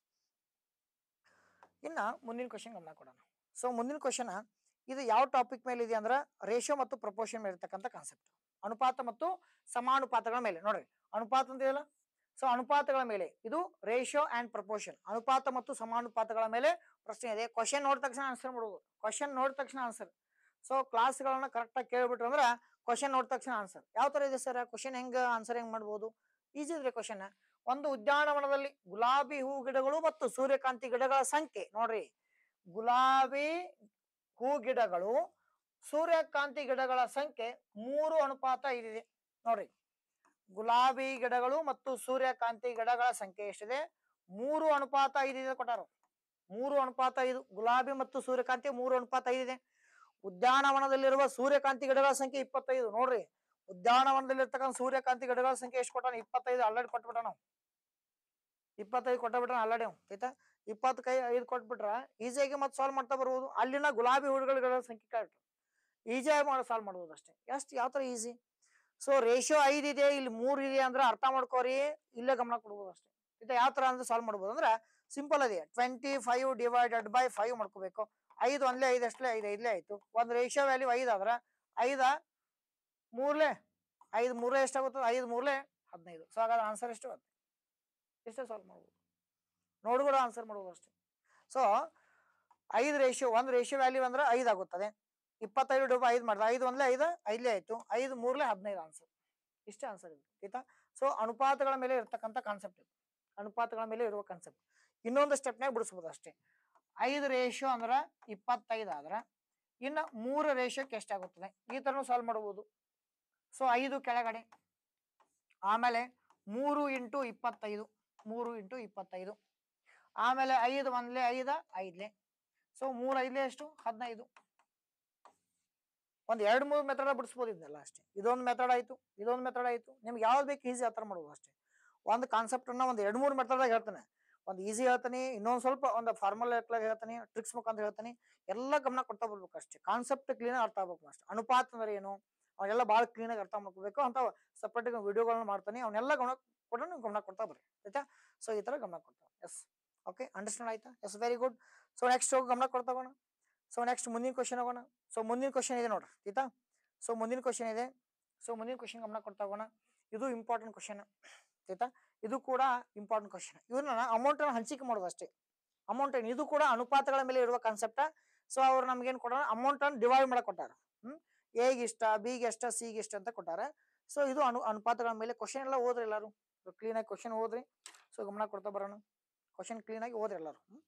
ಇನ್ನ ಮುಂದಿನ ಕ್ವಶನ್ ಗಮನ ಕೊಡೋಣ ಸೊ ಮುಂದಿನ ಕ್ವಶನ್ ಇದು ಯಾವ ಟಾಪಿಕ್ ಮೇಲೆ ಇದೆ ಅಂದ್ರೆ ರೇಷಿಯೋ ಮತ್ತು ಪ್ರಪೋರ್ಷನ್ ಮೇಲೆ ಇರ್ತಕ್ಕಂಥ ಕಾನ್ಸೆಪ್ಟ್ ಅನುಪಾತ ಮತ್ತು ಸಮಾನುಪಾತಗಳ ಮೇಲೆ ನೋಡ್ರಿ ಅನುಪಾತ ಅಂತ ಇದೆಯಲ್ಲ ಸೊ ಅನುಪಾತಗಳ ಮೇಲೆ ಇದು ರೇಷಿಯೋ ಅಂಡ್ ಪ್ರಪೋರ್ಷನ್ ಅನುಪಾತ ಮತ್ತು ಸಮಾನುಪಾತಗಳ ಮೇಲೆ ಪ್ರಶ್ನೆ ಇದೆ ಕ್ವಶನ್ ನೋಡಿದ ತಕ್ಷಣ ಆನ್ಸರ್ ಮಾಡ್ಬೋದು ಕ್ವಶನ್ ನೋಡಿದ ತಕ್ಷಣ ಆನ್ಸರ್ ಸೊ ಕ್ಲಾಸ್ಗಳನ್ನ ಕರೆಕ್ಟಾಗಿ ಕೇಳ್ಬಿಟ್ರು ಅಂದ್ರೆ ಕ್ವಶನ್ ನೋಡಿದ ತಕ್ಷಣ ಆನ್ಸರ್ ಯಾವ ತರ ಇದೆ ಸರ್ ಕ್ವಶನ್ ಹೆಂಗ ಆನ್ಸರ್ ಹೆಂಗ್ ಮಾಡ್ಬೋದು ಈಸಿ ಇದ್ರೆ ಕ್ವಶನ್ ಒಂದು ಉದ್ಯಾನವನದಲ್ಲಿ ಗುಲಾಬಿ ಹೂ ಗಿಡಗಳು ಮತ್ತು ಸೂರ್ಯಕಾಂತಿ ಗಿಡಗಳ ಸಂಖ್ಯೆ ನೋಡ್ರಿ ಗುಲಾಬಿ ಹೂ ಗಿಡಗಳು ಸೂರ್ಯಕಾಂತಿ ಗಿಡಗಳ ಸಂಖ್ಯೆ ಮೂರು ಅನುಪಾತ ಐದಿದೆ ನೋಡ್ರಿ ಗುಲಾಬಿ ಗಿಡಗಳು ಮತ್ತು ಸೂರ್ಯಕಾಂತಿ ಗಿಡಗಳ ಸಂಖ್ಯೆ ಎಷ್ಟಿದೆ ಮೂರು ಅನುಪಾತ ಐದಿದೆ ಕೊಟ್ಟಾರ ಮೂರು ಅನುಪಾತ ಐದು ಗುಲಾಬಿ ಮತ್ತು ಸೂರ್ಯಕಾಂತಿ ಮೂರು ಅನುಪಾತ ಐದಿದೆ ಉದ್ಯಾನವನದಲ್ಲಿರುವ ಸೂರ್ಯಕಾಂತಿ ಗಿಡಗಳ ಸಂಖ್ಯೆ ಇಪ್ಪತ್ತೈದು ನೋಡ್ರಿ ಉದ್ಯಾನವನದಲ್ಲಿರ್ತಕ್ಕಂಥ ಸೂರ್ಯಕಾಂತಿ ಗಿಡಗಳ ಸಂಖ್ಯೆ ಎಷ್ಟು ಕೊಟ್ಟಾನ ಇಪ್ಪತ್ತೈದು ಆಲ್ರೆಡಿ ಕೊಟ್ಬಿಟ್ಟ ನಾವು ಇಪ್ಪತ್ತೈದು ಕೊಟ್ಟಬಿಟ್ರ ಆಲ್ರೆಡಿ ಆಯ್ತಾ ಇಪ್ಪತ್ತೈ ಐದು ಕೊಟ್ಬಿಟ್ರ ಈಸಿಯಾಗಿ ಮತ್ತೆ ಸಾಲ್ವ್ ಮಾಡ್ತಾ ಬರ್ಬೋದು ಅಲ್ಲಿನ ಗುಲಾಬಿ ಹೂಗಳ ಗಿಡಗಳ ಸಂಖ್ಯೆ ಕರೆಕ್ಟ್ ಈಸಿಯಾಗಿ ಮಾಡಿ ಸಾಲ್ವ್ ಮಾಡ್ಬೋದು ಅಷ್ಟೇ ಎಷ್ಟು ಯಾವ ತರ ಈಸಿ ಸೊ ರೇಷಿಯೋ ಐದು ಇದೆ ಇಲ್ಲಿ ಮೂರ್ ಇದೆ ಅಂದ್ರೆ ಅರ್ಥ ಮಾಡ್ಕೋರಿ ಇಲ್ಲೇ ಗಮನ ಕೊಡ್ಬೋದು ಅಷ್ಟೇ ಇದು ಯಾವ ತರ ಅಂದ್ರೆ ಸಾಲ್ವ್ ಮಾಡ್ಬೋದು ಅಂದ್ರೆ ಸಿಂಪಲ್ ಅದೇ twenty five divided by five ಮಾಡ್ಕೋಬೇಕು ಐದು ಒಂದ್ಲೆ ಐದು ಅಷ್ಟೇ ಐದು ಐದ್ಲೇ ಆಯ್ತು ಒಂದ್ ರೇಷಿಯೋ ವ್ಯಾಲ್ಯೂ ಐದು ಆದ್ರ ಐದ ಮೂರ್ಲೆ ಐದು ಮೂರೇ ಎಷ್ಟಾಗುತ್ತದೆ ಐದು ಮೂರ್ಲೆ ಹದಿನೈದು ಸೊ ಹಾಗಾದ್ರೆ ಆನ್ಸರ್ ಎಷ್ಟು ಆಗುತ್ತೆ ಇಷ್ಟೇ ಸಾಲ್ವ್ ಮಾಡ್ಬೋದು ನೋಡ್ಬಿಡು ಆನ್ಸರ್ ಮಾಡ್ಬೋದು ಅಷ್ಟೇ ಸೊ ಐದು ರೇಷಿಯೋ ಒಂದು ರೇಷಿಯೋ ವ್ಯಾಲ್ಯೂ ಅಂದ್ರೆ ಐದು ಆಗುತ್ತದೆ ಇಪ್ಪತ್ತೈದು ಡಬ್ಬ ಐದು ಮಾಡಿದ್ರೆ ಐದು ಒಂದ್ಲೆ ಐದು ಐದ್ಲೇ ಆಯ್ತು ಐದು ಮೂರ್ಲೆ ಹದಿನೈದು ಆನ್ಸರ್ ಇಷ್ಟೇ ಆನ್ಸರ್ ಇದೆ ಆಯ್ತಾ ಸೊ ಅನುಪಾತಗಳ ಮೇಲೆ ಇರ್ತಕ್ಕಂಥ ಕಾನ್ಸೆಪ್ಟ್ ಇದು ಅನುಪಾತಗಳ ಮೇಲೆ ಇರುವ ಕಾನ್ಸೆಪ್ಟ್ ಇನ್ನೊಂದು ಸ್ಟೆಪ್ನಾಗ ಬಿಡಿಸ್ಬೋದು ಅಷ್ಟೇ ಐದು ರೇಷಿಯೋ ಅಂದ್ರೆ ಇಪ್ಪತ್ತೈದು ಆದ್ರೆ ಇನ್ನು ಮೂರು ರೇಷಿಯೋಕ್ಕೆ ಎಷ್ಟಾಗುತ್ತದೆ ಈ ಥರನೂ ಸಾಲ್ವ್ ಮಾಡ್ಬೋದು ಸೊ ಐದು ಕೆಳಗಡೆ ಆಮೇಲೆ ಮೂರು ಇಂಟು ಇಪ್ಪತ್ತೈದು ಮೂರು ಇಂಟು ಇಪ್ಪತ್ತೈದು ಆಮೇಲೆ ಐದು ಒಂದ್ಲೆ ಐದ ಐದ್ಲೆ ಸೊ ಮೂರು ಐದ್ಲೆ ಎಷ್ಟು ಹದಿನೈದು ಒಂದ್ ಎರಡು ಮೂರು ಮೆಥಡ್ ಬಿಡಿಸ್ಬೋದು ಇದನ್ನೆಲ್ಲ ಅಷ್ಟೇ ಇದೊಂದು ಮೆಥಡ್ ಆಯ್ತು ಇದೊಂದು ಮೆಥಡ್ ಆಯ್ತು ನಿಮ್ಗೆ ಯಾವ್ದು ಬೇಕು ಈಸಿ ಆ ಥರ ಮಾಡ್ಬೋದು ಅಷ್ಟೇ ಒಂದು ಕಾನ್ಸೆಪ್ಟ್ ಅನ್ನ ಒಂದು ಎರಡು ಮೂರು ಮೆಥಡ್ದಾಗ ಹೇಳ್ತಾನೆ ಒಂದು ಈಸಿ ಹೇಳ್ತಾನೆ ಇನ್ನೊಂದು ಸ್ವಲ್ಪ ಒಂದು ಫಾರ್ಮಲ್ ಹೇಳ್ತಾನೆ ಟ್ರಿಕ್ಸ್ ಮುಖಾಂತರ ಹೇಳ್ತಾನೆ ಎಲ್ಲ ಗಮನ ಕೊಡ್ತಾ ಬರ್ಬೇಕು ಅಷ್ಟೇ ಕಾನ್ಸೆಪ್ಟ್ ಕ್ಲೀನ್ ಅರ್ಥ ಆಗ್ಬೇಕು ಅಷ್ಟೇ ಅನುಪಾತ ಅಂದ್ರೆ ಏನು ಅವನ್ನೆಲ್ಲ ಭಾಳ ಕ್ಲೀನಾಗಿ ಅರ್ಥ ಮಾಡ್ಕೋಬೇಕು ಅಂತ ಸಪ್ರೇಟ್ ವಿಡಿಯೋಗಳನ್ನ ಮಾಡ್ತಾನೆ ಅವನ್ನೆಲ್ಲ ಗಮನ ಕೂಡ ನೀವು ಗಮನ ಕೊಡ್ತಾ ಬರ್ರಿ ಆಯ್ತಾ ಸೊ ಈ ತರ ಗಮನ ಕೊಡ್ತಾ ಎಸ್ ಓಕೆ ಅಂಡರ್ಸ್ಟ್ಯಾಂಡ್ ಆಯ್ತಾ yes very good so next ಹೋಗಿ ಗಮನ ಕೊಡ್ತಾ ಹೋಗೋಣ ಸೊ ನೆಕ್ಸ್ಟ್ ಮುಂದಿನ ಕ್ವಶನ್ ಹೋಗೋಣ ಸೊ ಮುಂದಿನ ಕ್ವಶನ್ ಇದೆ ನೋಡ್ರಿ ಆಯ್ತಾ ಸೊ ಮುಂದಿನ ಕ್ವಶನ್ ಇದೆ ಸೊ ಮುಂದಿನ ಕ್ವಶನ್ ಗಮನ ಕೊಡ್ತಾ ಹೋಗೋಣ ಇದು ಇಂಪಾರ್ಟೆಂಟ್ ಕ್ವಶನ್ ಆಯ್ತಾ ಇದು ಕೂಡ ಇಂಪಾರ್ಟೆಂಟ್ ಕ್ವಶನ್ ಇವನ್ನ ಅಮೌಂಟ್ ಅನ್ನು ಹಂಚಿಕೆ ಮಾಡೋದು ಅಷ್ಟೇ ಅಮೌಂಟ್ ಏನು ಇದು ಕೂಡ ಅನುಪಾತಗಳ ಮೇಲೆ ಇರುವ ಕಾನ್ಸೆಪ್ಟ ಸೊ ಅವ್ರು ನಮ್ಗೇನ್ ಕೊಟ್ಟಾರ ಅಮೌಂಟ್ ಅನ್ನು ಡಿವೈಡ್ ಮಾಡಕ್ ಕೊಟ್ಟಾರ ಹ್ಮ್ ಎಗೆ ಇಷ್ಟ ಬಿಗೆ ಎಷ್ಟ ಸಿಗೆ ಇಷ್ಟ ಅಂತ ಕೊಟ್ಟಾರ ಸೊ ಇದು ಅನು ಅನುಪಾತಗಳ ಮೇಲೆ ಕ್ವಶನ್ ಎಲ್ಲ ಓದ್ರಿ ಎಲ್ಲಾರು ಕ್ಲೀನ್ ಆಗಿ ಕ್ವಶನ್ ಓದ್ರಿ ಸೊ ಗಮನ ಕೊಡ್ತಾ ಬರೋಣ ಕ್ವಶನ್ ಕ್ಲೀನ್ ಆಗಿ ಓದ್ರಿ ಎಲ್ಲಾರು ಹ್ಮ್?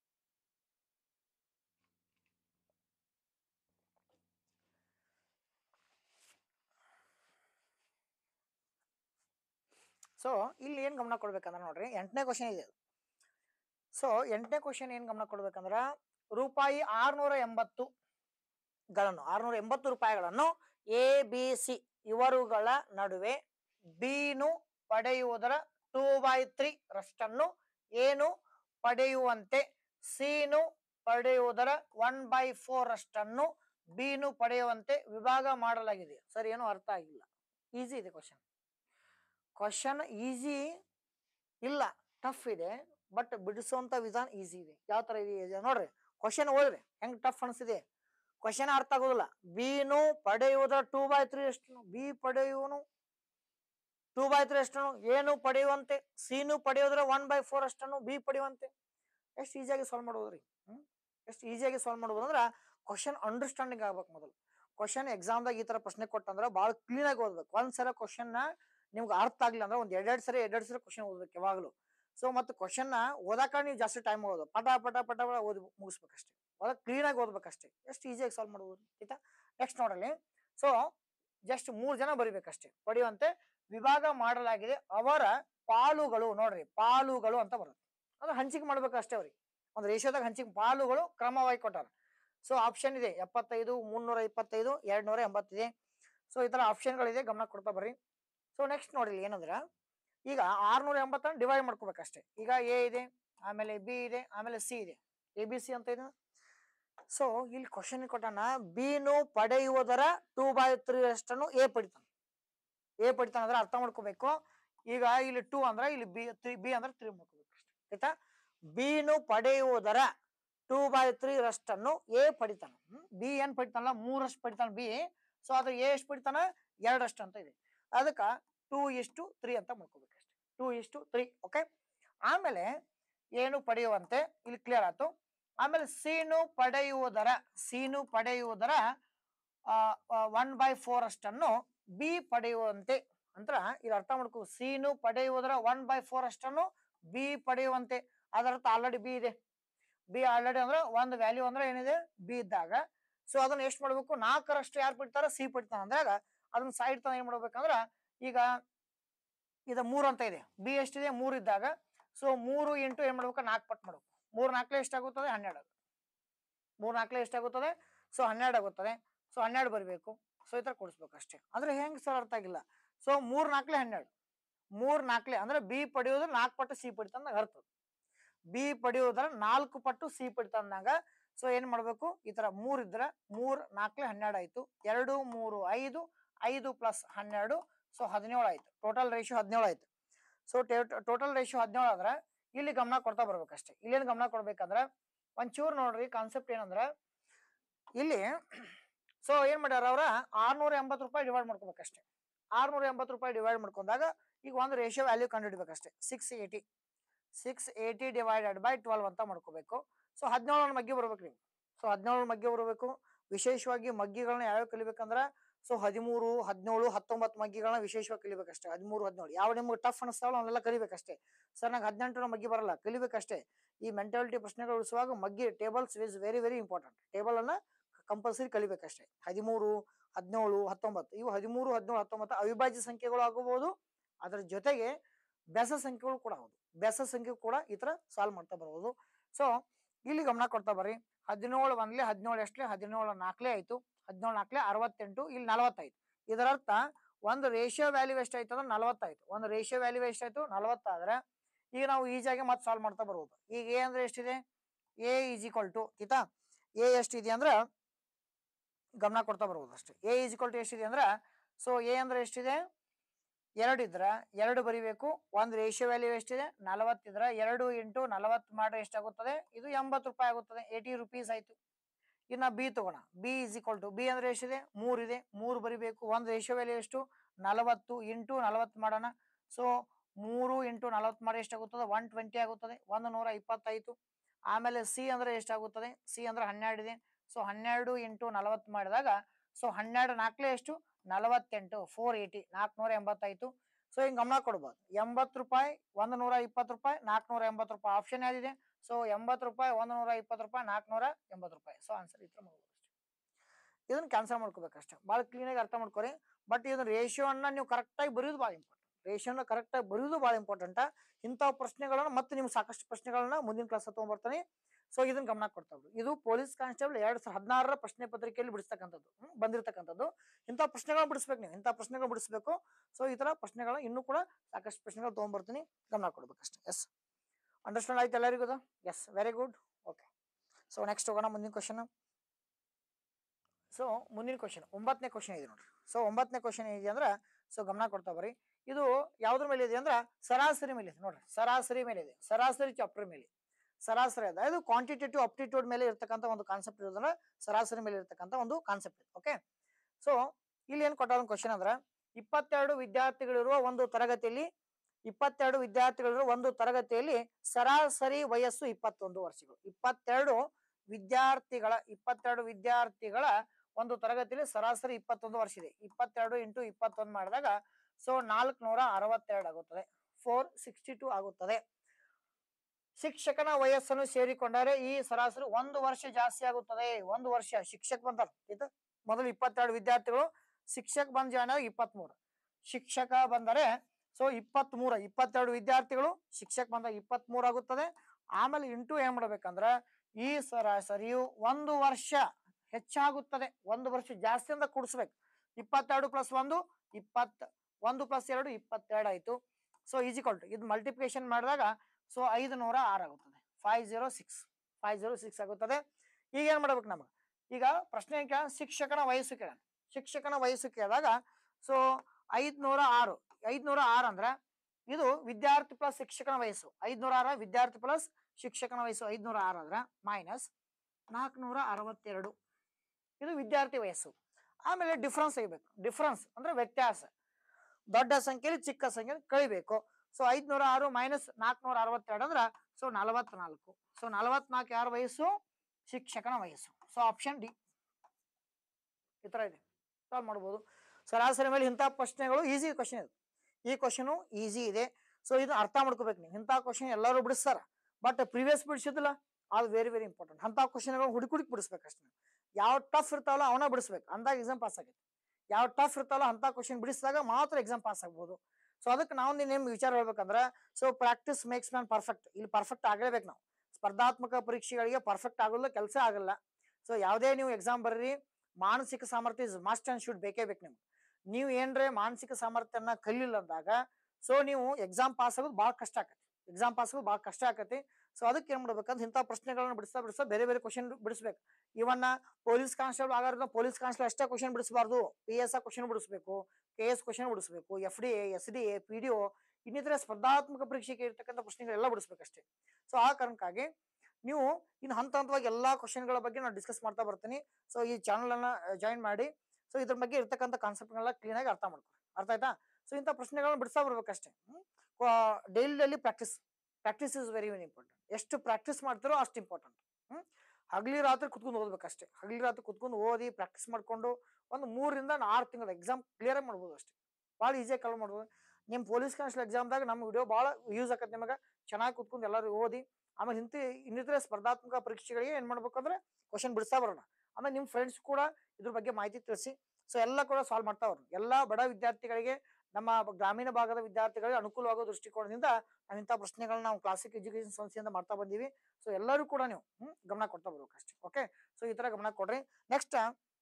ಸೊ ಇಲ್ಲಿ ಏನ್ ಗಮನ ಕೊಡ್ಬೇಕಂದ್ರೆ ನೋಡ್ರಿ ಎಂಟನೇ ಕ್ವಶನ್ ಇದೆ ಸೊ ಎಂಟನೇ ಕ್ವಶನ್ ಏನ್ ಗಮನ ಕೊಡ್ಬೇಕಂದ್ರ ರೂಪಾಯಿ ಆರ್ನೂರ ಎಂಬತ್ತು ಗಳನ್ನು ಆರ್ನೂರ ಎಂಬತ್ತು ರೂಪಾಯಿಗಳನ್ನು ಎ ಬಿ ಸಿ ಇವರುಗಳ ನಡುವೆ ಬಿನು ಪಡೆಯುವುದರ ಟೂ ಬೈ ತ್ರೀ ರಷ್ಟನ್ನು ಏನು ಪಡೆಯುವಂತೆ ಸಿನು ಪಡೆಯುವುದರ ಒನ್ ಬೈ ಫೋರ್ ಅಷ್ಟನ್ನು ಬಿನು ಪಡೆಯುವಂತೆ ವಿಭಾಗ ಮಾಡಲಾಗಿದೆ ಸರ್ ಏನು ಅರ್ಥ ಆಗಿಲ್ಲ ಈಸಿ ಇದೆ ಕ್ವಶನ್ ಕ್ವಶನ್ ಈಸಿ ಇಲ್ಲ ಟಫ್ ಇದೆ ಬಟ್ ಬಿಡಿಸುವಂತ ವಿಧಾನ ಈಸಿ ಇದೆ ಯಾವ ತರ ಇದೆ ನೋಡ್ರಿ ಕ್ವಶನ್ ಓದ್ರಿ ಹೆಂಗ್ ಟಫ್ ಅನ್ಸಿದೆ ಕ್ವಶನ್ ಅರ್ಥ ಆಗೋದಿಲ್ಲ ಬಿನು ಪಡೆಯುವುದರ ಟೂ ಬೈ ತ್ರೀ ಎಷ್ಟು ಬಿ ಪಡೆಯುವನು ಟೂ ಬೈ ತ್ರೀ ಅಷ್ಟನ್ನು ಏನು ಪಡೆಯುವಂತೆ ಸಿನು ಪಡೆಯೋದ್ರ ಒನ್ ಬೈ ಫೋರ್ ಅಷ್ಟನ್ನು ಬಿ ಪಡೆಯುವಂತೆ ಎಷ್ಟು ಈಸಿಯಾಗಿ ಸಾಲ್ವ್ ಮಾಡ್ಬೋದ್ರಿ ಹ್ಮ್ ಎಷ್ಟು ಈಸಿಯಾಗಿ ಸಾಲ್ವ್ ಮಾಡ್ಬೋದು ಅಂದ್ರ ಕ್ವಶನ್ ಅಂಡರ್ಸ್ಟ್ಯಾಂಡಿಂಗ್ ಆಗ್ಬೇಕು ಮೊದಲು ಕ್ವಶನ್ ಎಕ್ಸಾಮ್ದಾಗ ಈ ತರ ಪ್ರಶ್ನೆ ಕೊಟ್ಟಂದ್ರ ಭಾಳ ಕ್ಲೀನ್ ಆಗಿ ಓದ್ಬೇಕು ಒಂದ್ಸಲ ಕ್ವಶನ್ ನಿಮ್ಗೆ ಅರ್ಥ ಆಗ್ಲಿಲ್ಲ ಅಂದ್ರೆ ಒಂದ್ ಎರಡೆರಡು ಸರಿ ಎರಡೆರಡು ಸರಿ ಕ್ವಶನ್ ಓದ್ಬೇಕು ಯಾವಾಗಲೂ ಸೊ ಮತ್ತೆ ಕ್ವಶನ್ ಓದಾಕ ನೀವು ಜಾಸ್ತಿ ಟೈಮ್ ಓದೋದು ಪಟ ಪಟ ಪಟ ಪಟ ಓದಿ ಮುಗಿಸ್ಬೇಕಷ್ಟೇ ಓದಕ್ ಕ್ಲೀನ್ ಆಗಿ ಓದ್ಬೇಕಷ್ಟೇ ಎಷ್ಟು ಈಸಿಯಾಗಿ ಸಾಲ್ವ್ ಮಾಡ್ಬೋದು ಆಯ್ತಾ ನೆಕ್ಸ್ಟ್ ನೋಡಲಿ ಸೊ ಜಸ್ಟ್ ಮೂರ್ ಜನ ಬರಿಬೇಕಷ್ಟೇ ಪಡೆಯುವಂತೆ ವಿಭಾಗ ಮಾಡಲಾಗಿದೆ ಅವರ ಪಾಲುಗಳು ನೋಡ್ರಿ ಪಾಲುಗಳು ಅಂತ ಬರುತ್ತೆ ಅದು ಹಂಚಿಕೆ ಮಾಡ್ಬೇಕು ಅಷ್ಟೇ ಅವ್ರಿಗೆ ಒಂದು ರೇಷಿಯೋದಾಗ ಹಂಚಿಕೆ ಪಾಲುಗಳು ಕ್ರಮವಾಗಿ ಕೊಟ್ಟಾರ ಸೊ ಆಪ್ಷನ್ ಇದೆ ಎಪ್ಪತ್ತೈದು ಮುನ್ನೂರ ಇಪ್ಪತ್ತೈದು ಎರಡ್ ನೂರ ಎಂಬತ್ತಿದೆ ಸೊ ಈ ತರ ಆಪ್ಷನ್ಗಳಿದೆ ಗಮನ ಕೊಡ್ತಾ ಬರ್ರಿ ಸೊ ನೆಕ್ಸ್ಟ್ ನೋಡ್ರಿ ಇಲ್ಲಿ ಏನಂದ್ರ ಈಗ ಆರ್ನೂರ ಎಂಬತ್ತನ್ನು ಡಿವೈಡ್ ಮಾಡ್ಕೋಬೇಕಷ್ಟೇ ಈಗ ಎ ಇದೆ ಆಮೇಲೆ ಬಿ ಇದೆ ಆಮೇಲೆ ಸಿ ಇದೆ ಎ ಬಿ ಸಿ ಅಂತ ಇದೆ ಸೊ ಇಲ್ಲಿ ಕ್ವಶನ್ ಕೊಟ್ಟಾನ ಬಿನು ಪಡೆಯುವುದರ ಟೂ ಬೈ ತ್ರೀ ಅಷ್ಟನ್ನು ಎ ಪಡಿತಾನೆ ಎ ಪಡಿತಾನ ಅಂದ್ರೆ ಅರ್ಥ ಮಾಡ್ಕೋಬೇಕು ಈಗ ಇಲ್ಲಿ ಟೂ ಅಂದ್ರೆ ಇಲ್ಲಿ ಬಿ ತ್ರೀ ಬಿ ಅಂದ್ರೆ ತ್ರೀ ಮಾಡ್ಕೋಬೇಕು ಅಷ್ಟೇ ಆಯ್ತಾ ಬಿನು ಪಡೆಯುವುದರ ಟೂ ಬೈ ತ್ರೀ ರಷ್ಟನ್ನು ಎ ಪಡಿತಾನ ಬಿ ಏನ್ ಪಡಿತಾನಲ್ಲ ಮೂರಷ್ಟು ಪಡಿತಾನ ಬಿ ಸೊ ಅದ್ರ ಎ ಎಷ್ಟು ಪಡಿತಾನ ಎರಡಷ್ಟು ಅಂತ ಇದೆ ಅದಕ್ಕ ಟೂ ಇಷ್ಟು ತ್ರೀ ಅಂತ ಮಾಡ್ಕೋಬೇಕಷ್ಟೇ ಟೂ ಇಷ್ಟು ತ್ರೀ ಓಕೆ ಆಮೇಲೆ ಏನು ಪಡೆಯುವಂತೆ ಇಲ್ಲಿ ಕ್ಲಿಯರ್ ಆಯ್ತು ಆಮೇಲೆ ಸೀನು ಪಡೆಯುವುದರ ಸೀನು ಪಡೆಯುವುದರ ಒನ್ ಬೈ ಫೋರ್ ಅಷ್ಟನ್ನು ಬಿ ಪಡೆಯುವಂತೆ ಅಂದ್ರ ಇದು ಅರ್ಥ ಮಾಡ್ಕೋ ಸೀನು ಪಡೆಯುವುದರ ಒನ್ ಬೈ ಫೋರ್ ಅಷ್ಟನ್ನು ಬಿ ಪಡೆಯುವಂತೆ ಅದರ ಅರ್ಥ ಆಲ್ರೆಡಿ ಬಿ ಇದೆ ಬಿ ಆಲ್ರೆಡಿ ಅಂದ್ರೆ ಒಂದು ವ್ಯಾಲ್ಯೂ ಅಂದ್ರೆ ಏನಿದೆ ಬಿ ಇದ್ದಾಗ ಸೊ ಅದನ್ನ ಎಷ್ಟು ಮಾಡ್ಬೇಕು ನಾಲ್ಕರಷ್ಟು ಯಾರು ಪಡಿತಾರ ಸಿ ಪಡಿತಾನ ಅಂದಾಗ ಅದನ್ನ ಸೈಡ್ ತನ ಏನ್ ಮಾಡ್ಬೇಕಂದ್ರ ಈಗ ಇದು ಮೂರು ಅಂತ ಇದೆ ಬಿ ಎಷ್ಟಿದೆ ಮೂರು ಇದ್ದಾಗ ಸೊ ಮೂರು ಇಂಟು ಏನ್ ಮಾಡ್ಬೇಕು ನಾಲ್ಕು ಪಟ್ಟು ಮಾಡ್ಬೇಕು ಮೂರ್ ನಾಲ್ಕಲೆ ಎಷ್ಟಾಗುತ್ತದೆ ಹನ್ನೆರಡು ಆಗುತ್ತೆ ಮೂರ್ ನಾಲ್ಕಲೆ ಎಷ್ಟಾಗುತ್ತದೆ ಸೊ ಹನ್ನೆರಡು ಆಗುತ್ತದೆ ಸೊ ಹನ್ನೆರಡು ಬರಬೇಕು ಸೊ ಈ ತರ ಕೊಡಿಸ್ಬೇಕು ಅಷ್ಟೇ ಅಂದ್ರೆ ಹೆಂಗ್ ಸರ್ ಅರ್ಥ ಆಗಿಲ್ಲ ಸೊ ಮೂರ್ ನಾಲ್ಕಲೆ ಹನ್ನೆರಡು ಮೂರ್ ನಾಲ್ಕಲೆ ಅಂದ್ರೆ ಬಿ ಪಡೆಯೋದು ನಾಲ್ಕು ಪಟ್ಟು ಸಿ ಪಡಿತಂದಾಗ ಅರ್ಥ ಬಿ ಪಡೆಯೋದ್ರ ನಾಲ್ಕು ಪಟ್ಟು ಸಿ ಪಡಿತಂದಾಗ ಸೊ ಏನ್ ಮಾಡ್ಬೇಕು ಈ ತರ ಮೂರ್ ಇದ್ರ ಮೂರ್ ನಾಲ್ಕಲೆ ಹನ್ನೆರಡು ಆಯ್ತು ಎರಡು ಮೂರು ಐದು ಐದು ಪ್ಲಸ್ ಹನ್ನೆರಡು ಸೊ ಹದಿನೇಳು ಆಯ್ತು ಟೋಟಲ್ ರೇಷಿಯೋ ಹದಿನೇಳು ಆಯ್ತು ಸೊ ಟೋಟಲ್ ರೇಷಿಯೋ ಹದಿನೇಳು ಆದ್ರೆ ಇಲ್ಲಿ ಗಮನ ಕೊಡ್ತಾ ಬರ್ಬೇಕಷ್ಟೇ ಇಲ್ಲೇನ್ ಗಮನ ಕೊಡ್ಬೇಕಂದ್ರ ಒಂಚೂರು ನೋಡ್ರಿ ಕಾನ್ಸೆಪ್ಟ್ ಏನಂದ್ರ ಇಲ್ಲಿ ಸೊ ಏನ್ ಮಾಡ್ಯಾರ ಅವ್ರ ಆರ್ನೂರ ಎಂಬತ್ತು ರೂಪಾಯಿ ಡಿವೈಡ್ ಮಾಡ್ಕೋಬೇಕಷ್ಟೇ ಆರ್ನೂರ ಎಂಬತ್ತು ರೂಪಾಯಿ ಡಿವೈಡ್ ಮಾಡ್ಕೊಂಡಾಗ ಈಗ ಒಂದು ರೇಷಿಯೋ ವ್ಯಾಲ್ಯೂ ಕಂಡುಹಿಡ್ಬೇಕಷ್ಟೇ six eighty six eighty divided by twelve ಅಂತ ಮಾಡ್ಕೋಬೇಕು ಸೊ ಹದಿನೇಳು ಮಗ್ಗಿ ಬರ್ಬೇಕು ನೀವು ಸೊ ಹದಿನೇಳು ಮಗ್ಗಿ ಬರಬೇಕು ವಿಶೇಷವಾಗಿ ಮಗ್ಗಿಗಳನ್ನ ಯಾವ್ಯಾವ ಕಲಿಬೇಕಂದ್ರ ಸೊ ಹದಿಮೂರು ಹದಿನೇಳು ಹತ್ತೊಂಬತ್ತು ಮಗ್ಗಿಗಳನ್ನ ವಿಶೇಷವಾಗಿ ಕಲಿಬೇಕಷ್ಟೇ ಹದಿಮೂರು ಹದಿನೇಳು ಯಾವ ನಿಮ್ಗೆ ಟಫ್ ಅನಿಸ್ತಾವಲ್ಲ ಅವನ್ನೆಲ್ಲ ಕಲಿಬೇಕಷ್ಟೇ ಸರ್ ನಂಗೆ ಹದಿನೆಂಟರ ಮಗ್ಗಿ ಬರಲ್ಲ ಕಲಿಬೇಕಷ್ಟೇ ಈ ಮೆಂಟಾಲಿಟಿ ಪ್ರಶ್ನೆಗಳು ಉಳಿಸುವಾಗ ಮಗ್ಗಿ tables is very very important table ಅನ್ನ ಕಂಪಲ್ಸರಿ ಕಲಿಬೇಕಷ್ಟೇ ಹದಿಮೂರು ಹದಿನೇಳು ಹತ್ತೊಂಬತ್ತು ಇವು ಹದಿಮೂರು ಹದಿನೇಳು ಹತ್ತೊಂಬತ್ತು ಅವಿಭಾಜ್ಯ ಸಂಖ್ಯೆಗಳು ಆಗಬಹುದು ಅದರ ಜೊತೆಗೆ ಬೆಸ ಸಂಖ್ಯೆಗಳು ಕೂಡ ಹೌದು ಬೆಸ ಸಂಖ್ಯೆ ಕೂಡ ಈ ತರ ಸಾಲ್ವ್ ಮಾಡ್ತಾ ಬರ್ಬೋದು ಸೊ ಇಲ್ಲಿ ಗಮನ ಕೊಡ್ತಾ ಬರ್ರಿ ಹದಿನೇಳು ಒಂದ್ಲೆ ಹದಿನೇಳು ಎಷ್ಟಲೆ ಹದಿನೇಳು ನಾಲ್ಕಲೆ ಆಯ್ತು ಹದಿನೇಳು ನಾಲ್ಕಲೆ ಅರವತ್ತೆಂಟು ಇಲ್ಲಿ ನಲವತ್ತೈದು ಇದರರ್ಥ ಒಂದು ರೇಷಿಯೋ ವ್ಯಾಲ್ಯೂ ಎಷ್ಟಾಯ್ತು ಅಂದ್ರೆ ನಲವತ್ತಾಯ್ತು ಒಂದು ರೇಷಿಯೋ ವ್ಯಾಲ್ಯೂ ಎಷ್ಟಾಯ್ತು ನಲವತ್ತಾದ್ರೆ ಈಗ ನಾವು ಈಜಿಯಾಗಿ ಮತ್ತೆ ಸಾಲ್ವ್ ಮಾಡ್ತಾ ಬರ್ಬೋದು ಈಗ ಎ ಅಂದ್ರೆ ಎಷ್ಟಿದೆ ಎ ಈಸ್ ಈಕ್ವಲ್ ಟು ಆಯ್ತಾ ಎ ಎಷ್ಟಿದೆ ಅಂದ್ರೆ ಗಮನ ಕೊಡ್ತಾ ಬರ್ಬೋದು ಅಷ್ಟೇ ಎ ಈಸ್ ಈಕ್ವಲ್ ಟು ಎಷ್ಟಿದೆ ಅಂದ್ರೆ ಸೊ ಎ ಅಂದ್ರೆ ಎಷ್ಟಿದೆ ಎರಡು ಇದ್ರ ಎರಡು ಬರಿಬೇಕು ಒಂದು ರೇಷಿಯೋ ವ್ಯಾಲ್ಯೂ ಎಷ್ಟಿದೆ ನಲವತ್ತಿದ್ರ ಎರಡು ಇಂಟು ನಲವತ್ತು ಮಾಡ್ರೆ ಎಷ್ಟಾಗುತ್ತದೆ ಇದು ಎಂಬತ್ತು ರೂಪಾಯಿ ಆಗುತ್ತದೆ ಏಯ್ಟಿ ರುಪೀಸ್ ಆಯ್ತು ಇನ್ನ ಬಿ ತಗೋಣ B is equal to B ಅಂದ್ರೆ ಎಷ್ಟಿದೆ ಮೂರ್ ಇದೆ ಮೂರು ಬರಿಬೇಕು ಒಂದು ರೇಷಿಯೋ ವ್ಯಾಲ್ಯೂ ಎಷ್ಟು ನಲವತ್ತು ಇಂಟು ನಲವತ್ತು ಮಾಡೋಣ ಸೊ ಮೂರು ಇಂಟು ನಲವತ್ತು ಮಾಡಿ ಎಷ್ಟಾಗುತ್ತದೆ ಒನ್ ಟ್ವೆಂಟಿ ಆಗುತ್ತದೆ ಒಂದು ನೂರ ಇಪ್ಪತ್ತೈದು ಆಮೇಲೆ ಸಿ ಅಂದ್ರೆ ಎಷ್ಟಾಗುತ್ತದೆ ಸಿ ಅಂದ್ರೆ ಹನ್ನೆರಡು ಇದೆ ಸೊ ಹನ್ನೆರಡು ಇಂಟು ನಲವತ್ತು ಮಾಡಿದಾಗ ಸೊ ಹನ್ನೆರಡು ನಾಲ್ಕಲೆ ಎಷ್ಟು ನಲವತ್ತೆಂಟು ಫೋರ್ ಏಯ್ಟಿ ನಾಲ್ಕುನೂರ ಎಂಬತ್ತಾಯ್ತು ಸೊ ಹಿಂಗ್ ಗಮನ ಕೊಡ್ಬೋದು ಎಂಬತ್ತು ರೂಪಾಯಿ ಒಂದು ನೂರ ಇಪ್ಪತ್ತು ರೂಪಾಯಿ ನಾಲ್ಕುನೂರ ಎಂಬತ್ತು ರೂಪಾಯಿ ಆಪ್ಷನ್ ಯಾವ್ದಿದೆ ಸೊ ಎಂಬತ್ತು ರೂಪಾಯಿ ಒಂದು ನೂರ ಇಪ್ಪತ್ತು ರೂಪಾಯಿ ನಾಲ್ಕುನೂರ ಎಂಬತ್ತು ರೂಪಾಯಿ ಸೊ ಆನ್ಸರ್ ಈ ಥರ ಮಾಡ್ಬೋದು ಅಷ್ಟೇ ಇದನ್ನ ಕ್ಯಾನ್ಸಲ್ ಮಾಡ್ಕೋಬೇಕಷ್ಟೇ ಭಾಳ ಕ್ಲೀನಾಗಿ ಅರ್ಥ ಮಾಡ್ಕೊರಿ ಬಟ್ ಇದನ್ನ ರೇಷಿಯೋನ್ನ ನೀವು ಕರೆಕ್ಟಾಗಿ ಬರೆಯೋದು ಭಾಳ ಇಂಪಾರ್ಟೆಂಟ್ ರೇಷಿಯೋನ ಕರೆಕ್ಟಾಗಿ ಬರೆಯೋದು ಭಾಳ ಇಂಪಾರ್ಟೆಂಟ್ ಇಂಥ ಪ್ರಶ್ನೆಗಳನ್ನ ಮತ್ತೆ ನಿಮ್ಗೆ ಸಾಕಷ್ಟು ಪ್ರಶ್ನೆಗಳನ್ನ ಮುಂದಿನ ಕ್ಲಾಸ್ ತಗೊಂಡ್ಬರ್ತಾನೆ ಸೊ ಇದನ್ನ ಗಮನ ಕೊಡ್ತಾ ಇದ್ರು ಇದು ಪೊಲೀಸ್ ಕಾನ್ಸ್ಟೇಬಲ್ ಎರಡ್ ಸಾವಿರದ ಹದಿನಾರರ ಪ್ರಶ್ನೆ ಪತ್ರಿಕೆಯಲ್ಲಿ ಬಿಡಿಸ್ತಕ್ಕಂಥದ್ದು ಹ್ಮ್, ಬಂದಿರತಕ್ಕಂಥದ್ದು ಇಂಥ ಪ್ರಶ್ನೆಗಳನ್ನ ಬಿಡಿಸ್ಬೇಕು ನೀವು ಇಂಥ ಪ್ರಶ್ನೆಗಳು ಬಿಡಿಸ್ಬೇಕು ಸೊ ಈ ತರ ಪ್ರಶ್ನೆಗಳನ್ನ ಇನ್ನೂ ಕೂಡ ಸಾಕಷ್ಟು ಪ್ರಶ್ನೆಗಳು ತಗೊಂಡ್ಬರ್ತೀನಿ ಗಮನ ಕೊಡ್ಬೇಕಷ್ಟೇ ಎಸ್ ಅಂಡರ್ಸ್ಟ್ಯಾಂಡ್ ಆಯ್ತು ಎಲ್ಲರಿಗೂ ಅದು yes very good okay so next ಹೋಗೋಣ ಮುಂದಿನ ಕ್ವಶನ್ ಸೊ ಮುಂದಿನ ಕ್ವಶನ್ ಒಂಬತ್ತನೇ ಕ್ವಶನ್ ಇದೆ ನೋಡ್ರಿ ಸೊ ಒಂಬತ್ತನೇ ಕ್ವಶನ್ ಏನಿದೆ ಅಂದ್ರೆ ಸೊ ಗಮನ ಕೊಡ್ತಾ ಬರ್ರಿ ಇದು ಯಾವ್ದ್ರ ಮೇಲೆ ಇದೆ ಅಂದ್ರೆ ಸರಾಸರಿ ಮೇಲೆ ಇದೆ ನೋಡ್ರಿ ಸರಾಸರಿ ಮೇಲೆ ಇದೆ ಸರಾಸರಿ ಚಾಪ್ಟರ್ ಮೇಲೆ ಸರಾಸರಿ ಅದ ಇದು ಕ್ವಾಂಟಿಟೇಟಿವ್ ಅಪ್ಟಿಟ್ಯೂಡ್ ಮೇಲೆ ಇರ್ತಕ್ಕಂಥ ಒಂದು ಕಾನ್ಸೆಪ್ಟ್ ಇರೋದ್ರ ಸರಾಸರಿ ಮೇಲೆ ಇರ್ತಕ್ಕಂಥ ಒಂದು ಕಾನ್ಸೆಪ್ಟ್ ಇದೆ ಓಕೆ ಸೊ ಇಲ್ಲಿ ಏನ್ ಕೊಟ್ಟ ಕ್ವಶನ್ ಅಂದ್ರ ಇಪ್ಪತ್ತೆರಡು ವಿದ್ಯಾರ್ಥಿಗಳಿರುವ ಒಂದು ತರಗತಿಯಲ್ಲಿ ಇಪ್ಪತ್ತೆರಡು ವಿದ್ಯಾರ್ಥಿಗಳಿರುವ ಒಂದು ತರಗತಿಯಲ್ಲಿ ಸರಾಸರಿ ವಯಸ್ಸು ಇಪ್ಪತ್ತೊಂದು ವರ್ಷಗಳು ಇಪ್ಪತ್ತೆರಡು ವಿದ್ಯಾರ್ಥಿಗಳ ಇಪ್ಪತ್ತೆರಡು ವಿದ್ಯಾರ್ಥಿಗಳ ಒಂದು ತರಗತಿಯಲ್ಲಿ ಸರಾಸರಿ ಇಪ್ಪತ್ತೊಂದು ವರ್ಷ ಇದೆ ಇಪ್ಪತ್ತೆರಡು ಇಂಟು ಇಪ್ಪತ್ತೊಂದು ಮಾಡಿದಾಗ ಸೊ ನಾಲ್ಕುನೂರ ಅರವತ್ತೆರಡು ಆಗುತ್ತದೆ ಫೋರ್ ಸಿಕ್ಸ್ಟಿ ಟೂ ಆಗುತ್ತದೆ ಶಿಕ್ಷಕನ ವಯಸ್ಸನ್ನು ಸೇರಿಕೊಂಡರೆ ಈ ಸರಾಸರಿ ಒಂದು ವರ್ಷ ಜಾಸ್ತಿ ಆಗುತ್ತದೆ ಒಂದು ವರ್ಷ ಶಿಕ್ಷಕ ಬಂದಾರ ಇದು ಮೊದಲು ಇಪ್ಪತ್ತೆರಡು ವಿದ್ಯಾರ್ಥಿಗಳು ಶಿಕ್ಷಕ ಬಂದ್ ಜಾಯ್ನ್ ಆಗಿ ಇಪ್ಪತ್ಮೂರು ಶಿಕ್ಷಕ ಬಂದರೆ ಸೊ ಇಪ್ಪತ್ತ್ ಮೂರ ಇಪ್ಪತ್ತೆರಡು ವಿದ್ಯಾರ್ಥಿಗಳು ಶಿಕ್ಷಕ ಬಂದಾಗ ಇಪ್ಪತ್ತ್ ಮೂರು ಆಗುತ್ತದೆ ಆಮೇಲೆ ಇಂಟು ಏನ್ ಮಾಡ್ಬೇಕಂದ್ರ ಈ ಸರಾಸರಿಯು ಒಂದು ವರ್ಷ ಹೆಚ್ಚಾಗುತ್ತದೆ ಒಂದು ವರ್ಷ ಜಾಸ್ತಿ ಅಂತ ಕೂಡಿಸ್ಬೇಕು ಇಪ್ಪತ್ತೆರಡು ಪ್ಲಸ್ ಒಂದು ಇಪ್ಪತ್ ಒಂದು ಪ್ಲಸ್ ಎರಡು ಇಪ್ಪತ್ತೆರಡು ಆಯ್ತು ಸೊ ಈಜಿಕಲ್ ಟು ಇದು ಮಲ್ಟಿಪ್ಲಿಕೇಶನ್ ಮಾಡಿದಾಗ ಸೊ ಐದು ನೂರ ಆರು ಆಗುತ್ತದೆ five zero six five zero six ಆಗುತ್ತದೆ ಈಗ ಏನ್ ಮಾಡ್ಬೇಕು ನಮಗೆ ಈಗ ಪ್ರಶ್ನೆ ಕೇಳ ಶಿಕ್ಷಕನ ವಯಸ್ಸು ಕೇಳ ಶಿಕ್ಷಕನ ವಯಸ್ಸು ಕೇಳಿದಾಗ ಸೊ ಐದ್ನೂರ ಆರು ಐದ್ನೂರ ಆರು ಅಂದ್ರೆ ಇದು ವಿದ್ಯಾರ್ಥಿ ಪ್ಲಸ್ ಶಿಕ್ಷಕನ ವಯಸ್ಸು ಐದ್ನೂರ ಆರ ವಿದ್ಯಾರ್ಥಿ ಪ್ಲಸ್ ಶಿಕ್ಷಕನ ವಯಸ್ಸು ಐದ್ನೂರ ಆರು ಆದ್ರೆ ಮೈನಸ್ ನಾಲ್ಕುನೂರ ಅರವತ್ತೆರಡು ಇದು ವಿದ್ಯಾರ್ಥಿ ವಯಸ್ಸು ಆಮೇಲೆ ಡಿಫ್ರೆನ್ಸ್ ತೆಗಿಬೇಕು ಡಿಫ್ರೆನ್ಸ್ ಅಂದ್ರೆ ವ್ಯತ್ಯಾಸ ದೊಡ್ಡ ಸಂಖ್ಯೆಯಲ್ಲಿ ಚಿಕ್ಕ ಸಂಖ್ಯೆಯಲ್ಲಿ ಕಳಿಬೇಕು ಸೊ ಐದ್ನೂರ ಆರು ಮೈನಸ್ ನಾಲ್ಕುನೂರ ಅರವತ್ತೆರಡು ಅಂದ್ರೆ ಸೊ ನಲವತ್ನಾಲ್ಕು ಸೊ ನಲವತ್ನಾಲ್ಕು ಯಾರ ವಯಸ್ಸು ಶಿಕ್ಷಕನ ವಯಸ್ಸು ಸೊ ಆಪ್ಷನ್ ಡಿ ಈ ತರ ಇದೆ ಸಾಲ್ವ್ ಮಾಡ್ಬೋದು ಸರಾಸರಿ ಮೇಲೆ ಇಂಥ ಪ್ರಶ್ನೆಗಳು ಈಸಿ ಕ್ವಶನ್ ಇದು ಈ ಕ್ವಶನು ಈಸಿ ಇದೆ ಸೊ ಇದು ಅರ್ಥ ಮಾಡ್ಕೋಬೇಕು ನೀವು ಇಂಥ ಕ್ವಶನ್ ಎಲ್ಲರೂ ಬಿಡಿಸ್ತಾರ ಬಟ್ ಪ್ರೀವಿಯಸ್ ಬಿಡಿಸಿದಿಲ್ಲ ಅದು ವೆರಿ ವೆರಿ ಇಂಪಾರ್ಟೆಂಟ್ ಅಂತ ಕ್ವಶನ್ಗಳು ಹುಡುಕಿ ಹುಡುಕಿ ಬಿಡಿಸ್ಬೇಕು ಅಷ್ಟೇ ಯಾವ ಟಫ್ ಇರ್ತಾವಲ್ಲ ಅವನ ಬಿಡಿಸ್ಬೇಕು ಅಂದಾಗ ಎಕ್ಸಾಮ್ ಪಾಸ್ ಆಗೈತೆ ಯಾವ ಟಫ್ ಇರ್ತಾವಲ್ಲ ಅಂತ ಕ್ವಶನ್ ಬಿಡಿಸಿದಾಗ ಮಾತ್ರ ಎಕ್ಸಾಮ್ ಪಾಸ್ ಆಗ್ಬೋದು ಸೊ ಅದಕ್ಕೆ ನಾವು ನಿಮ್ ವಿಚಾರ ಹೇಳ್ಬೇಕಂದ್ರೆ so practice makes man perfect ಇಲ್ಲಿ ಪರ್ಫೆಕ್ಟ್ ಆಗಲೇಬೇಕು ನಾವು ಸ್ಪರ್ಧಾತ್ಮಕ ಪರೀಕ್ಷೆಗಳಿಗೆ ಪರ್ಫೆಕ್ಟ್ ಆಗೋಲ್ಲ ಕೆಲಸ ಆಗಲ್ಲ ಸೊ ಯಾವುದೇ ನೀವು ಎಕ್ಸಾಮ್ ಬರ್ರಿ ಮಾನಸಿಕ ಸಾಮರ್ಥ್ಯ ಇಸ್ ಮಸ್ಟ್ ಅಂಡ್ ಶುಡ್ ಬೇಕೇ ಬೇಕು ನಿಮ್ಗೆ ನೀವು ಏನ್ರೆ ಮಾನಸಿಕ ಸಾಮರ್ಥ್ಯನ ಕಲಿಲ್ಲ ಅಂದಾಗ ಸೊ ನೀವು ಎಕ್ಸಾಮ್ ಪಾಸ್ ಆಗೋದು ಭಾಳ ಕಷ್ಟ ಆಕತಿ ಎಕ್ಸಾಮ್ ಪಾಸ್ ಆಗೋದು ಭಾಳ ಕಷ್ಟ ಆಕತಿ ಸೊ ಅದಕ್ಕೆ ಏನ್ ಮಾಡ್ಬೇಕಂದ್ರೆ ಇಂಥ ಪ್ರಶ್ನೆಗಳನ್ನ ಬಿಡಿಸ್ತಾ ಬಿಡಿಸ್ತಾ ಬೇರೆ ಬೇರೆ ಕ್ವಶನ್ ಬಿಡಿಸ್ಬೇಕು ಇವನ್ನ ಪೊಲೀಸ್ ಕಾನ್ಸ್ಟೇಬಲ್ ಆಗಾರ ಪೊಲೀಸ್ ಕಾನ್ಸ್ಟೇಬಲ್ ಅಷ್ಟೇ ಕ್ವಶನ್ ಬಿಡಿಸಬಾರ್ದು ಪಿ ಎಸ್ ಕ್ವಶನ್ ಬಿಡಿಸ್ಬೇಕು ಕೆ ಎಸ್ ಕ್ವಶನ್ ಬಿಡಿಸ್ಬೇಕು F D A S D A P D O ಇನ್ನಿತರ ಸ್ಪರ್ಧಾತ್ಮಕ ಪರೀಕ್ಷೆಗೆ ಇರ್ತಕ್ಕಂಥ ಪ್ರಶ್ನೆಗಳೆಲ್ಲ ಬಿಡಿಸ್ಬೇಕಷ್ಟೇ ಸೊ ಆ ಕಾರಣಕ್ಕಾಗಿ ನೀವು ಇನ್ನು ಹಂತ ಹಂತವಾಗಿ ಎಲ್ಲಾ ಕ್ವಶನ್ಗಳ ಬಗ್ಗೆ ನಾನು ಡಿಸ್ಕಸ್ ಮಾಡ್ತಾ ಬರ್ತೀನಿ ಸೊ ಈ ಚಾನಲ್ ಅನ್ನ ಜಾಯಿನ್ ಮಾಡಿ ಸೊ ಇದ್ರ ಬಗ್ಗೆ ಇರ್ತಕ್ಕಂಥ ಕಾನ್ಸೆಪ್ಟ್ಗಳನ್ನ ಕ್ಲೀನ್ ಆಗಿ ಅರ್ಥ ಮಾಡ್ಕೊಳ್ಳಿ ಅರ್ಥ ಆಯ್ತಾ ಸೊ ಇಂಥ ಪ್ರಶ್ನೆಗಳನ್ನ ಬಿಡಿಸ್ತಾ ಬರ್ಬೇಕಷ್ಟೇ daily daily practice practice is very very important ಎಷ್ಟು ಪ್ರಾಕ್ಟೀಸ್ ಮಾಡ್ತಾರೋ ಅಷ್ಟು ಇಂಪಾರ್ಟೆಂಟ್ ಹ್ಮ್ ಹಗಲಿ ರಾತ್ರಿ ಕುತ್ಕೊಂಡು ಓದ್ಬೇಕಷ್ಟೇ ಹಗಲಿ ರಾತ್ರಿ ಕುತ್ಕೊಂಡು ಓದಿ ಪ್ರಾಕ್ಟೀಸ್ ಮಾಡ್ಕೊಂಡು ಒಂದು ಮೂರರಿಂದ ಆರು ತಿಂಗಳ ಎಕ್ಸಾಮ್ ಕ್ಲಿಯರ್ ಮಾಡ್ಬೋದು ಅಷ್ಟೇ ಭಾಳ ಈಸಿಯಾಗಿ ಕಲ್ ಮಾಡ್ಬೋದು ನಿಮ್ಮ ಪೊಲೀಸ್ ಕಾನ್ಸ್ಟೇಬಲ್ ಎಕ್ಸಾಮ್ದಾಗ ನಮ್ಮ ವಿಡಿಯೋ ಭಾಳ ಯೂಸ್ ಆಗತ್ತೆ ನಿಮಗೆ ಚೆನ್ನಾಗಿ ಕುತ್ಕೊಂಡು ಎಲ್ಲರೂ ಓದಿ ಆಮೇಲೆ ಇಂತ ಇನ್ನಿತರ ಸ್ಪರ್ಧಾತ್ಮಕ ಪರೀಕ್ಷೆಗಳಿಗೆ ಏನ್ ಮಾಡ್ಬೇಕಂದ್ರೆ ಕ್ವಶನ್ ಬಿಡಿಸ್ತಾ ಬರೋಣ ಆಮೇಲೆ ನಿಮ್ಮ ಫ್ರೆಂಡ್ಸ್ ಕೂಡ ಇದ್ರ ಬಗ್ಗೆ ಮಾಹಿತಿ ತಿಳಿಸಿ ಸೊ ಎಲ್ಲ ಕೂಡ ಸಾಲ್ವ್ ಮಾಡ್ತಾ ಬರೋಣ ಎಲ್ಲಾ ಬಡ ವಿದ್ಯಾರ್ಥಿಗಳಿಗೆ ನಮ್ಮ ಗ್ರಾಮೀಣ ಭಾಗದ ವಿದ್ಯಾರ್ಥಿಗಳಿಗೆ ಅನುಕೂಲವಾಗೋ ದೃಷ್ಟಿಕೋನದಿಂದ ನಾವು ಇಂಥ ಪ್ರಶ್ನೆಗಳನ್ನ ನಾವು ಕ್ಲಾಸಿಕ್ ಎಜುಕೇಶನ್ ಸಂಸ್ಥೆಯಿಂದ ಮಾಡ್ತಾ ಬಂದೀವಿ ಸೊ ಎಲ್ಲರೂ ಕೂಡ ನೀವು ಹ್ಮ್ ಗಮನ ಕೊಡ್ತಾ ಬರ್ಬೇಕು ಅಷ್ಟೇ ಓಕೆ ಸೊ ಈ ತರ ಗಮನ ಕೊಡ್ರಿ ನೆಕ್ಸ್ಟ್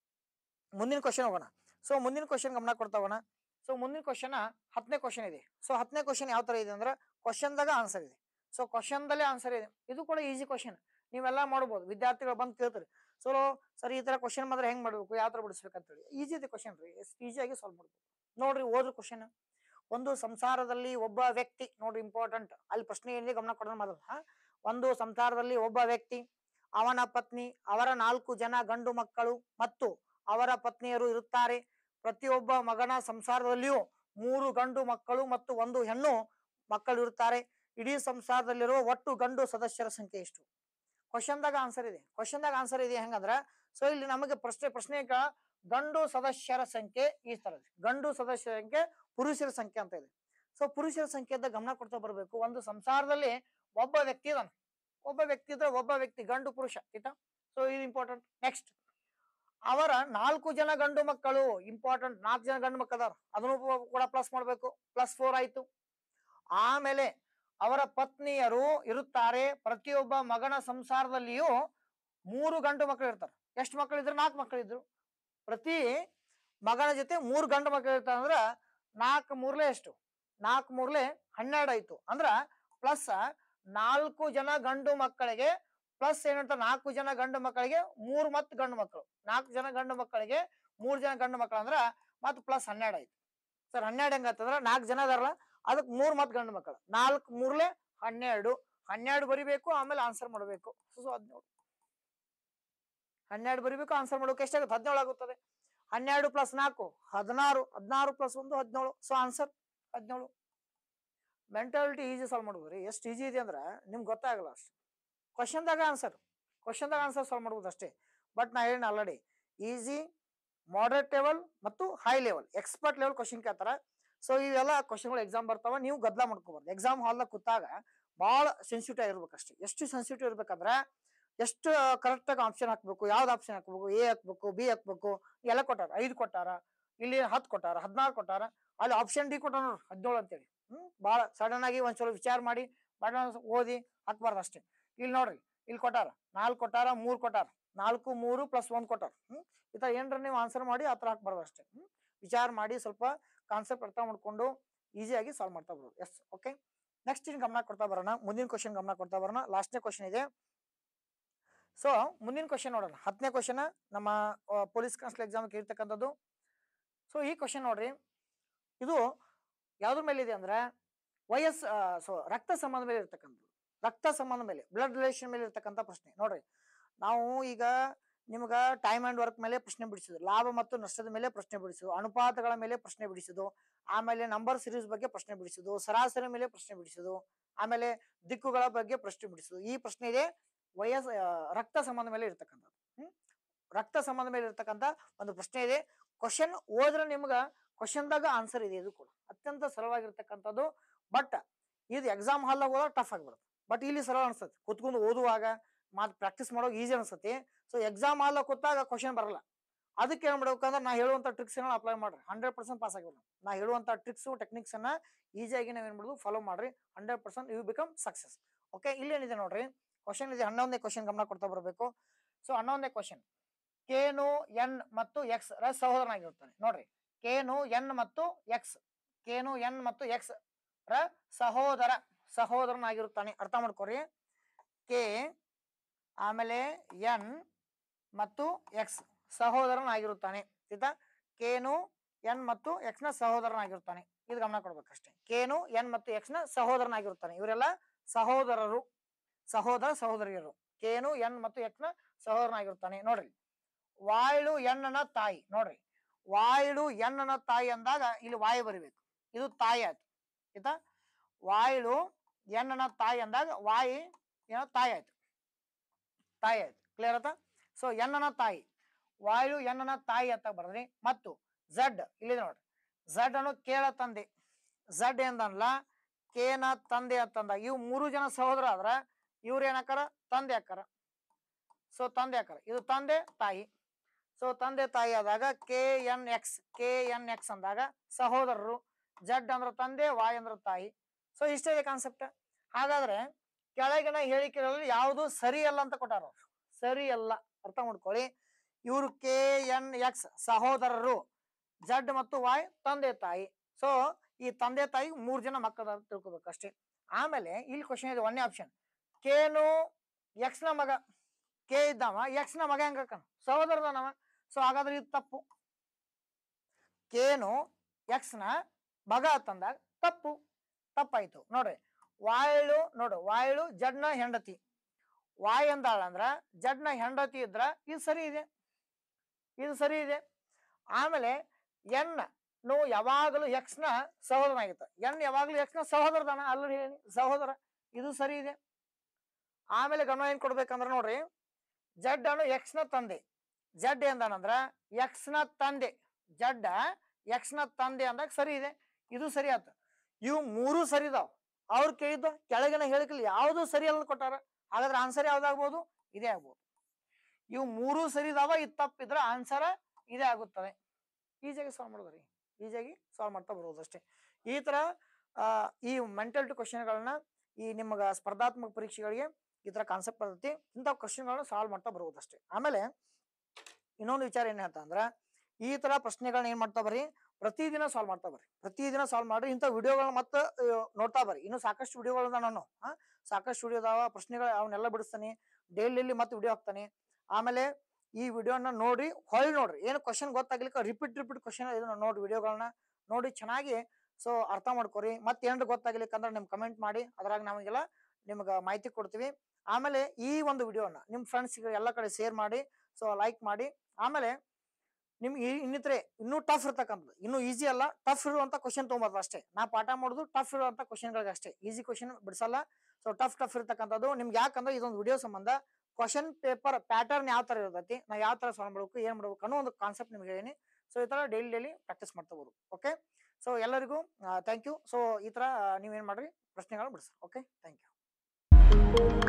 ಮುಂದಿನ ಕ್ವಶನ್ ಹೋಗೋಣ ಸೊ ಮುಂದಿನ ಕ್ವಶನ್ ಗಮನ ಕೊಡ್ತಾ ಹೋಗೋಣ ಸೊ ಮುಂದಿನ ಕ್ವಶನ್ ಹತ್ತನೇ ಕ್ವಶನ್ ಇದೆ ಸೊ ಹತ್ತನೇ ಕ್ವಶನ್ ಯಾವ ತರ ಇದೆ ಅಂದ್ರೆ ಕ್ವಶನ್ದಾಗ ಆನ್ಸರ್ ಇದೆ ಸೊ ಕ್ವಶನ್ದಲ್ಲೇ ಆನ್ಸರ್ ಇದೆ ಇದು ಕೂಡ ಈಸಿ ಕ್ವಶನ್ ನೀವೆಲ್ಲ ಮಾಡ್ಬೋದು ವಿದ್ಯಾರ್ಥಿಗಳು ಬಂದು ಕೇಳ್ತಾರೆ ಸೊ ಸರ್ ಈ ತರ ಕ್ವಶನ್ ಮಾತ್ರ ಹೆಂಗ್ ಮಾಡ್ಬೇಕು ಯಾವ ತರ ಬಿಡಿಸ್ಬೇಕಂತೇಳಿ ಈಸಿ ಇದೆ ಕ್ವಶನ್ ರೀ ಈಸಿಯಾಗಿ ಸಾಲ್ವ್ ಮಾಡ್ಬೋದು ನೋಡ್ರಿ ಓದ್ರಿ ಕ್ವಶನ್ ಒಂದು ಸಂಸಾರದಲ್ಲಿ ಒಬ್ಬ ವ್ಯಕ್ತಿ ನೋಡ್ರಿ ಇಂಪಾರ್ಟೆಂಟ್ ಅಲ್ಲಿ ಪ್ರಶ್ನೆ ಏನಿದೆ ಗಮನ ಕೊಡೋಣ ಮೊದಲು ಹಾ ಒಂದು ಸಂಸಾರದಲ್ಲಿ ಒಬ್ಬ ವ್ಯಕ್ತಿ ಅವನ ಪತ್ನಿ ಅವರ ನಾಲ್ಕು ಜನ ಗಂಡು ಮಕ್ಕಳು ಮತ್ತು ಅವರ ಪತ್ನಿಯರು ಇರುತ್ತಾರೆ ಪ್ರತಿಯೊಬ್ಬ ಮಗನ ಸಂಸಾರದಲ್ಲಿಯೂ ಮೂರು ಗಂಡು ಮಕ್ಕಳು ಮತ್ತು ಒಂದು ಹೆಣ್ಣು ಮಕ್ಕಳು ಇರುತ್ತಾರೆ ಇಡೀ ಸಂಸಾರದಲ್ಲಿರುವ ಒಟ್ಟು ಗಂಡು ಸದಸ್ಯರ ಸಂಖ್ಯೆ ಎಷ್ಟು ಕ್ವಶನ್ದಾಗ ಆನ್ಸರ್ ಇದೆ ಕ್ವಶನ್ದಾಗ ಆನ್ಸರ್ ಇದೆ ಹೆಂಗಂದ್ರ ಸೊ ಇಲ್ಲಿ ನಮಗೆ ಪ್ರಶ್ನೆ ಪ್ರಶ್ನೆ ಗಂಡು ಸದಸ್ಯರ ಸಂಖ್ಯೆ ಈ ತರ ಇದೆ ಗಂಡು ಸದಸ್ಯರ ಸಂಖ್ಯೆ ಪುರುಷರ ಸಂಖ್ಯೆ ಅಂತ ಇದೆ ಸೊ ಪುರುಷರ ಸಂಖ್ಯೆದ ಗಮನ ಕೊಡ್ತಾ ಬರ್ಬೇಕು ಒಂದು ಸಂಸಾರದಲ್ಲಿ ಒಬ್ಬ ವ್ಯಕ್ತಿ ಇದಾನೆ ಒಬ್ಬ ವ್ಯಕ್ತಿ ಇದ್ರೆ ಒಬ್ಬ ವ್ಯಕ್ತಿ ಗಂಡು ಪುರುಷ ಆಯ್ತಾ ಸೊ ಇದು ಇಂಪಾರ್ಟೆಂಟ್ ನೆಕ್ಸ್ಟ್ ಅವರ ನಾಲ್ಕು ಜನ ಗಂಡು ಮಕ್ಕಳು ಇಂಪಾರ್ಟೆಂಟ್ ನಾಲ್ಕು ಜನ ಗಂಡು ಮಕ್ಕಳು ಅದಾರ ಅದನ್ನು ಕೂಡ ಪ್ಲಸ್ ಮಾಡ್ಬೇಕು ಪ್ಲಸ್ ಫೋರ್ ಆಯ್ತು ಆಮೇಲೆ ಅವರ ಪತ್ನಿಯರು ಇರುತ್ತಾರೆ ಪ್ರತಿಯೊಬ್ಬ ಮಗನ ಸಂಸಾರದಲ್ಲಿಯೂ ಮೂರು ಗಂಡು ಮಕ್ಕಳು ಇರ್ತಾರೆ ಎಷ್ಟು ಮಕ್ಕಳು ಇದ್ರು ನಾಲ್ಕು ಮಕ್ಕಳು ಇದ್ರು ಪ್ರತಿ ಮಗನ ಜೊತೆ ಮೂರು ಗಂಡು ಮಕ್ಕಳು ಇರ್ತಾರೆ ಅಂದ್ರ ನಾಲ್ಕು ಮೂರ್ಲೆ ಎಷ್ಟು ನಾಲ್ಕು ಮೂರ್ಲೆ ಹನ್ನೆರಡು ಆಯ್ತು ಅಂದ್ರ ಪ್ಲಸ್ ನಾಲ್ಕು ಜನ ಗಂಡು ಮಕ್ಕಳಿಗೆ ಪ್ಲಸ್ ಏನಂತ ನಾಲ್ಕು ಜನ ಗಂಡು ಮಕ್ಕಳಿಗೆ ಮೂರು ಮತ್ ಗಂಡು ಮಕ್ಕಳು ನಾಲ್ಕು ಜನ ಗಂಡು ಮಕ್ಕಳಿಗೆ ಮೂರ್ ಜನ ಗಂಡು ಮಕ್ಕಳು ಅಂದ್ರ ಮತ್ ಪ್ಲಸ್ ಹನ್ನೆರಡು ಆಯ್ತು ಸರ್ ಹನ್ನೆರಡು ಹೆಂಗತ್ತಂದ್ರ ನಾಲ್ಕು ಜನ ಅದಾರಲ್ಲ ಅದಕ್ಕೆ ಮೂರ್ ಮತ್ ಗಂಡು ಮಕ್ಕಳು ನಾಲ್ಕು ಮೂರ್ಲೆ ಹನ್ನೆರಡು ಹನ್ನೆರಡು ಬರಿಬೇಕು ಆಮೇಲೆ ಆನ್ಸರ್ ಮಾಡಬೇಕು ಸೊ ಹದಿನೇಳು ಹನ್ನೆರಡು ಬರಿಬೇಕು ಆನ್ಸರ್ ಮಾಡೋಕೆ ಎಷ್ಟಾಗುತ್ತೆ ಹದಿನೇಳು ಆಗುತ್ತದೆ ಹನ್ನೆರಡು ಪ್ಲಸ್ ನಾಲ್ಕು ಹದಿನಾರು ಹದಿನಾರು ಪ್ಲಸ್ ಒಂದು ಹದಿನೇಳು ಸೊ ಆನ್ಸರ್ ಹದಿನೇಳು ಮೆಂಟಾಲಿಟಿ ಈಜಿ ಸಾಲ್ವ್ ಮಾಡ್ಬೋದು ರೀ ಎಷ್ಟು ಈಜಿ ಇದೆ ಅಂದ್ರೆ ನಿಮ್ಗೆ ಗೊತ್ತಾಗಲ್ಲ ಅಷ್ಟು ಕ್ವಶನ್ದಾಗ ಆನ್ಸರ್ ಕ್ವಶನ್ದಾಗ ಆನ್ಸರ್ ಸಾಲ್ವ್ ಮಾಡ್ಬೋದು ಅಷ್ಟೇ ಬಟ್ ನಾ ಹೇಳಿ ಆಲ್ರೆಡಿ ಈಸಿ ಮಾಡರೇಟ್ ಲೆವೆಲ್ ಮತ್ತು high level expert level question ಕೇಳ್ತಾರ ಸೊ ಇವೆಲ್ಲ ಕ್ವಶನ್ಗಳು ಎಕ್ಸಾಮ್ ಬರ್ತಾವ ನೀವು ಗದ್ದಲ ಮಾಡ್ಕೋಬಾರ್ದು ಎಕ್ಸಾಮ್ ಹಾಲ್ದಾಗ ಕೂತಾಗ ಭಾಳ ಸೆನ್ಸಿಟಿವ್ ಆಗಿರ್ಬೇಕಷ್ಟೇ ಎಷ್ಟು ಸೆನ್ಸಿಟಿವ್ ಇರ್ಬೇಕಂದ್ರೆ ಎಷ್ಟು ಕರೆಕ್ಟ್ ಆಗಿ ಆಪ್ಷನ್ ಹಾಕ್ಬೇಕು ಯಾವ್ದು ಆಪ್ಷನ್ ಹಾಕ್ಬೇಕು ಎ ಹಾಕ್ಬೇಕು ಬಿ ಹಾಕ್ಬೇಕು ಎಲ್ಲ ಕೊಟ್ಟಾರ ಐದು ಕೊಟ್ಟಾರ ಇಲ್ಲಿ ಹತ್ತು ಕೊಟ್ಟಾರ ಹದಿನಾರು ಕೊಟ್ಟಾರ ಅಲ್ಲಿ ಆಪ್ಷನ್ ಡಿ ಕೊಟ್ಟಾರ ನೋಡ್ರಿ ಹದಿನೇಳು ಅಂತೇಳಿ ಹ್ಮ್ ಭಾಳ ಸಡನ್ ಆಗಿ ಒಂದ್ಸಲ ವಿಚಾರ ಮಾಡಿ ಬಟ್ ಓದಿ ಹಾಕ್ಬಾರ್ದು ಅಷ್ಟೇ ಇಲ್ಲಿ ನೋಡ್ರಿ ಇಲ್ಲಿ ಕೊಟ್ಟಾರ ನಾಲ್ಕು ಕೊಟ್ಟಾರ ಮೂರ್ ಕೊಟ್ಟಾರ ನಾಲ್ಕು ಮೂರು ಪ್ಲಸ್ ಒಂದ್ ಕೊಟ್ಟಾರ ಹ್ಮ್ ಈ ತರ ಏನ್ರ ನೀವು ಆನ್ಸರ್ ಮಾಡಿ ಆ ತರ ಹಾಕ್ಬಾರ್ದು ಅಷ್ಟೇ ಹ್ಮ್ ವಿಚಾರ ಮಾಡಿ ಸ್ವಲ್ಪ ಕಾನ್ಸೆಪ್ಟ್ ಅರ್ಥ ಮಾಡ್ಕೊಂಡು ಈಸಿಯಾಗಿ ಸಾಲ್ವ್ ಮಾಡ್ತಾ ಬರ್ಬೋದು ಎಸ್ ಓಕೆ ನೆಕ್ಸ್ಟ್ ಇನ್ ಗಮನ ಕೊಡ್ತಾ ಬರೋಣ ಮುಂದಿನ ಕ್ವಶನ್ ಗಮನ ಕೊಡ್ತಾ ಬರೋಣ ಲಾಸ್ಟ್ನೇ ಕ್ವಶನ್ ಇದೆ ಸೊ ಮುಂದಿನ ಕ್ವಶನ್ ನೋಡೋಣ ಹತ್ತನೇ ಕ್ವಶನ್ ನಮ್ಮ ಪೊಲೀಸ್ ಕಾನ್ಸ್ಟೇಬಲ್ ಎಕ್ಸಾಮ್ ಇರ್ತಕ್ಕಂಥದ್ದು ಸೊ ಈ ಕ್ವಶನ್ ನೋಡ್ರಿ ಇದು ಯಾವ್ದ್ರ ಮೇಲೆ ಇದೆ ಅಂದ್ರೆ ವಯಸ್ಸು ಸೊ ರಕ್ತ ಸಂಬಂಧ ಮೇಲೆ ಇರ್ತಕ್ಕಂಥದ್ದು ರಕ್ತ ಸಂಬಂಧ ಮೇಲೆ ಬ್ಲಡ್ ರಿಲೇಷನ್ ಮೇಲೆ ಇರ್ತಕ್ಕಂಥ ಪ್ರಶ್ನೆ ನೋಡ್ರಿ ನಾವು ಈಗ ನಿಮ್ಗ ಟೈಮ್ ಅಂಡ್ ವರ್ಕ್ ಮೇಲೆ ಪ್ರಶ್ನೆ ಬಿಡಿಸಿದ್ರು ಲಾಭ ಮತ್ತು ನಷ್ಟದ ಮೇಲೆ ಪ್ರಶ್ನೆ ಬಿಡಿಸುದು ಅನುಪಾತಗಳ ಮೇಲೆ ಪ್ರಶ್ನೆ ಬಿಡಿಸುದು ಆಮೇಲೆ ನಂಬರ್ ಸಿರೀಸ್ ಬಗ್ಗೆ ಪ್ರಶ್ನೆ ಬಿಡಿಸುದು ಸರಾಸರಿ ಮೇಲೆ ಪ್ರಶ್ನೆ ಬಿಡಿಸುದು ಆಮೇಲೆ ದಿಕ್ಕುಗಳ ಬಗ್ಗೆ ಪ್ರಶ್ನೆ ಬಿಡಿಸುದು ಈ ಪ್ರಶ್ನೆ ಇದೆ ವಯಸ್ಸು ಆ, ರಕ್ತ ಸಂಬಂಧ ಮೇಲೆ ಇರ್ತಕ್ಕಂಥದ್ದು ಹ್ಮ್ ರಕ್ತ ಸಂಬಂಧ ಮೇಲೆ ಇರ್ತಕ್ಕಂಥ ಒಂದು ಪ್ರಶ್ನೆ ಇದೆ ಕ್ವಶನ್ ಓದ್ರೆ ನಿಮ್ಗ ಕ್ವಶನ್ದಾಗ ಆನ್ಸರ್ ಇದೆ ಇದು ಕೂಡ ಅತ್ಯಂತ ಸರಳವಾಗಿರ್ತಕ್ಕಂಥದ್ದು ಬಟ್ ಇದು ಎಕ್ಸಾಮ್ ಹಾಲ್ದಾಗ ಹೋದಾಗ ಟಫ್ ಆಗಿಬಿಡುತ್ತೆ ಬಟ್ ಇಲ್ಲಿ ಸರಳ ಅನ್ಸುತ್ತೆ ಕುತ್ಕೊಂಡು ಓದುವಾಗ ಮಾತು ಪ್ರಾಕ್ಟೀಸ್ ಮಾಡೋಕೆ ಈಸಿ ಅನ್ಸುತ್ತೆ ಸೊ ಎಕ್ಸಾಮ್ ಹಾಲ್ದಾಗ ಕೂತಾಗ ಕ್ವಶನ್ ಬರಲ್ಲ ಅದಕ್ಕೆ ಏನ್ ಮಾಡ್ಬೇಕಂದ್ರೆ ನಾ ಹೇಳುವಂತ ಟ್ರಿಕ್ಸ್ ಅಪ್ಲೈ ಮಾಡ್ರಿ ಹಂಡ್ರೆಡ್ ಪರ್ಸೆಂಟ್ ಪಾಸ್ ಆಗಿಲ್ಲ ನಾ ಹೇಳುವಂತ ಟ್ರಿಕ್ಸ್ ಟೆಕ್ನಿಕ್ಸ್ ಅನ್ನ ಈಸಿಯಾಗಿ ನಾವ್ ಏನ್ ಮಾಡೋದು ಫಾಲೋ ಮಾಡ್ರಿ hundred percent you become success okay ಇಲ್ಲೇನಿದೆ ನೋಡ್ರಿ ಕ್ವಶನ್ ಇದೆ ಹನ್ನೊಂದನೇ ಕ್ವಶನ್ ಗಮನ ಕೊಡ್ತಾ ಬರಬೇಕು ಸೊ ಹನ್ನೊಂದನೇ ಕ್ವಶನ್ ಕೇನು ಎನ್ ಮತ್ತು ಎಕ್ಸ್ ರ ಸಹೋದರನಾಗಿರ್ತಾನೆ ನೋಡ್ರಿ ಕೇನು ಎನ್ ಮತ್ತು ಎಕ್ಸ್ ಕೇನು ಎನ್ ಮತ್ತು ಎಕ್ಸ್ ರ ಸಹೋದರ ಸಹೋದರನಾಗಿರುತ್ತಾನೆ ಅರ್ಥ ಮಾಡ್ಕೊರಿ ಕೆ ಆಮೇಲೆ ಎನ್ ಮತ್ತು ಎಕ್ಸ್ ಸಹೋದರನಾಗಿರುತ್ತಾನೆ ಆಯ್ತಾ ಕೇನು ಎನ್ ಮತ್ತು ಎಕ್ಸ್ ನ ಸಹೋದರನಾಗಿರುತ್ತಾನೆ ಇದು ಗಮನ ಕೊಡ್ಬೇಕಷ್ಟೇ ಕೇನು ಎನ್ ಮತ್ತು ಎಕ್ಸ್ ನ ಸಹೋದರನಾಗಿರುತ್ತಾನೆ ಇವರೆಲ್ಲ ಸಹೋದರರು ಸಹೋದರ ಸಹೋದರಿಯರು ಕೇನು ಎನ್ ಮತ್ತು ಎಕ್ಸ್ ನ ಸಹೋದರನಾಗಿರುತ್ತಾನೆ ನೋಡ್ರಿ ವಾಯ್ಳು ಎಣ್ಣನ ತಾಯಿ ನೋಡ್ರಿ ವಾಯ್ಳು ಎಣ್ಣನ ತಾಯಿ ಅಂದಾಗ ಇಲ್ಲಿ ವಾಯು ಬರಿಬೇಕು ಇದು ತಾಯಿ ಆಯ್ತು ಆಯ್ತಾ ವಾಯ್ಳು ಎಣ್ಣನ ತಾಯಿ ಅಂದಾಗ ವಾಯಿ ಏನೋ ತಾಯಿ ಆಯ್ತು ತಾಯಿ ಆಯ್ತು ಕ್ಲಿಯರ್ ಆಯ್ತಾ ಸೊ ಎಣ್ಣನ ತಾಯಿ ವಾಯು ಎಣ್ಣನ ತಾಯಿ ಅಂತ ಬರ್ದ್ರಿ ಮತ್ತು ಝಡ್ ಇಲ್ಲಿದೆ ನೋಡ್ರಿ ಝಡ್ ಅನ್ನೋ ಕೇಳ ತಂದೆ ಝಡ್ ಎಂದನ್ಲ ಕೇನ ತಂದೆ ಅಂತಂದ ಇವು ಮೂರು ಜನ ಸಹೋದರ ಆದ್ರ ಇವ್ರು ಏನಾಕಾರ ತಂದೆ ಆಕಾರ ಸೊ ತಂದೆ ಆಕಾರ ಇದು ತಂದೆ ತಾಯಿ ಸೊ ತಂದೆ ತಾಯಿ ಆದಾಗ K N X K N X ಅಂದಾಗ ಸಹೋದರರು ಜಡ್ ಅಂದ್ರ ತಂದೆ ವಾಯ್ ಅಂದ್ರ ತಾಯಿ ಸೊ ಇಷ್ಟೇ ಇದೆ ಕಾನ್ಸೆಪ್ಟ್ ಹಾಗಾದ್ರೆ ಕೆಳಗಿನ ಹೇಳಿಕೆಗಳಲ್ಲಿ ಯಾವುದು ಸರಿ ಅಲ್ಲ ಅಂತ ಕೊಟ್ಟಾರ ಅವ್ರು ಸರಿ ಅಲ್ಲ ಅರ್ಥ ಮಾಡ್ಕೊಳ್ಳಿ ಇವ್ರು ಕೆ ಎನ್ ಎಕ್ಸ್ ಸಹೋದರರು ಜಡ್ ಮತ್ತು ವಾಯ್ ತಂದೆ ತಾಯಿ ಸೊ ಈ ತಂದೆ ತಾಯಿ ಮೂರ್ ಜನ ಮಕ್ಕಳ ತಿಳ್ಕೊಬೇಕು ಅಷ್ಟೇ ಆಮೇಲೆ ಇಲ್ಲಿ ಕ್ವಶನ್ ಇದೆ ಒಂದೇ ಆಪ್ಷನ್ ಕೇನು ಎಕ್ಸ್ ನ ಮಗ ಕೆ ಇದ್ದವ ಎಕ್ಸ್ ನ ಮಗ ಹೆಂಗ ಸಹೋದರದನವ ಸೊ ಹಾಗಾದ್ರೆ ಇದು ತಪ್ಪು ಕೇನು ಎಕ್ಸ್ ನ ಮಗ ಅಂತಂದಾಗ ತಪ್ಪು ತಪ್ಪಾಯ್ತು ನೋಡ್ರಿ ವಾಯ್ಳು ನೋಡು ವಾಯ್ಳು ಜಡ್ನ ಹೆಂಡತಿ ವಾಯ್ ಅಂದಾಳ ಅಂದ್ರ ಜಡ್ನ ಹೆಂಡತಿ ಇದ್ರ ಇದು ಸರಿ ಇದೆ ಇದು ಸರಿ ಇದೆ ಆಮೇಲೆ ಎನ್ ನು ಯಾವಾಗಲೂ ಎಕ್ಸ್ ನ ಸಹೋದರನಾಗಿತ್ತ ಎನ್ ಯಾವಾಗಲೂ ಎಕ್ಸ್ ನ ಸಹೋದರದಾನ ಅಲ್ಲ ಹೇಳಿ ಸಹೋದರ ಇದು ಸರಿ ಇದೆ ಆಮೇಲೆ ಗಮನ ಏನ್ ಕೊಡ್ಬೇಕಂದ್ರ ನೋಡ್ರಿ ಜಡ್ ಅನ್ನು ಎಕ್ಸ್ ನ ತಂದೆ ಜಡ್ ಎಂದಾನಂದ್ರ ಎಕ್ಸ್ ನ ತಂದೆ ಜಡ್ಡ ಎಕ್ಸ್ ನ ತಂದೆ ಅಂದಾಗ ಸರಿ ಇದೆ ಇದು ಸರಿ ಆತ ಇವು ಮೂರು ಸರಿ ಇದಾವ್ ಅವ್ರು ಕೇಳಿದ್ದು ಕೆಳಗಿನ ಹೇಳಿಕಲ್ಲಿ ಯಾವ್ದು ಸರಿ ಅಲ್ಲ ಕೊಟ್ಟಾರ ಹಾಗಾದ್ರೆ ಆನ್ಸರ್ ಯಾವ್ದಾಗ್ಬೋದು ಇದೇ ಆಗ್ಬೋದು ಇವು ಮೂರು ಸರಿ ಇದಾವ ಇದು ತಪ್ಪಿದ್ರ ಆನ್ಸರ್ ಇದೇ ಆಗುತ್ತದೆ ಈಸಿಯಾಗಿ ಸಾಲ್ವ್ ಮಾಡೋದ್ರಿ ಈಸಿಯಾಗಿ ಸಾಲ್ವ್ ಮಾಡ್ತಾ ಬರ್ಬೋದು ಅಷ್ಟೇ ಈ ತರ ಆ, ಈ ಮೆಂಟಲ್ ಟು ಕ್ವಶನ್ಗಳನ್ನ ಈ ನಿಮಗ ಸ್ಪರ್ಧಾತ್ಮಕ ಪರೀಕ್ಷೆಗಳಿಗೆ ಈ ತರ ಕಾನ್ಸೆಪ್ಟ್ ಬರ್ತೈತಿ ಇಂಥ ಕ್ವಶನ್ಗಳನ್ನ ಸಾಲ್ವ್ ಮಾಡ್ತಾ ಬರ್ಬೋದು ಅಷ್ಟೇ ಆಮೇಲೆ ಇನ್ನೊಂದು ವಿಚಾರ ಏನ್ ಹೇಳ್ತಾ ಅಂದ್ರ ಈ ತರ ಪ್ರಶ್ನೆಗಳನ್ನ ಏನ್ ಮಾಡ್ತಾ ಬರ್ರಿ ಪ್ರತಿದಿನ ಸಾಲ್ವ್ ಮಾಡ್ತಾ ಬರ್ರಿ ಪ್ರತಿದಿನ ಸಾಲ್ವ್ ಮಾಡ್ರಿ ಇಂಥ ವಿಡಿಯೋಗಳನ್ನ ಮತ್ತೆ ಆ, ನೋಡ್ತಾ ಬರ್ರಿ ಇನ್ನು ಸಾಕಷ್ಟು ವಿಡಿಯೋಗಳದ ನಾನು ಆ, ಸಾಕಷ್ಟು ವಿಡಿಯೋ ಅದಾವ ಪ್ರಶ್ನೆಗಳು ಅವನ್ನೆಲ್ಲ ಬಿಡಿಸ್ತಾನೆ ಡೈಲಿ ಮತ್ತೆ ವಿಡಿಯೋ ಹಾಕ್ತಾನೆ ಆಮೇಲೆ ಈ ವಿಡಿಯೋನ ನೋಡಿ ಹೊಳ್ಳಿ ನೋಡ್ರಿ ಏನು ಕ್ವಶನ್ ಗೊತ್ತಾಗ್ಲಿಕ್ಕೆ ರಿಪೀಟ್ ರಿಪೀಟ್ ಕ್ವಶನ್ ಇದನ್ನ ನೋಡಿ ವಿಡಿಯೋಗಳನ್ನ ನೋಡಿ ಚೆನ್ನಾಗಿ ಸೊ ಅರ್ಥ ಮಾಡ್ಕೊರಿ ಮತ್ತೆ ಏನಾರ ಗೊತ್ತಾಗ್ಲಿಕ್ಕೆ ಅಂದ್ರೆ ನಿಮ್ ಕಮೆಂಟ್ ಮಾಡಿ ಅದ್ರಾಗ ನಮಗೆಲ್ಲ ನಿಮ್ಗೆ ಮಾಹಿತಿ ಕೊಡ್ತೀವಿ ಆಮೇಲೆ ಈ ಒಂದು ವಿಡಿಯೋನ ನಿಮ್ಮ ಫ್ರೆಂಡ್ಸ್ಗೆ ಎಲ್ಲ ಕಡೆ ಶೇರ್ ಮಾಡಿ ಸೊ ಲೈಕ್ ಮಾಡಿ ಆಮೇಲೆ ನಿಮ್ಗೆ ಈ- ಇನ್ನಿತರೆ ಇನ್ನೂ ಟಫ್ ಇರ್ತಕ್ಕಂಥದ್ದು ಇನ್ನೂ ಈಸಿ ಅಲ್ಲ ಟಫ್ ಇರುವಂತ ಕ್ವಶನ್ ತೊಗೊಂಬಾರ್ದು ಅಷ್ಟೇ ನಾ ಪಾಠ ಮಾಡೋದು ಟಫ್ ಇರುವಂತ ಕ್ವಶನ್ಗಳಿಗೆ ಅಷ್ಟೇ ಈಸಿ ಕ್ವಶನ್ ಬಿಡಿಸಲ್ಲ ಸೊ ಟಫ್ ಟಫ್ ಇರ್ತಕ್ಕಂಥದ್ದು ನಿಮ್ಗೆ ಯಾಕಂದ್ರೆ ಇದೊಂದು ವಿಡಿಯೋ ಸಂಬಂಧ ಕ್ವಶನ್ ಪೇಪರ್ ಪ್ಯಾಟರ್ನ್ ಯಾವ ತರ ಇರ್ತೈತಿ ನಾ ಯಾವ ತರ ಸಾಲ್ವ್ ಮಾಡ್ಬೇಕು ಏನ್ ಮಾಡ್ಬೇಕು ಅನ್ನೋ ಒಂದು ಕಾನ್ಸೆಪ್ಟ್ ನಿಮ್ಗೆ ಹೇಳೀನಿ ಸೊ ಈ ತರ ಡೈಲಿ ಡೈಲಿ ಪ್ರಾಕ್ಟೀಸ್ ಮಾಡ್ತಾ ಹೋಗ್ಬೋದು ಓಕೆ ಸೊ ಎಲ್ಲರಿಗೂ ಥ್ಯಾಂಕ್ ಯು ಸೊ ಈ ತರ ನೀವೇನ್ ಮಾಡ್ರಿ ಪ್ರಶ್ನೆಗಳನ್ನ ಬಿಡಿಸ್ರಿ ಓಕೆ ಥ್ಯಾಂಕ್ ಯು